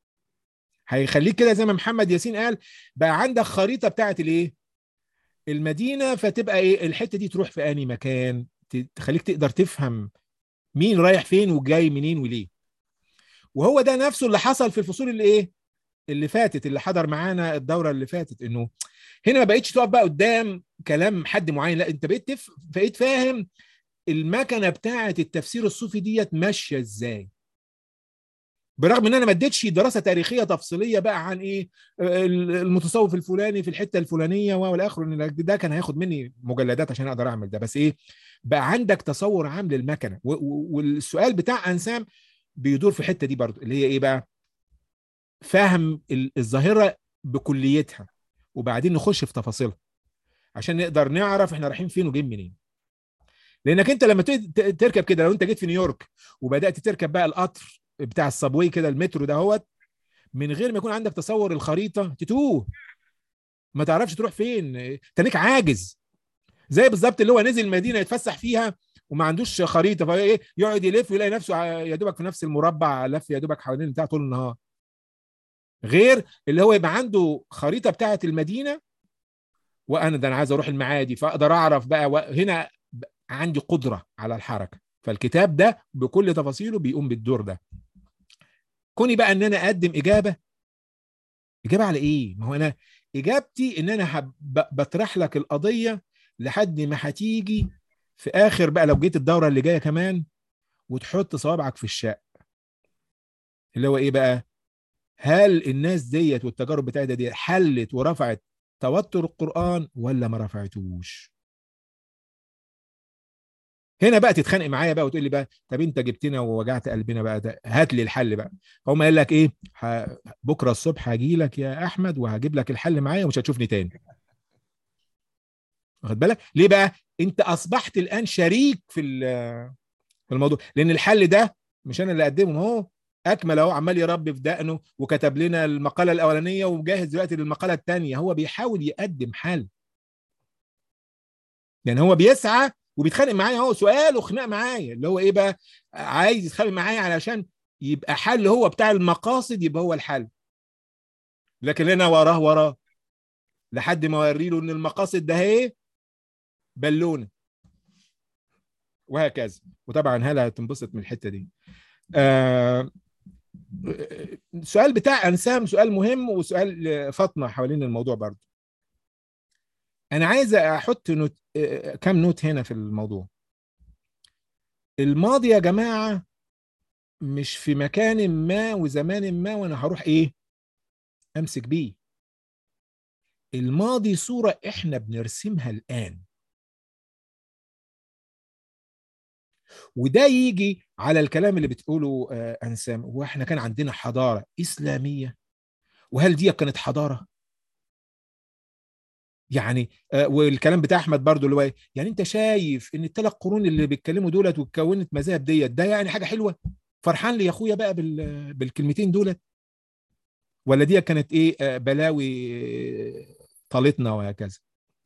هيخليك كده زي ما محمد ياسين قال بقى عندك خريطه بتاعت الايه المدينه فتبقى ايه الحته دي تروح في اني مكان ت- تخليك تقدر تفهم مين رايح فين وجاي منين وليه وهو ده نفسه اللي حصل في الفصول اللي ايه اللي فاتت اللي حضر معانا الدوره اللي فاتت انه هنا ما بقتش تقف بقى قدام كلام حد معين لا انت بقيت تف... بقيت فاهم المكنه بتاعه التفسير الصوفي ديت ماشيه ازاي برغم ان انا ما اديتش دراسه تاريخيه تفصيليه بقى عن ايه المتصوف الفلاني في الحته الفلانيه والى اخره ان ده كان هياخد مني مجلدات عشان اقدر اعمل ده بس ايه بقى عندك تصور عام للمكنه و- و- والسؤال بتاع انسام بيدور في الحته دي برضو اللي هي ايه بقى فهم ال- الظاهره بكليتها وبعدين نخش في تفاصيلها عشان نقدر نعرف احنا رايحين فين وجايين منين لانك انت لما ت- ت- تركب كده لو انت جيت في نيويورك وبدات تركب بقى القطر بتاع الصابوي كده المترو دهوت من غير ما يكون عندك تصور الخريطه تتوه ما تعرفش تروح فين تنيك عاجز زي بالظبط اللي هو نزل المدينه يتفسح فيها وما عندوش خريطه فايه يقعد يلف ويلاقي نفسه ع- يا دوبك في نفس المربع لف يا دوبك حوالين بتاع طول النهار غير اللي هو يبقى عنده خريطه بتاعه المدينه وانا ده انا عايز اروح المعادي فاقدر اعرف بقى و- هنا ب- عندي قدره على الحركه فالكتاب ده بكل تفاصيله بيقوم بالدور ده كوني بقى ان انا اقدم اجابه اجابه على ايه ما هو انا اجابتي ان انا هب- ب- بطرح لك القضيه لحد ما هتيجي في اخر بقى لو جيت الدوره اللي جايه كمان وتحط صوابعك في الشق اللي هو ايه بقى هل الناس ديت والتجارب بتاعتها دي حلت ورفعت توتر القرآن ولا ما رفعتوش هنا بقى تتخانق معايا بقى وتقول لي بقى طب انت جبتنا ووجعت قلبنا بقى ده هات لي الحل بقى هم قال لك ايه ح... بكره الصبح هاجي لك يا احمد وهجيب لك الحل معايا ومش هتشوفني تاني واخد بالك ليه بقى انت اصبحت الان شريك في ال- في الموضوع لان الحل ده مش انا اللي اقدمه هو اكمل اهو عمال يربي في دقنه وكتب لنا المقاله الاولانيه وجاهز دلوقتي للمقاله الثانيه هو بيحاول يقدم حل يعني هو بيسعى وبيتخانق معايا هو سؤال وخناق معايا اللي هو ايه بقى عايز يتخانق معايا علشان يبقى حل هو بتاع المقاصد يبقى هو الحل لكن انا وراه وراه لحد ما اوري له ان المقاصد ده ايه بالونه وهكذا وطبعا هلا هتنبسط من الحته دي آه السؤال بتاع انسام سؤال مهم وسؤال فاطمه حوالين الموضوع برضه انا عايز احط نوت كام نوت هنا في الموضوع الماضي يا جماعه مش في مكان ما وزمان ما وانا هروح ايه امسك بيه الماضي صوره احنا بنرسمها الان وده يجي على الكلام اللي بتقوله انسام هو احنا كان عندنا حضاره اسلاميه وهل دي كانت حضاره يعني والكلام بتاع احمد برضو اللي هو يعني انت شايف ان الثلاث قرون اللي بيتكلموا دولت واتكونت مذاهب ديت ده يعني حاجه حلوه فرحان لي يا اخويا بقى بالكلمتين دولت ولا دي كانت ايه بلاوي طالتنا وهكذا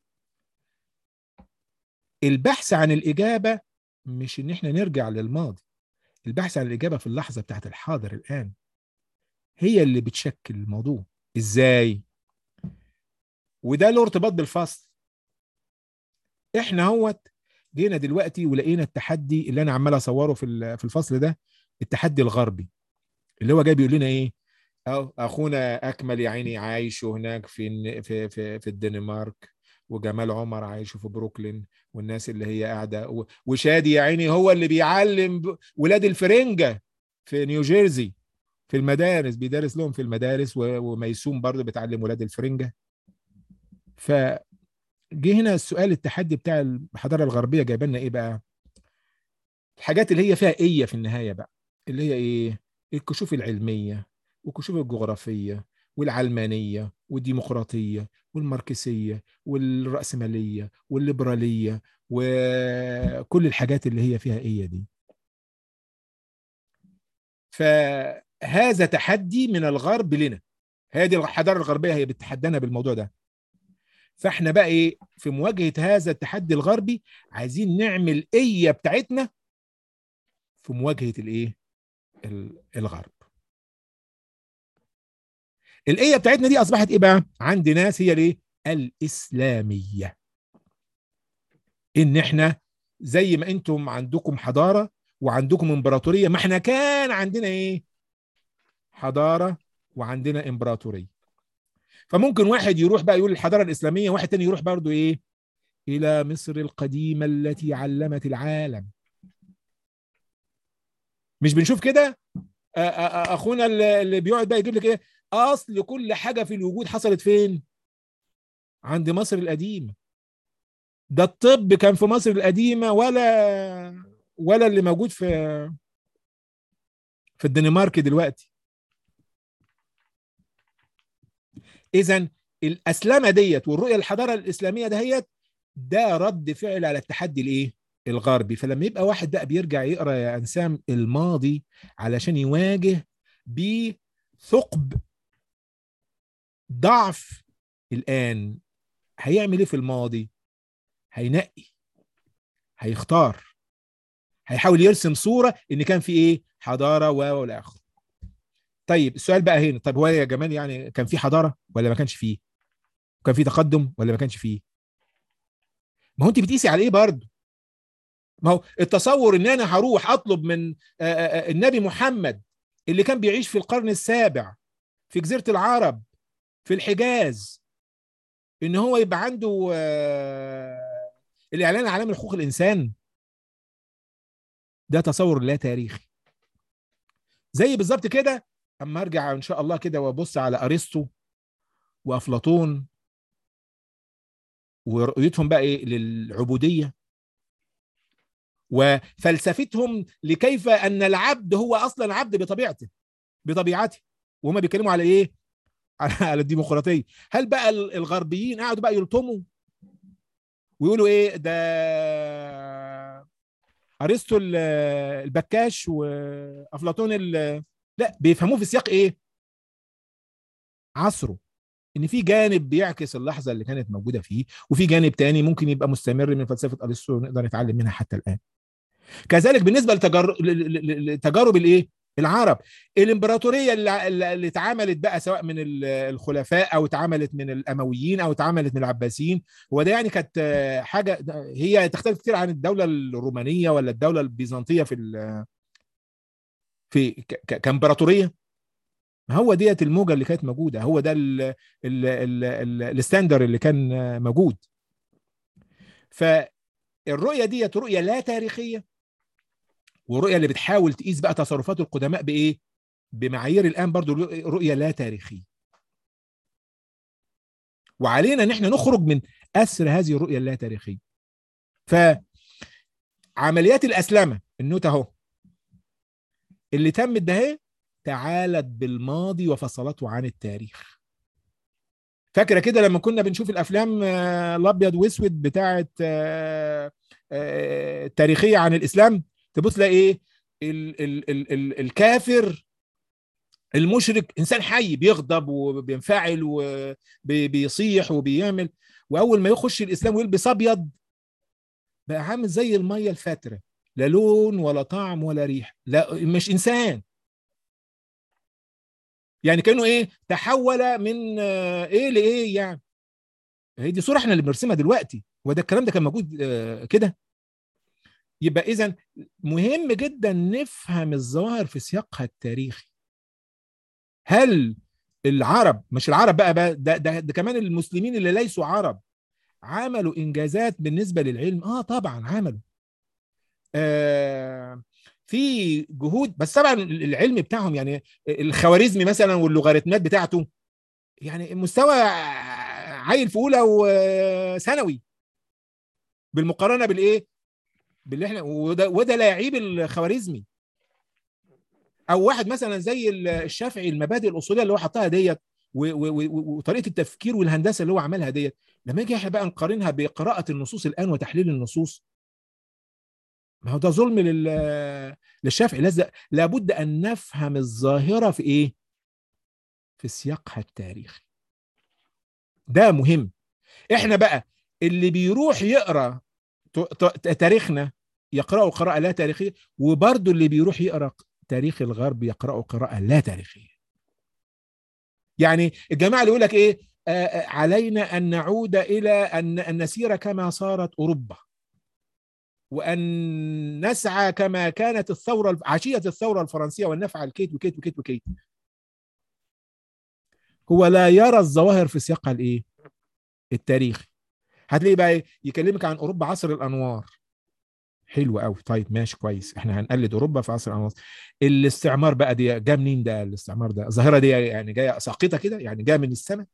البحث عن الاجابه مش ان احنا نرجع للماضي البحث عن الاجابه في اللحظه بتاعت الحاضر الان هي اللي بتشكل الموضوع ازاي وده له ارتباط بالفصل احنا هوت جينا دلوقتي ولقينا التحدي اللي انا عمال اصوره في في الفصل ده التحدي الغربي اللي هو جاي بيقول لنا ايه أو اخونا اكمل يا عيني عايش هناك في في في, في الدنمارك وجمال عمر عايشه في بروكلين والناس اللي هي قاعده وشادي يا عيني هو اللي بيعلم ولاد الفرنجه في نيوجيرسي في المدارس بيدرس لهم في المدارس وميسوم برضه بتعلم ولاد الفرنجه ف جه هنا السؤال التحدي بتاع الحضاره الغربيه جايبه لنا ايه بقى؟ الحاجات اللي هي فيها ايه في النهايه بقى اللي هي ايه؟ الكشوف العلميه والكشوف الجغرافيه والعلمانيه والديمقراطيه والماركسيه والراسماليه والليبراليه وكل الحاجات اللي هي فيها ايه دي. فهذا تحدي من الغرب لنا. هذه الحضاره الغربيه هي بتتحدانا بالموضوع ده. فاحنا بقى ايه في مواجهه هذا التحدي الغربي عايزين نعمل ايه بتاعتنا في مواجهه الايه الغرب الايه بتاعتنا دي اصبحت ايه بقى عند ناس هي الايه الاسلاميه ان احنا زي ما انتم عندكم حضاره وعندكم امبراطوريه ما احنا كان عندنا ايه حضاره وعندنا امبراطوريه فممكن واحد يروح بقى يقول الحضاره الاسلاميه واحد تاني يروح برضو ايه الى مصر القديمه التي علمت العالم مش بنشوف كده اخونا اللي بيقعد بقى يجيب لك ايه اصل كل حاجه في الوجود حصلت فين عند مصر القديمه ده الطب كان في مصر القديمه ولا ولا اللي موجود في في الدنمارك دلوقتي اذا الاسلمه ديت والرؤيه الحضاره الاسلاميه دهيت ده رد فعل على التحدي الايه الغربي فلما يبقى واحد بقى بيرجع يقرا يا انسام الماضي علشان يواجه بثقب ضعف الان هيعمل ايه في الماضي هينقي هيختار هيحاول يرسم صوره ان كان في ايه حضاره و والى اخره طيب السؤال بقى هنا طب هو يا جمال يعني كان في حضاره ولا ما كانش فيه كان في تقدم ولا ما كانش فيه ما هو انت بتقيسي على ايه برضه ما هو التصور ان انا هروح اطلب من النبي محمد اللي كان بيعيش في القرن السابع في جزيره العرب في الحجاز ان هو يبقى عنده الاعلان العالمي لحقوق الانسان ده تصور لا تاريخي زي بالظبط كده اما ارجع ان شاء الله كده وابص على ارسطو وافلاطون ورؤيتهم بقى ايه للعبوديه وفلسفتهم لكيف ان العبد هو اصلا عبد بطبيعته بطبيعته وهم بيتكلموا على ايه على الديمقراطيه هل بقى الغربيين قعدوا بقى يلطموا ويقولوا ايه ده ارسطو ال- البكاش وافلاطون ال- لا بيفهموه في سياق ايه عصره ان في جانب بيعكس اللحظه اللي كانت موجوده فيه وفي جانب تاني ممكن يبقى مستمر من فلسفه ارسطو نقدر نتعلم منها حتى الان كذلك بالنسبه لتجارب لتجارب الايه العرب الامبراطوريه اللي, اللي اتعملت بقى سواء من ال- الخلفاء او اتعملت من الامويين او اتعملت من العباسيين هو ده يعني كانت آه، حاجه هي تختلف كتير عن الدوله الرومانيه ولا الدوله البيزنطيه في ال- في ك- ك- كامبراطوريه ما هو ديت الموجه اللي كانت موجوده هو ده ال- ال- ال- ال- الستاندر اللي كان آه، موجود فالرؤيه ديت رؤيه لا تاريخيه والرؤيه اللي بتحاول تقيس بقى تصرفات القدماء بايه بمعايير الان برضو رؤيه لا تاريخيه وعلينا ان احنا نخرج من اسر هذه الرؤيه اللا تاريخيه فعمليات الاسلمه النوت اهو اللي تمت ده اهي تعالت بالماضي وفصلته عن التاريخ فاكره كده لما كنا بنشوف الافلام آه، الابيض واسود بتاعه آه، آه، التاريخيه عن الاسلام تبص تلاقي ايه ال ال ال ال الكافر المشرك انسان حي بيغضب وبينفعل وبيصيح وبيعمل واول ما يخش الاسلام ويلبس ابيض بقى عامل زي الميه الفاتره لا لون ولا طعم ولا ريح لا مش انسان يعني كانه ايه تحول من آه، ايه لايه يعني هي دي صوره احنا اللي بنرسمها دلوقتي وده الكلام ده كان موجود آه، كده يبقى اذا مهم جدا نفهم الظواهر في سياقها التاريخي هل العرب مش العرب بقى, بقى ده, ده, ده كمان المسلمين اللي ليسوا عرب عملوا انجازات بالنسبه للعلم اه طبعا عملوا آه في جهود بس طبعا العلم بتاعهم يعني الخوارزمي مثلا واللوغاريتمات بتاعته يعني مستوى عيل في اولى وثانوي بالمقارنه بالايه باللي احنا وده, وده لا يعيب الخوارزمي او واحد مثلا زي الشافعي المبادئ الاصوليه اللي هو حطها ديت وطريقه التفكير والهندسه اللي هو عملها ديت لما يجي احنا بقى نقارنها بقراءه النصوص الان وتحليل النصوص ما هو ده ظلم لل للشافعي لازم لابد ان نفهم الظاهره في ايه في سياقها التاريخي ده مهم احنا بقى اللي بيروح يقرا تاريخنا يقرأوا قراءة لا تاريخية وبرضه اللي بيروح يقرأ تاريخ الغرب يقرأوا قراءة لا تاريخية يعني الجماعة اللي يقول لك ايه آه علينا أن نعود إلى أن, أن نسير كما صارت أوروبا وأن نسعى كما كانت الثورة عشية الثورة الفرنسية وأن نفعل كيت وكيت وكيت وكيت هو لا يرى الظواهر في سياقها الايه التاريخي هتلاقي بقى يكلمك عن اوروبا عصر الانوار حلو قوي طيب ماشي كويس احنا هنقلد اوروبا في عصر الانوار الاستعمار بقى دي جاء منين ده الاستعمار ده الظاهره دي يعني جايه ساقطه كده يعني جايه من السماء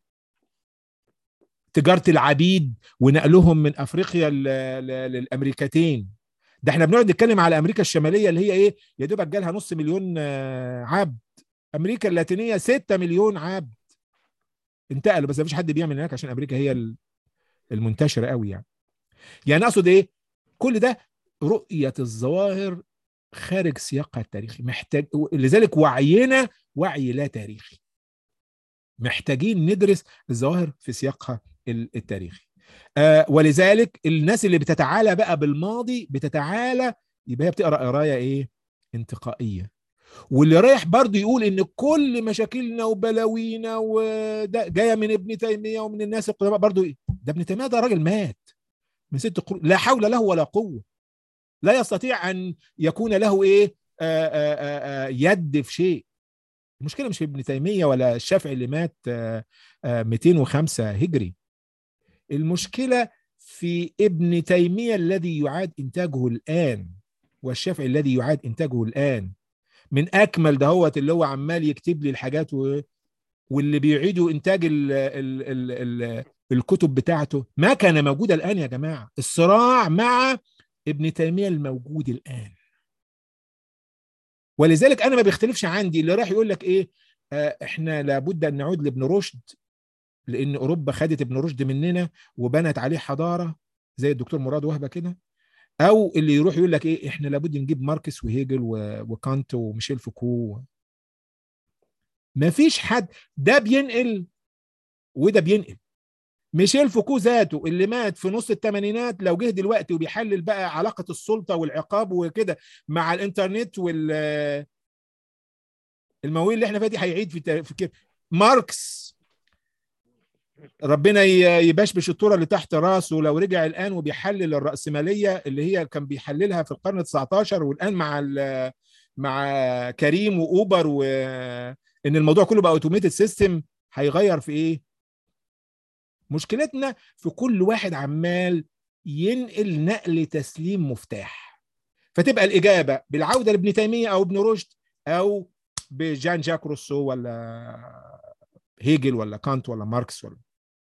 تجاره العبيد ونقلهم من افريقيا للامريكتين ده احنا بنقعد نتكلم على امريكا الشماليه اللي هي ايه يا دوبك جالها نص مليون عبد امريكا اللاتينيه 6 مليون عبد انتقلوا بس مفيش حد بيعمل هناك عشان امريكا هي المنتشره قوي يعني يعني اقصد ايه كل ده رؤيه الظواهر خارج سياقها التاريخي محتاج لذلك وعينا وعي لا تاريخي محتاجين ندرس الظواهر في سياقها التاريخي آه ولذلك الناس اللي بتتعالى بقى بالماضي بتتعالى يبقى هي بتقرا قرايه ايه انتقائيه واللي رايح برضه يقول ان كل مشاكلنا وبلاوينا وده جايه من ابن تيميه ومن الناس القدماء برضه إيه؟ ده ابن تيميه ده راجل مات من ست قرون لا حول له ولا قوه لا يستطيع ان يكون له ايه آآ آآ يد في شيء المشكله مش في ابن تيميه ولا الشافعي اللي مات آآ 205 هجري المشكله في ابن تيميه الذي يعاد انتاجه الان والشافعي الذي يعاد انتاجه الان من اكمل دهوت اللي هو عمال يكتب لي الحاجات و... واللي بيعيدوا انتاج ال ال ال ال الكتب بتاعته ما كان موجود الان يا جماعه الصراع مع ابن تيميه الموجود الان ولذلك انا ما بيختلفش عندي اللي راح يقول لك ايه آه احنا لابد ان نعود لابن رشد لان اوروبا خدت ابن رشد مننا وبنت عليه حضاره زي الدكتور مراد وهبه كده او اللي يروح يقول لك ايه احنا لابد نجيب ماركس وهيجل و- وكانت وميشيل فوكو ما فيش حد ده بينقل وده بينقل ميشيل فوكو ذاته اللي مات في نص الثمانينات لو جه دلوقتي وبيحلل بقى علاقه السلطه والعقاب وكده مع الانترنت وال المواويل اللي احنا فيها دي هيعيد في تا- في كده ماركس ربنا ي- يبشبش الطوره اللي تحت راسه لو رجع الان وبيحلل الراسماليه اللي هي كان بيحللها في القرن ال 19 والان مع ال- مع كريم واوبر وان الموضوع كله بقى اوتوميتد سيستم هيغير في ايه؟ مشكلتنا في كل واحد عمال ينقل نقل تسليم مفتاح فتبقى الاجابه بالعوده لابن تيميه او ابن رشد او بجان جاك روسو ولا هيجل ولا كانت ولا ماركس ولا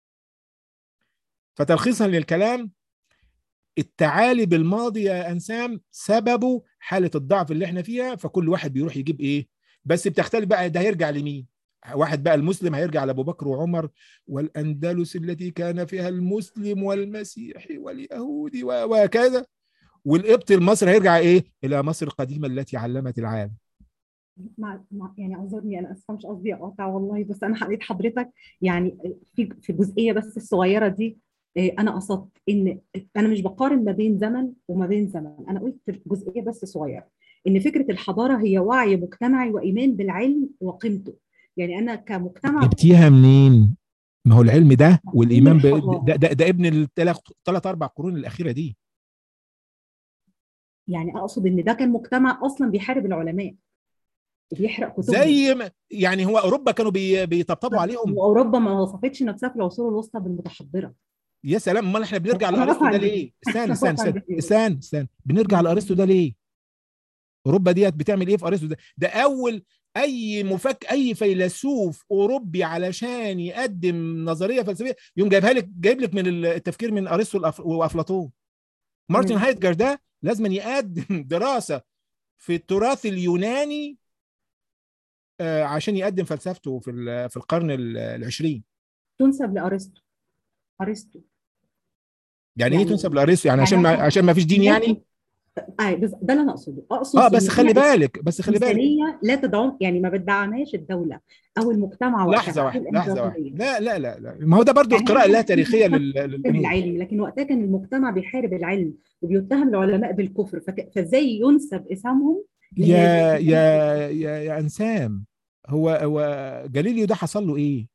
فتلخيصا للكلام التعالي بالماضي يا انسام سببه حاله الضعف اللي احنا فيها فكل واحد بيروح يجيب ايه بس بتختلف بقى ده هيرجع لمين واحد بقى المسلم هيرجع لابو بكر وعمر والاندلس التي كان فيها المسلم والمسيحي واليهودي و- وكذا والقبط المصري هيرجع ايه الى مصر القديمه التي علمت العالم مع مع يعني اعذرني انا اسفه مش قصدي اقاطع والله بس انا حقيقة حضرتك يعني في في الجزئيه بس الصغيره دي إيه، انا قصدت ان انا مش بقارن ما بين زمن وما بين زمن انا قلت في جزئيه بس صغيره ان فكره الحضاره هي وعي مجتمعي وايمان بالعلم وقيمته يعني انا كمجتمع جبتيها منين ما هو العلم ده والايمان ب... الحضارة. ده, ده, ده ابن الثلاث اربع قرون الاخيره دي يعني اقصد ان ده كان مجتمع اصلا بيحارب العلماء وبيحرق كتبهم زي ما يعني هو اوروبا كانوا بي... بيطبطبوا عليهم واوروبا ما وصفتش نفسها في العصور الوسطى بالمتحضره يا سلام امال احنا بنرجع أنا لارسطو بقطع ده الفيديو. ليه استنى أنا استنى بقطع استنى الفيديو. استنى استنى بنرجع لارسطو ده ليه اوروبا ديت بتعمل ايه في ارسطو ده ده اول اي مفك اي فيلسوف اوروبي علشان يقدم نظريه فلسفيه يقوم جايبها لك جايب لك من التفكير من ارسطو الأف- وافلاطون مارتن تمام. هايدجر ده لازم يقدم دراسه في التراث اليوناني آه، عشان يقدم فلسفته في ال- في القرن ال- العشرين تنسب لارسطو ارسطو يعني ايه يعني- تنسب لارسطو يعني يعني عشان ما إحنا- عشان ما فيش دين يعني اه بس ده اللي انا اقصده اقصد اه إن بس هي خلي بالك بس خلي بالك إنسانية لا تدعم يعني ما بتدعمهاش الدولة أو المجتمع وقتها لحظه أو واحده لحظه واحده الإمبراطورية. لا لا لا لا ما هو ده برضو يعني القراءه إحنا اللا تاريخيه بنتهم لل- للامور بالعلم لكن وقتها كان المجتمع بيحارب العلم وبيتهم العلماء بالكفر فك... فازاي ينسب اسامهم يا لهذه يا يا يا انسام هو هو جاليليو ده حصل له ايه؟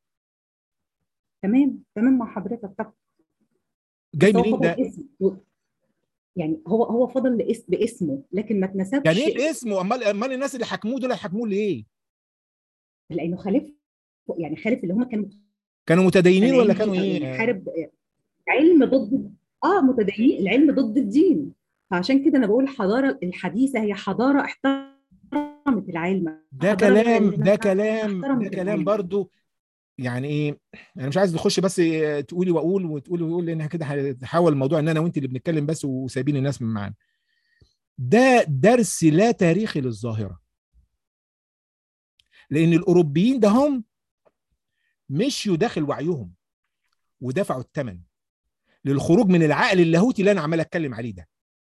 تمام تمام مع حضرتك طب جاي بس هو منين فضل ده؟ اسم يعني هو هو فضل لإس... باسمه لكن ما اتنسبش يعني ايه باسمه؟ امال امال الناس اللي حكموه دول حكموه ليه؟ لانه خالف يعني خالف اللي هم كانوا كانوا متدينين ولا مقتنعين كانوا بيه، ايه؟ يعني حارب علم ضد اه متدينين العلم ضد الدين فعشان كده انا بقول الحضاره الحديثه هي حضاره احترمت العلم ده حضارة كلام العلم ده كلام احترمت ده كلام العلم. برضو يعني ايه انا مش عايز نخش بس تقولي واقول وتقولي ويقول لان كده هتحول الموضوع ان انا وانت اللي بنتكلم بس وسايبين الناس من معانا ده درس لا تاريخي للظاهره لان الاوروبيين ده هم مشيوا داخل وعيهم ودفعوا الثمن للخروج من العقل اللاهوتي اللي انا عمال اتكلم عليه ده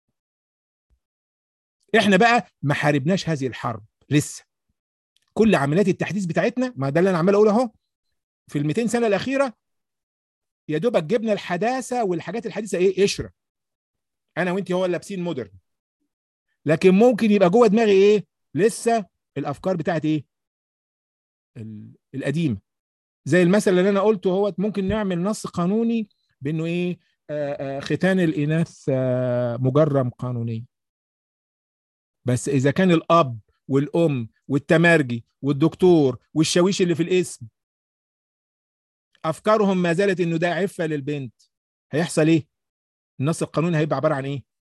احنا بقى ما حاربناش هذه الحرب لسه كل عمليات التحديث بتاعتنا ما ده اللي انا عمال اقوله اهو في ال 200 سنه الاخيره يا دوبك جبنا الحداثه والحاجات الحديثه ايه قشره انا وانت هو اللي لابسين مودرن لكن ممكن يبقى جوه دماغي ايه لسه الافكار بتاعت ايه ال- القديمه زي المثل اللي انا قلته هو ممكن نعمل نص قانوني بانه ايه آه، آه، ختان الاناث آه، مجرم قانونيا بس اذا كان الاب والام والتمرجي والدكتور والشاويش اللي في الاسم افكارهم ما زالت انه ده عفه للبنت هيحصل ايه النص القانوني هيبقى عباره عن ايه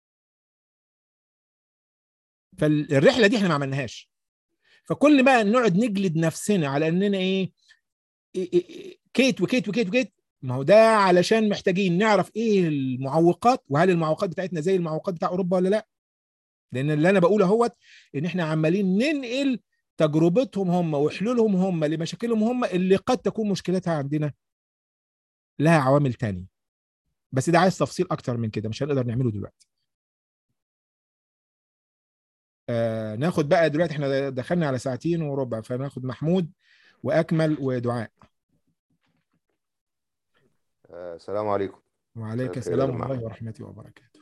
فالرحله دي احنا ما عملناهاش فكل ما نقعد نجلد نفسنا على اننا ايه, إيه, إيه كيت وكيت وكيت وكيت ما هو ده علشان محتاجين نعرف ايه المعوقات وهل المعوقات بتاعتنا زي المعوقات بتاع اوروبا ولا لا لان اللي انا بقوله اهوت ان احنا عمالين ننقل تجربتهم هم وحلولهم هم لمشاكلهم هم اللي قد تكون مشكلتها عندنا لها عوامل تانية بس ده عايز تفصيل اكتر من كده مش هنقدر نعمله دلوقتي آه ناخد بقى دلوقتي احنا دخلنا على ساعتين وربع فناخد محمود واكمل ودعاء آه، السلام عليكم وعليك مساء السلام الخير ورحمه مع- الله ورحمته وبركاته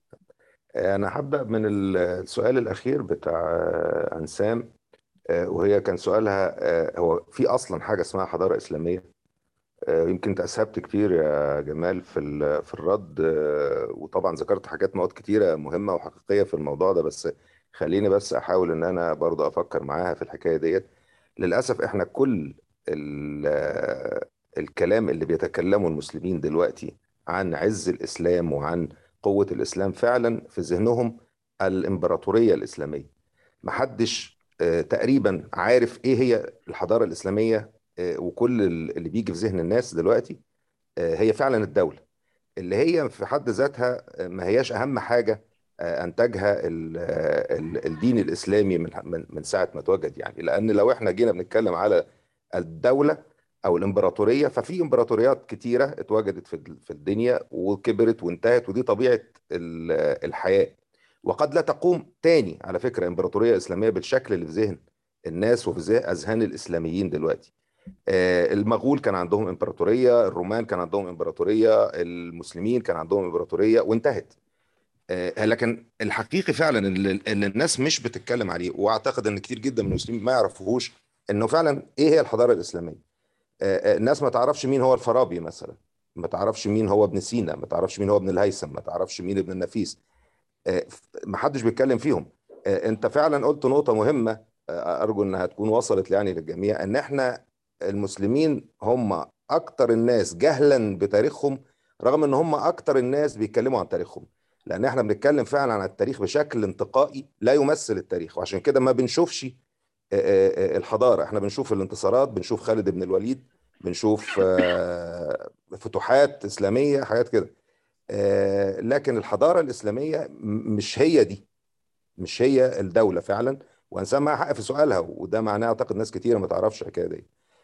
أنا هبدأ من السؤال الأخير بتاع آه، أنسام آه، وهي كان سؤالها آه، هو في أصلا حاجة اسمها حضارة إسلامية آه، يمكن أنت أسهبت كتير يا جمال في ال- في الرد آه، وطبعا ذكرت حاجات مواد كتيرة مهمة وحقيقية في الموضوع ده بس خليني بس أحاول إن أنا برضه أفكر معاها في الحكاية ديت للأسف إحنا كل ال- آه، الكلام اللي بيتكلمه المسلمين دلوقتي عن عز الإسلام وعن قوة الإسلام فعلا في ذهنهم الإمبراطورية الإسلامية محدش آه، تقريبا عارف إيه هي الحضارة الإسلامية آه، وكل ال- اللي بيجي في ذهن الناس دلوقتي آه، هي فعلا الدولة اللي هي في حد ذاتها آه، ما هياش أهم حاجة آه، أنتجها ال- آه، ال- الدين الإسلامي من من من ساعة ما اتوجد يعني لأن لو إحنا جينا بنتكلم على الدولة أو الإمبراطورية ففي إمبراطوريات كتيرة اتوجدت في ال- في الدنيا وكبرت وانتهت ودي طبيعة ال- الحياة وقد لا تقوم تاني على فكرة إمبراطورية إسلامية بالشكل اللي في ذهن الناس وفي ذهن أذهان الإسلاميين دلوقتي آه، المغول كان عندهم إمبراطورية الرومان كان عندهم إمبراطورية المسلمين كان عندهم إمبراطورية وانتهت آه، لكن الحقيقي فعلا اللي اللي الناس مش بتتكلم عليه واعتقد ان كتير جدا من المسلمين ما يعرفوهوش انه فعلا ايه هي الحضاره الاسلاميه آه، آه، الناس ما تعرفش مين هو الفارابي مثلا ما تعرفش مين هو ابن سينا ما تعرفش مين هو ابن الهيثم ما تعرفش مين ابن النفيس آه، ما حدش بيتكلم فيهم آه، انت فعلا قلت نقطه مهمه آه، ارجو انها تكون وصلت يعني للجميع ان احنا المسلمين هم اكتر الناس جهلا بتاريخهم رغم ان هم اكتر الناس بيتكلموا عن تاريخهم لان احنا بنتكلم فعلا عن التاريخ بشكل انتقائي لا يمثل التاريخ وعشان كده ما بنشوفش آه، آه، آه، الحضاره احنا بنشوف الانتصارات بنشوف خالد بن الوليد بنشوف آه، فتوحات اسلاميه حاجات كده آه، لكن الحضاره الاسلاميه م- مش هي دي مش هي الدوله فعلا وانسان معاها حق في سؤالها وده معناه اعتقد ناس كتيره ما تعرفش الحكايه دي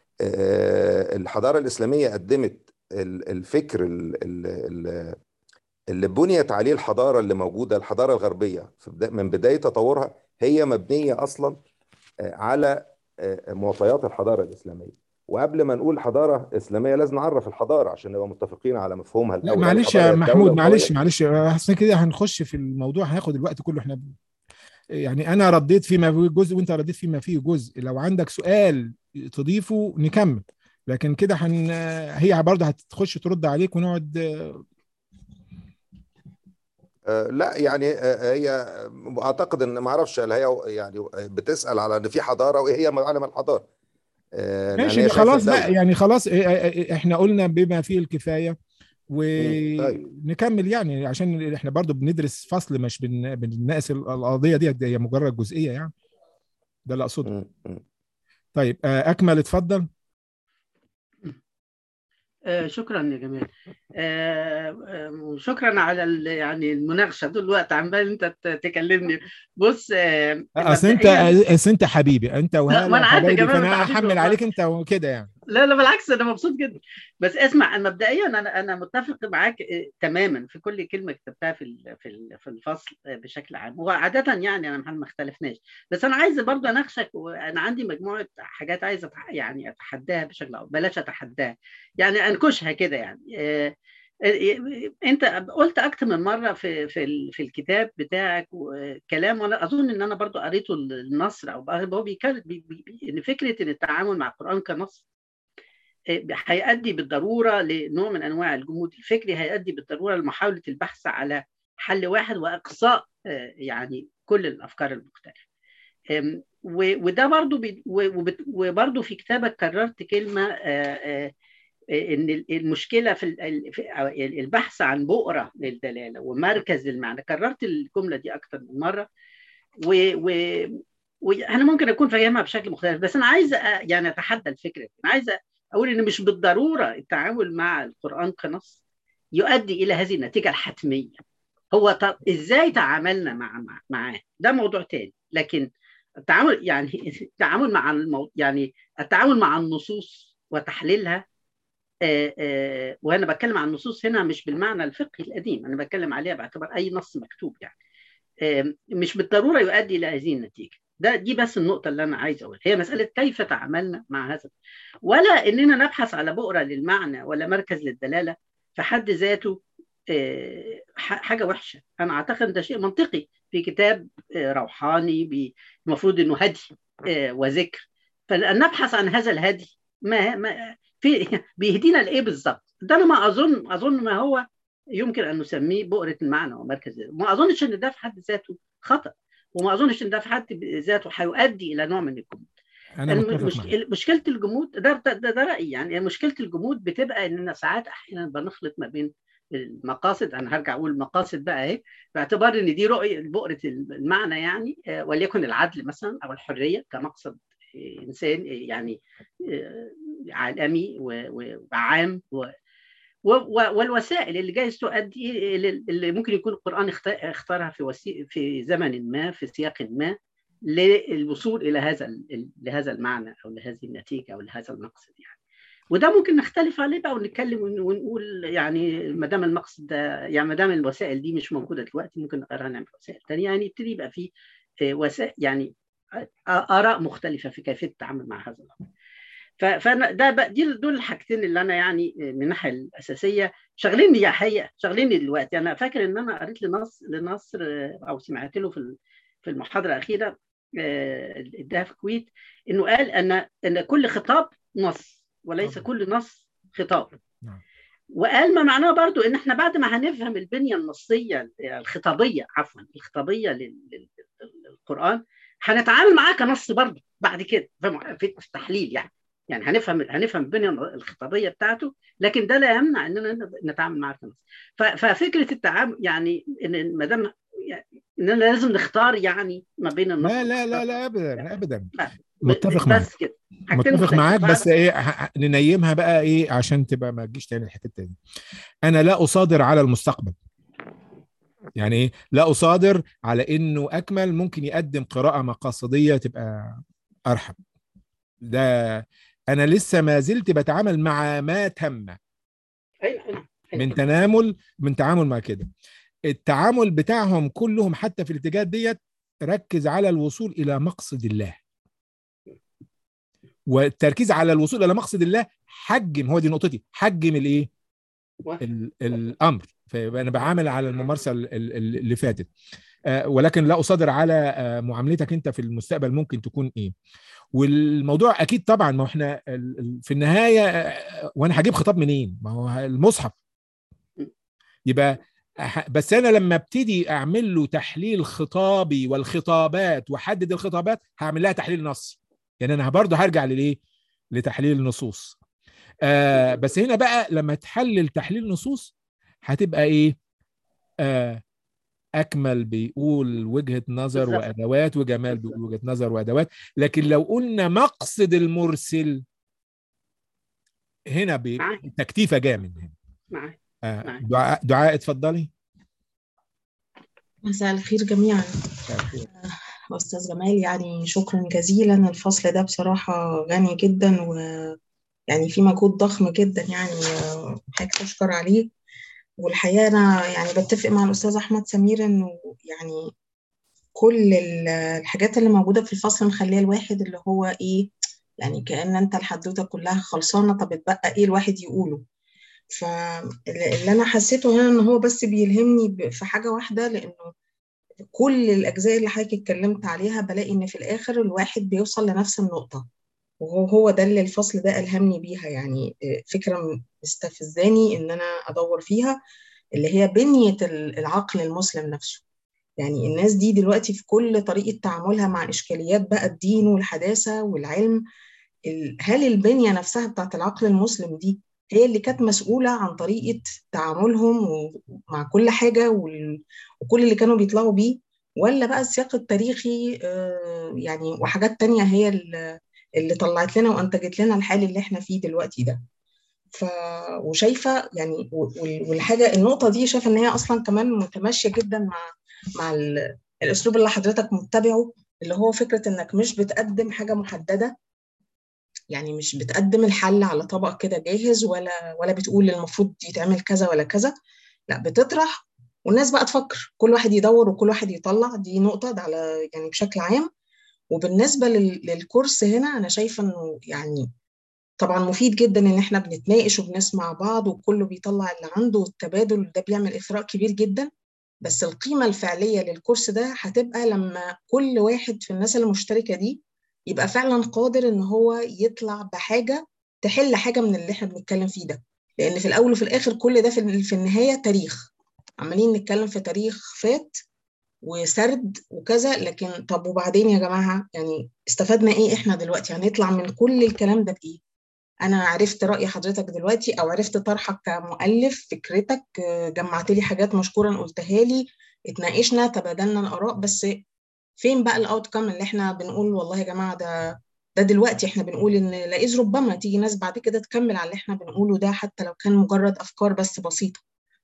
آه، الحضاره الاسلاميه قدمت ال- الفكر ال- ال- ال- اللي بنيت عليه الحضاره اللي موجوده الحضاره الغربيه في بدا- من بدايه تطورها هي مبنيه اصلا آه، على آه، معطيات الحضاره الاسلاميه وقبل ما نقول حضاره اسلاميه لازم نعرف الحضاره عشان نبقى متفقين على مفهومها لا الاول هل معلش الحضاره يا هي الدوله محمود القويه معلش معلش احسن كده هنخش في الموضوع هناخد الوقت كله احنا يعني انا رديت فيما فيه جزء وانت رديت فيما فيه جزء لو عندك سؤال تضيفه نكمل لكن كده هن هي برضه هتخش ترد عليك ونقعد آه، لا يعني آه، هي اعتقد ان ما اعرفش هل هي يعني بتسال على ان في حضاره وايه هي عالم الحضاره آه، لان ماشي هي ده شايفه خلاص بقى الدوله يعني خلاص إيه- إيه- احنا قلنا بما فيه الكفايه مم، طيب ونكمل يعني عشان احنا برضو بندرس فصل مش بن- بنناقش القضيه دي دي هي مجرد جزئيه يعني ده اللي اقصده مم، مم. طيب آه، اكمل اتفضل آه، شكرا يا جمال آه، آه، شكرا على ال- يعني المناقشه طول الوقت عمال انت ت- تكلمني بص آه، اصل انت مبدئيا اصل انت حبيبي انت لا وهلا ما انا عارفه يا حبايبي جمال انت فانا حبيبي احمل والله عليك انت وكده يعني لا لا بالعكس انا مبسوط جدا بس اسمع أنا مبدئيا انا انا متفق معاك آه، تماما في كل كلمه كتبتها في ال- في ال- في الفصل آه، بشكل عام هو عاده يعني انا محمد ما اختلفناش بس انا عايز برضه اناقشك وانا عندي مجموعه حاجات عايز أتح... يعني اتحداها بشكل او بلاش اتحداها يعني انكشها كده يعني آه، آه، انت قلت اكتر من مره في في ال- في الكتاب بتاعك كلام وانا اظن ان انا برضو قريته النصر او هو بيتكلم بي- بي- ان فكره ان التعامل مع القران كنص هيؤدي بالضروره لنوع من انواع الجمود الفكري هيؤدي بالضروره لمحاوله البحث على حل واحد واقصاء آه، يعني كل الافكار المختلفه أم، و- وده برضو بي- و- وبت- وبرضو في كتابك كررت كلمه آه، آه، ان المشكله في ال- في البحث عن بؤره للدلاله ومركز للمعنى كررت الجمله دي اكتر من مره و, و وانا ممكن اكون فاهمها بشكل مختلف بس انا عايز أ- يعني اتحدى الفكره دي. انا عايز اقول ان مش بالضروره التعامل مع القران كنص يؤدي الى هذه النتيجه الحتميه هو ط- ازاي تعاملنا مع مع- معاه ده موضوع تاني لكن التعامل يعني التعامل مع المو... يعني التعامل مع النصوص وتحليلها آه، آه، وانا بتكلم عن النصوص هنا مش بالمعنى الفقهي القديم انا بتكلم عليها باعتبار اي نص مكتوب يعني آم، مش بالضروره يؤدي الى هذه النتيجه ده دي بس النقطه اللي انا عايز اقولها هي مساله كيف تعاملنا مع هذا ولا اننا نبحث على بؤره للمعنى ولا مركز للدلاله في حد ذاته آه، ح- حاجه وحشه انا اعتقد ده شيء منطقي في كتاب آه، روحاني بي- المفروض انه هدي آه، وذكر فان نبحث عن هذا الهدي ما ما في بيهدينا لايه بالظبط ده انا ما اظن اظن ما هو يمكن ان نسميه بؤره المعنى ومركز ما اظنش ان ده في حد ذاته خطا وما اظنش ان ده في حد ذاته هيؤدي الى نوع من الجمود انا متفق المش... معاك مشكله الجمود ده ده, ده, ده رايي يعني مشكله الجمود بتبقى اننا ساعات احيانا بنخلط ما بين المقاصد انا هرجع اقول المقاصد بقى اهي باعتبار ان دي رؤيه بؤره المعنى يعني آه، وليكن العدل مثلا او الحريه كمقصد آه، انسان آه، يعني آه، عالمي و- و- وعام و- و- و- والوسائل اللي جايز تؤدي اللي اللي ممكن يكون القرآن اخت- اختارها في وسي... في زمن ما في سياق ما للوصول إلى هذا ال- لهذا المعنى أو لهذه النتيجة أو لهذا المقصد يعني وده ممكن نختلف عليه بقى ونتكلم ون- ونقول يعني ما دام المقصد ده يعني ما دام الوسائل دي مش موجودة دلوقتي ممكن نغيرها نعمل وسائل تانية يعني يبتدي يبقى في وسائل يعني آ- آراء مختلفة في كيفية التعامل مع هذا الأمر ف- فانا ده بقى دي دول الحاجتين اللي انا يعني من الناحيه الاساسيه شغليني يا حقيقه شغليني دلوقتي انا فاكر ان انا قريت لنص لنصر آه، او سمعت له في ال- في المحاضره الاخيره آه، اداها في الكويت انه قال ان ان كل خطاب نص وليس طبعا. كل نص خطاب نعم. وقال ما معناه برضو ان احنا بعد ما هنفهم البنيه النصيه الخطابيه عفوا الخطابيه لل- لل- للقران هنتعامل معاه كنص برضه بعد كده في في التحليل يعني يعني هنفهم هنفهم البنيه الخطابيه بتاعته لكن ده لا يمنع اننا نتعامل معاه كنص ف- ففكره التعامل يعني ان ما دام يعني اننا لازم نختار يعني ما بين النص لا لا لا والخطاب. لا ابدا ابدا لا. متفق معاك بس كده حاجتين متفق معاك مختلفين. بس ايه ه- ه- ننيمها بقى ايه عشان تبقى ما تجيش تاني الحته التانية انا لا اصادر على المستقبل يعني ايه لا اصادر على انه اكمل ممكن يقدم قراءه مقاصديه تبقى ارحب ده انا لسه ما زلت بتعامل مع ما تم أيوة، أيوة، أيوة. من تنامل من تعامل مع كده التعامل بتاعهم كلهم حتى في الاتجاهات ديت ركز على الوصول الى مقصد الله والتركيز على الوصول الى مقصد الله حجم هو دي نقطتي حجم الايه ال- الامر فيبقى انا بعامل على الممارسه ال- ال- اللي فاتت آه، ولكن لا اصادر على آه، معاملتك انت في المستقبل ممكن تكون ايه والموضوع اكيد طبعا ما هو احنا ال- ال- في النهايه آه، وانا هجيب خطاب منين ما هو المصحف يبقى أح- بس انا لما ابتدي اعمل له تحليل خطابي والخطابات واحدد الخطابات هعمل لها تحليل نصي يعني انا برضه هرجع للايه لتحليل النصوص آه بس هنا بقى لما تحلل تحليل نصوص هتبقى ايه آه اكمل بيقول وجهه نظر بالظبط. وادوات وجمال بيقول وجهه نظر وادوات لكن لو قلنا مقصد المرسل هنا بي- معاك. تكتيفه جامد هنا معاك آه معاك. دعاء دعاء اتفضلي مساء الخير جميعا أستاذ جمال يعني شكرا جزيلا الفصل ده بصراحة غني جدا ويعني في مجهود ضخم جدا يعني آه، حضرتك تشكر عليه والحقيقة أنا يعني بتفق مع الأستاذ أحمد سمير إنه يعني كل ال- الحاجات اللي موجودة في الفصل مخليه الواحد اللي هو إيه يعني كأن أنت الحدوتة كلها خلصانة طب اتبقى إيه الواحد يقوله فاللي أنا حسيته هنا إن هو بس بيلهمني ب- في حاجة واحدة لأنه كل الأجزاء اللي حضرتك اتكلمت عليها بلاقي إن في الآخر الواحد بيوصل لنفس النقطة وهو هو ده اللي الفصل ده ألهمني بيها يعني آه، فكرة مستفزاني إن أنا أدور فيها اللي هي بنية ال- العقل المسلم نفسه يعني الناس دي دلوقتي في كل طريقة تعاملها مع إشكاليات بقى الدين والحداثة والعلم ال- هل البنية نفسها بتاعت العقل المسلم دي هي اللي كانت مسؤولة عن طريقة تعاملهم مع كل حاجة وال- وكل اللي كانوا بيطلعوا بيه ولا بقى السياق التاريخي آه، يعني وحاجات تانية هي اللي اللي طلعت لنا وأنتجت لنا الحال اللي احنا فيه دلوقتي ده ف وشايفة يعني وال- والحاجة النقطة دي شايفة إن هي أصلا كمان متماشية جدا مع مع ال- الأسلوب اللي حضرتك متبعه اللي هو فكرة إنك مش بتقدم حاجة محددة يعني مش بتقدم الحل على طبق كده جاهز ولا ولا بتقول المفروض يتعمل كذا ولا كذا لا بتطرح والناس بقى تفكر كل واحد يدور وكل واحد يطلع دي نقطة ده على يعني بشكل عام وبالنسبة لل- للكورس هنا أنا شايفة إنه يعني طبعا مفيد جدا إن إحنا بنتناقش وبنسمع بعض وكله بيطلع اللي عنده والتبادل ده بيعمل إثراء كبير جدا بس القيمة الفعلية للكورس ده هتبقى لما كل واحد في الناس المشتركة دي يبقى فعلا قادر إن هو يطلع بحاجة تحل حاجة من اللي إحنا بنتكلم فيه ده لأن في الأول وفي الآخر كل ده في في النهاية تاريخ عمالين نتكلم في تاريخ فات وسرد وكذا لكن طب وبعدين يا جماعة يعني استفدنا ايه احنا دلوقتي هنطلع من كل الكلام ده بايه انا عرفت رأي حضرتك دلوقتي او عرفت طرحك كمؤلف فكرتك آه، جمعت لي حاجات مشكورا قلتها لي اتناقشنا تبادلنا الآراء بس فين بقى الاوتكم اللي احنا بنقول والله يا جماعة ده ده دلوقتي احنا بنقول ان لئيذ ربما تيجي ناس بعد كده تكمل على اللي احنا بنقوله ده حتى لو كان مجرد افكار بس بسيطة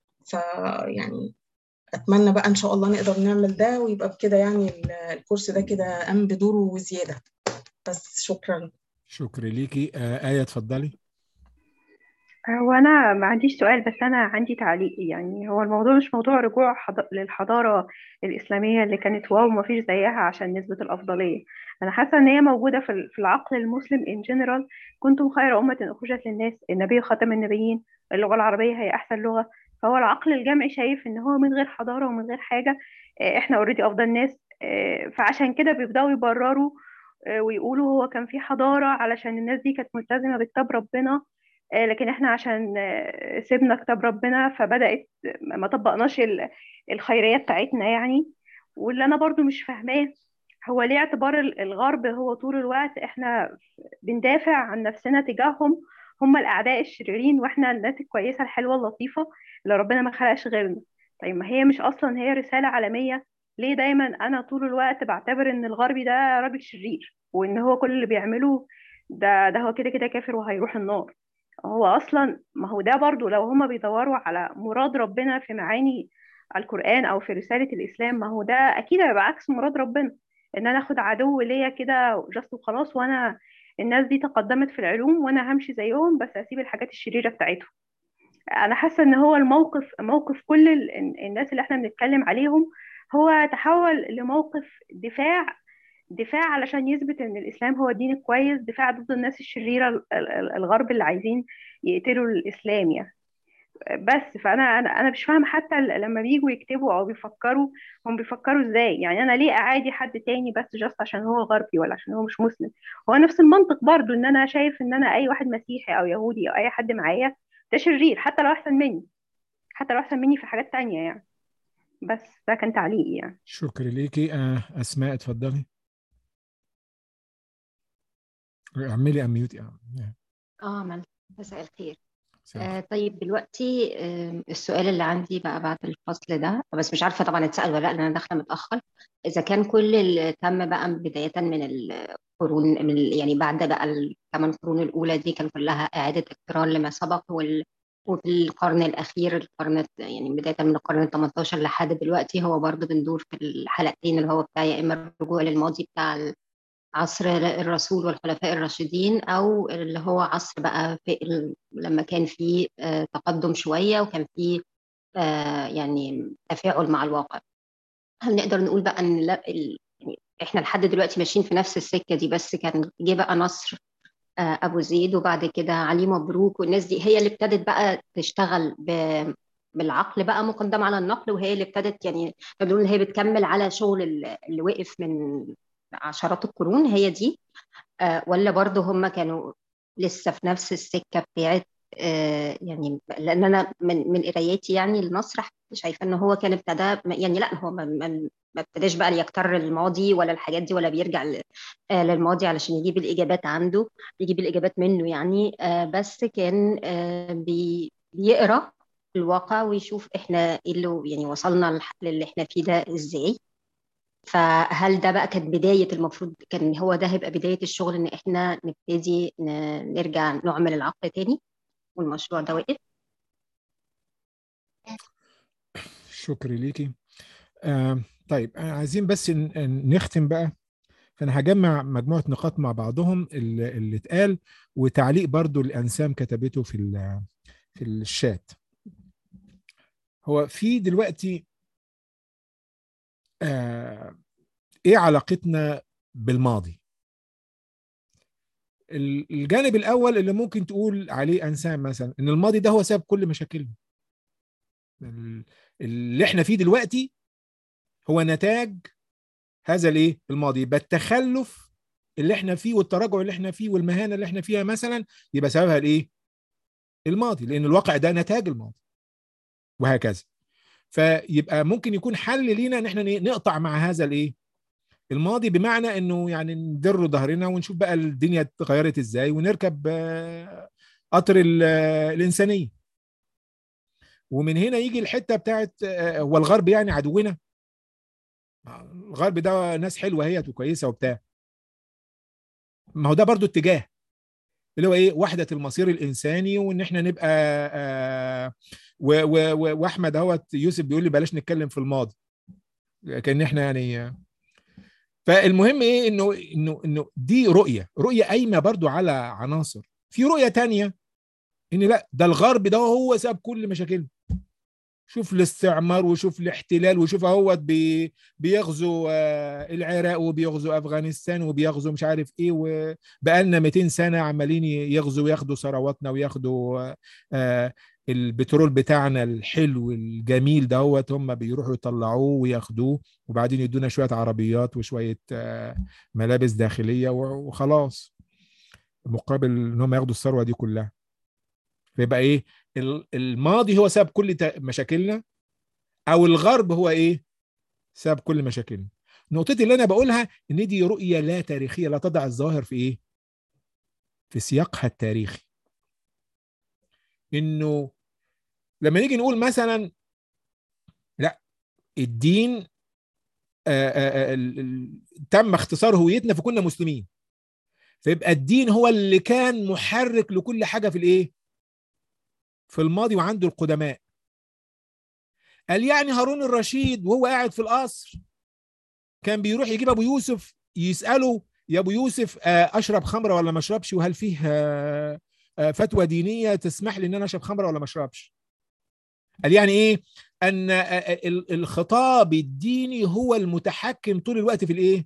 فيعني اتمنى بقى ان شاء الله نقدر نعمل ده ويبقى بكده يعني ال- الكورس ده كده قام بدوره وزياده بس شكرا شكرا ليكي آه آية اتفضلي هو أنا ما عنديش سؤال بس أنا عندي تعليق يعني هو الموضوع مش موضوع رجوع حض... للحضارة الإسلامية اللي كانت واو ما فيش زيها عشان نسبة الأفضلية أنا حاسة إن هي موجودة في ال- في العقل المسلم in general كنتم خير أمة أخرجت للناس النبي خاتم النبيين اللغة العربية هي أحسن لغة فهو العقل الجمعي شايف إن هو من غير حضارة ومن غير حاجة آه، إحنا أوريدي أفضل ناس آه، فعشان كده بيبدأوا يبرروا آه، ويقولوا هو كان في حضارة علشان الناس دي كانت ملتزمة بكتاب ربنا آه، لكن احنا عشان آه، سيبنا كتاب ربنا فبدأت ما طبقناش ال- الخيرية بتاعتنا يعني واللي انا برضو مش فاهماه هو ليه اعتبار ال- الغرب هو طول الوقت احنا بندافع عن نفسنا تجاههم هم الأعداء الشريرين واحنا الناس الكويسة الحلوة اللطيفة اللي ربنا ما خلقش غيرنا طيب ما هي مش أصلا هي رسالة عالمية ليه دايما أنا طول الوقت بعتبر إن الغربي ده راجل شرير وإن هو كل اللي بيعمله ده ده هو كده كده كافر وهيروح النار هو اصلا ما هو ده برضو لو هما بيدوروا على مراد ربنا في معاني القرآن او في رسالة الاسلام ما هو ده اكيد هيبقى عكس مراد ربنا ان انا اخد عدو ليا كده جاست وخلاص وانا الناس دي تقدمت في العلوم وانا همشي زيهم بس اسيب الحاجات الشريرة بتاعتهم انا حاسة ان هو الموقف موقف كل ال- الناس اللي احنا بنتكلم عليهم هو تحول لموقف دفاع دفاع علشان يثبت ان الاسلام هو الدين الكويس دفاع ضد الناس الشريره ال- ال- الغرب اللي عايزين يقتلوا الاسلام يعني بس فانا انا انا مش فاهمه حتى ل- لما بييجوا يكتبوا او بيفكروا هم بيفكروا ازاي يعني انا ليه اعادي حد تاني بس جاست عشان هو غربي ولا عشان هو مش مسلم هو نفس المنطق برضو ان انا شايف ان انا اي واحد مسيحي او يهودي او اي حد معايا ده شرير حتى لو احسن مني حتى لو احسن مني في حاجات تانية يعني بس ده كان تعليقي يعني شكرا ليكي آه أسماء اتفضلي اعملي اميوت اه من مساء الخير مساء آه طيب دلوقتي آه السؤال اللي عندي بقى بعد الفصل ده بس مش عارفة طبعا اتسأل ولا لا لأن أنا داخلة متأخر إذا كان كل اللي تم بقى بداية من القرون من ال- يعني بعد بقى الثمان قرون الأولى دي كان كلها إعادة اقتران لما سبق وال وفي القرن الأخير القرن يعني بداية من القرن ال 18 لحد دلوقتي هو برضه بندور في الحلقتين اللي هو بتاع يا إما الرجوع للماضي بتاع عصر الرسول والخلفاء الراشدين او اللي هو عصر بقى في ال- لما كان في آه، تقدم شويه وكان في آه، يعني تفاعل مع الواقع هل نقدر نقول بقى ان لا ال- يعني احنا لحد دلوقتي ماشيين في نفس السكه دي بس كان جه بقى نصر آه، ابو زيد وبعد كده علي مبروك والناس دي هي اللي ابتدت بقى تشتغل ب بالعقل بقى مقدم على النقل وهي اللي ابتدت يعني بنقول ان هي بتكمل على شغل ال- اللي وقف من عشرات القرون هي دي آه، ولا برضه هم كانوا لسه في نفس السكة بتاعت آه، يعني لأن أنا من من قراياتي يعني لنصر شايفة إن هو كان ابتدى يعني لا هو ما ما ما ابتداش بقى يكتر الماضي ولا الحاجات دي ولا بيرجع ل- آه، للماضي علشان يجيب الإجابات عنده يجيب الإجابات منه يعني آه، بس كان آه، بي بيقرأ الواقع ويشوف إحنا إيه اللي يعني وصلنا للح- للي إحنا فيه ده إزاي فهل ده بقى كانت بداية المفروض كان هو ده هيبقى بداية الشغل إن إحنا نبتدي ن- نرجع نعمل العقل تاني والمشروع ده وقف شكرا ليكي آه طيب آه، عايزين بس ن- ن- نختم بقى فانا هجمع مجموعه نقاط مع بعضهم اللي, اللي اتقال وتعليق برضو الانسام كتبته في ال- في الشات هو في دلوقتي آه ايه علاقتنا بالماضي الجانب الاول اللي ممكن تقول عليه انسان مثلا ان الماضي ده هو سبب كل مشاكلنا اللي احنا فيه دلوقتي هو نتاج هذا الايه الماضي يبقى التخلف اللي احنا فيه والتراجع اللي احنا فيه والمهانه اللي احنا فيها مثلا يبقى سببها الايه الماضي لان الواقع ده نتاج الماضي وهكذا فيبقى ممكن يكون حل لينا ان احنا نقطع مع هذا الايه الماضي بمعنى انه يعني ندر ظهرنا ونشوف بقى الدنيا اتغيرت ازاي ونركب قطر الانسانيه ومن هنا يجي الحته بتاعت هو الغرب يعني عدونا الغرب ده ناس حلوه هي وكويسه وبتاع ما هو ده برضو اتجاه اللي هو ايه وحده المصير الانساني وان احنا نبقى آه واحمد اهوت يوسف بيقول لي بلاش نتكلم في الماضي كان احنا يعني فالمهم ايه انه انه انه دي رؤيه رؤيه قايمه برضو على عناصر في رؤيه تانية ان لا ده الغرب ده هو سبب كل مشاكلنا شوف الاستعمار وشوف الاحتلال وشوف اهوت بي بيغزو آه العراق وبيغزو افغانستان وبيغزو مش عارف ايه وبقالنا 200 سنه عمالين يغزوا وياخدوا ثرواتنا وياخدوا آه البترول بتاعنا الحلو الجميل دهوت هم بيروحوا يطلعوه وياخدوه وبعدين يدونا شويه عربيات وشويه آه ملابس داخليه وخلاص مقابل ان هم ياخدوا الثروه دي كلها فيبقى ايه الماضي هو سبب كل مشاكلنا او الغرب هو ايه سبب كل مشاكلنا نقطتي اللي انا بقولها ان دي رؤيه لا تاريخيه لا تضع الظاهر في ايه في سياقها التاريخي انه لما نيجي نقول مثلا لا الدين آآ آآ تم اختصار هويتنا فكنا مسلمين فيبقى الدين هو اللي كان محرك لكل حاجه في الايه في الماضي وعنده القدماء قال يعني هارون الرشيد وهو قاعد في القصر كان بيروح يجيب ابو يوسف يساله يا ابو يوسف اشرب خمره ولا ما اشربش وهل فيه فتوى دينيه تسمح لي ان انا اشرب خمره ولا ما اشربش قال يعني ايه ان الخطاب الديني هو المتحكم طول الوقت في الايه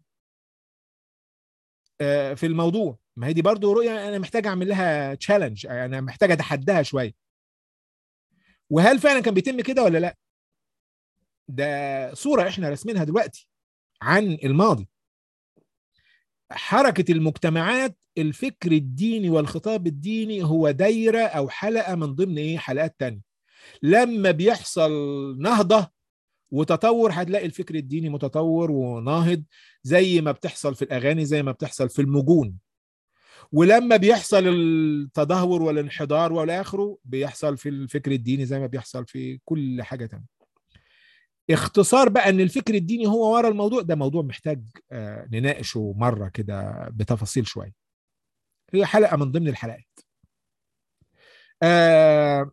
في الموضوع ما هي دي برضو رؤيه انا محتاج اعمل لها تشالنج انا محتاج اتحداها شويه وهل فعلا كان بيتم كده ولا لا ده صوره احنا راسمينها دلوقتي عن الماضي حركه المجتمعات الفكر الديني والخطاب الديني هو دايره او حلقه من ضمن ايه حلقات تانية لما بيحصل نهضه وتطور هتلاقي الفكر الديني متطور وناهض زي ما بتحصل في الاغاني زي ما بتحصل في المجون ولما بيحصل التدهور والانحدار والى اخره بيحصل في الفكر الديني زي ما بيحصل في كل حاجه تانية اختصار بقى ان الفكر الديني هو ورا الموضوع ده موضوع محتاج آه نناقشه مره كده بتفاصيل شويه هي حلقه من ضمن الحلقات آه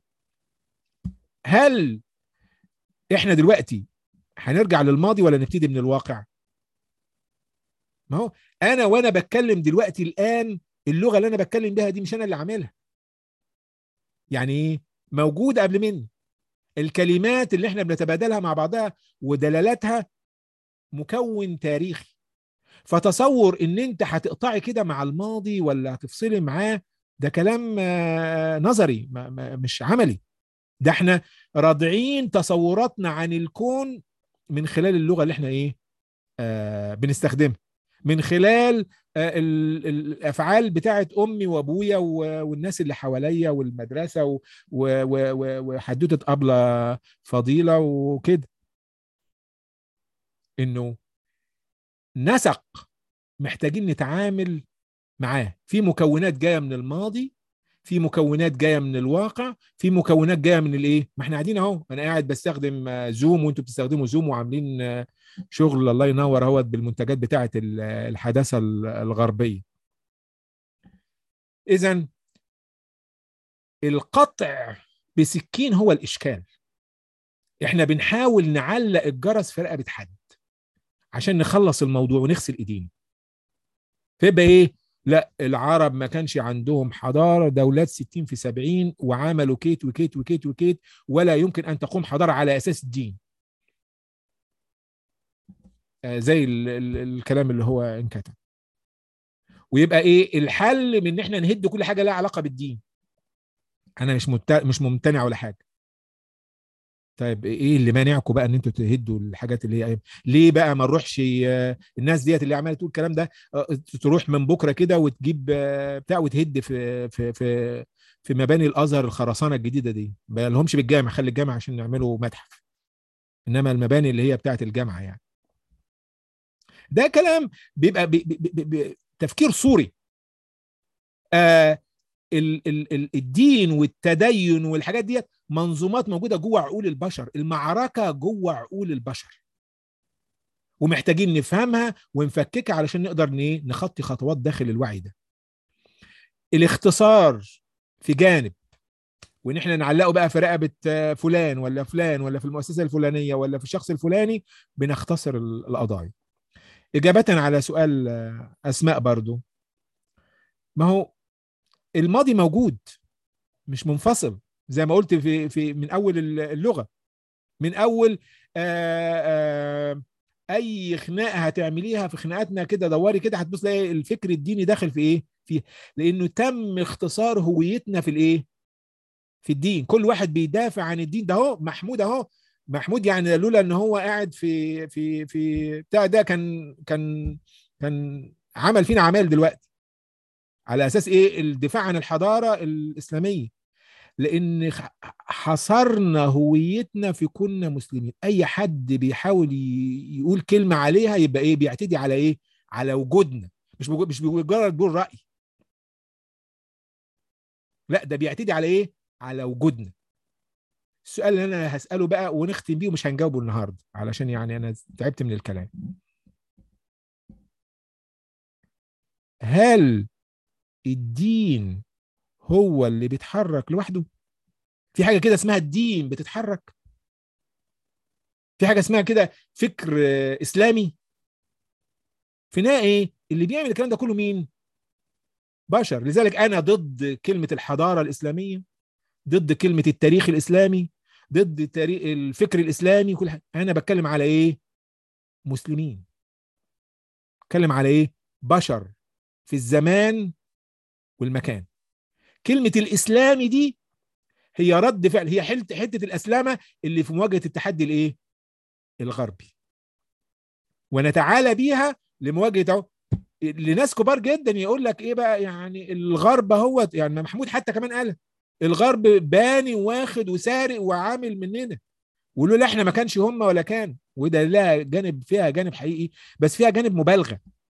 هل احنا دلوقتي هنرجع للماضي ولا نبتدي من الواقع ما هو انا وانا بتكلم دلوقتي الان اللغه اللي انا بتكلم بيها دي مش انا اللي عاملها يعني ايه موجوده قبل مني الكلمات اللي احنا بنتبادلها مع بعضها ودلالاتها مكون تاريخي فتصور ان انت هتقطعي كده مع الماضي ولا هتفصلي معاه ده كلام نظري مش عملي ده احنا راضعين تصوراتنا عن الكون من خلال اللغه اللي احنا ايه آه بنستخدمها من خلال آه الافعال بتاعت امي وابويا والناس اللي حواليا والمدرسه وحدوته ابله فضيله وكده انه نسق محتاجين نتعامل معاه في مكونات جايه من الماضي في مكونات جايه من الواقع في مكونات جايه من الايه ما احنا قاعدين اهو انا قاعد بستخدم زوم وانتوا بتستخدموا زوم وعاملين شغل الله ينور اهوت بالمنتجات بتاعه الحداثه الغربيه اذا القطع بسكين هو الاشكال احنا بنحاول نعلق الجرس في رقبه حد عشان نخلص الموضوع ونغسل ايدينا فيبقى ايه لا العرب ما كانش عندهم حضاره دولات 60 في 70 وعملوا كيت وكيت وكيت وكيت ولا يمكن ان تقوم حضاره على اساس الدين آه، زي ال ال الكلام اللي هو انكتب ويبقى ايه الحل من ان احنا نهد كل حاجه لها علاقه بالدين انا مش مت... مش ممتنع ولا حاجه طيب ايه اللي مانعكم بقى ان انتوا تهدوا الحاجات اللي هي ليه بقى ما نروحش آه، الناس ديت اللي عماله تقول الكلام ده آه، تروح من بكره كده وتجيب آه، بتاع وتهد في في في في مباني الازهر الخرسانه الجديده دي ما لهمش بالجامع خلي الجامع عشان نعمله متحف انما المباني اللي هي بتاعت الجامعه يعني ده كلام بيبقى بي بي بي بي تفكير صوري آه ال ال ال الدين والتدين والحاجات ديت منظومات موجوده جوه عقول البشر المعركه جوه عقول البشر ومحتاجين نفهمها ونفككها علشان نقدر ن- نخطي خطوات داخل الوعي ده الاختصار في جانب وان احنا نعلقه بقى في رقبه آه، فلان ولا فلان ولا في المؤسسه الفلانيه ولا في الشخص الفلاني بنختصر ال- القضايا اجابه على سؤال آه، اسماء برضو ما هو الماضي موجود مش منفصل زي ما قلت في في من اول اللغه من اول آآ آآ اي خناقه هتعمليها في خناقاتنا كده دوري كده هتبص تلاقي الفكر الديني داخل في ايه فيه لانه تم اختصار هويتنا في الايه في الدين كل واحد بيدافع عن الدين ده اهو محمود اهو محمود يعني لولا ان هو قاعد في في في بتاع ده كان كان كان عمل فينا عمال دلوقتي على اساس ايه الدفاع عن الحضاره الاسلاميه لان خ- حصرنا هويتنا في كنا مسلمين اي حد بيحاول ي- يقول كلمه عليها يبقى ايه بيعتدي على ايه على وجودنا مش بيقول- مش مجرد بيقول راي لا ده بيعتدي على ايه على وجودنا السؤال اللي انا هساله بقى ونختم بيه ومش هنجاوبه النهارده علشان يعني انا تعبت من الكلام هل الدين هو اللي بيتحرك لوحده في حاجه كده اسمها الدين بتتحرك في حاجه اسمها كده فكر آه، اسلامي في النهايه ايه اللي بيعمل الكلام ده كله مين بشر لذلك انا ضد كلمه الحضاره الاسلاميه ضد كلمه التاريخ الاسلامي ضد تاريخ الفكر الاسلامي كل حاجه انا بتكلم على ايه مسلمين بتكلم على ايه بشر في الزمان والمكان كلمه الاسلامي دي هي رد فعل هي حته حته الاسلامه اللي في مواجهه التحدي الايه الغربي ونتعالى بيها لمواجهه اهو لناس كبار جدا يقول لك ايه بقى يعني الغرب هو يعني محمود حتى كمان قال الغرب باني واخد وسارق وعامل مننا ولولا احنا ما كانش هم ولا كان وده لها جانب فيها جانب حقيقي بس فيها جانب مبالغه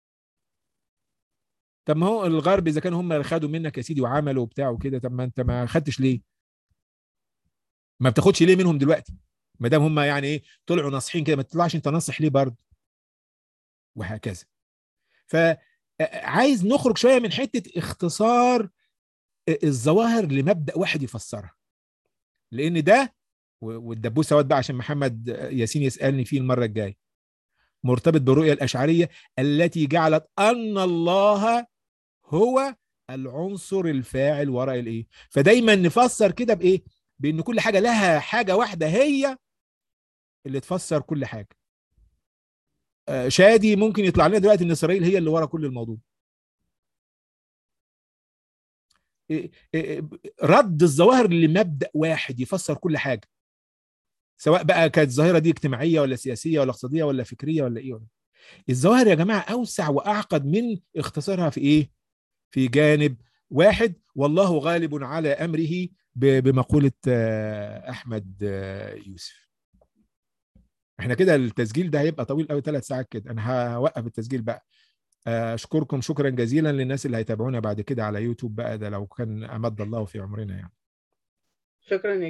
طب ما هو الغرب اذا كانوا هم اللي خدوا منك يا سيدي وعملوا وبتاع وكده طب ما انت ما خدتش ليه؟ ما بتاخدش ليه منهم دلوقتي؟ ما دام هم يعني ايه طلعوا ناصحين كده ما تطلعش انت ناصح ليه برضه؟ وهكذا. فعايز نخرج شويه من حته اختصار الظواهر لمبدا واحد يفسرها. لان ده والدبوس سواد بقى عشان محمد ياسين يسالني فيه المره الجايه. مرتبط بالرؤيه الاشعريه التي جعلت ان الله هو العنصر الفاعل وراء الايه فدايما نفسر كده بايه بان كل حاجه لها حاجه واحده هي اللي تفسر كل حاجه آه، شادي ممكن يطلع لنا دلوقتي ان اسرائيل هي اللي ورا كل الموضوع إيه- إيه- رد الظواهر لمبدا واحد يفسر كل حاجه سواء بقى كانت الظاهره دي اجتماعيه ولا سياسيه ولا اقتصاديه ولا فكريه ولا ايه ولا الظواهر يا جماعه اوسع واعقد من اختصارها في ايه في جانب واحد والله غالب على امره ب- بمقوله آه، احمد آه، يوسف احنا كده التسجيل ده هيبقى طويل قوي ثلاث ساعات كده انا هوقف التسجيل بقى آه، اشكركم شكرا جزيلا للناس اللي هيتابعونا بعد كده على يوتيوب بقى ده لو كان امد الله في عمرنا يعني شكرا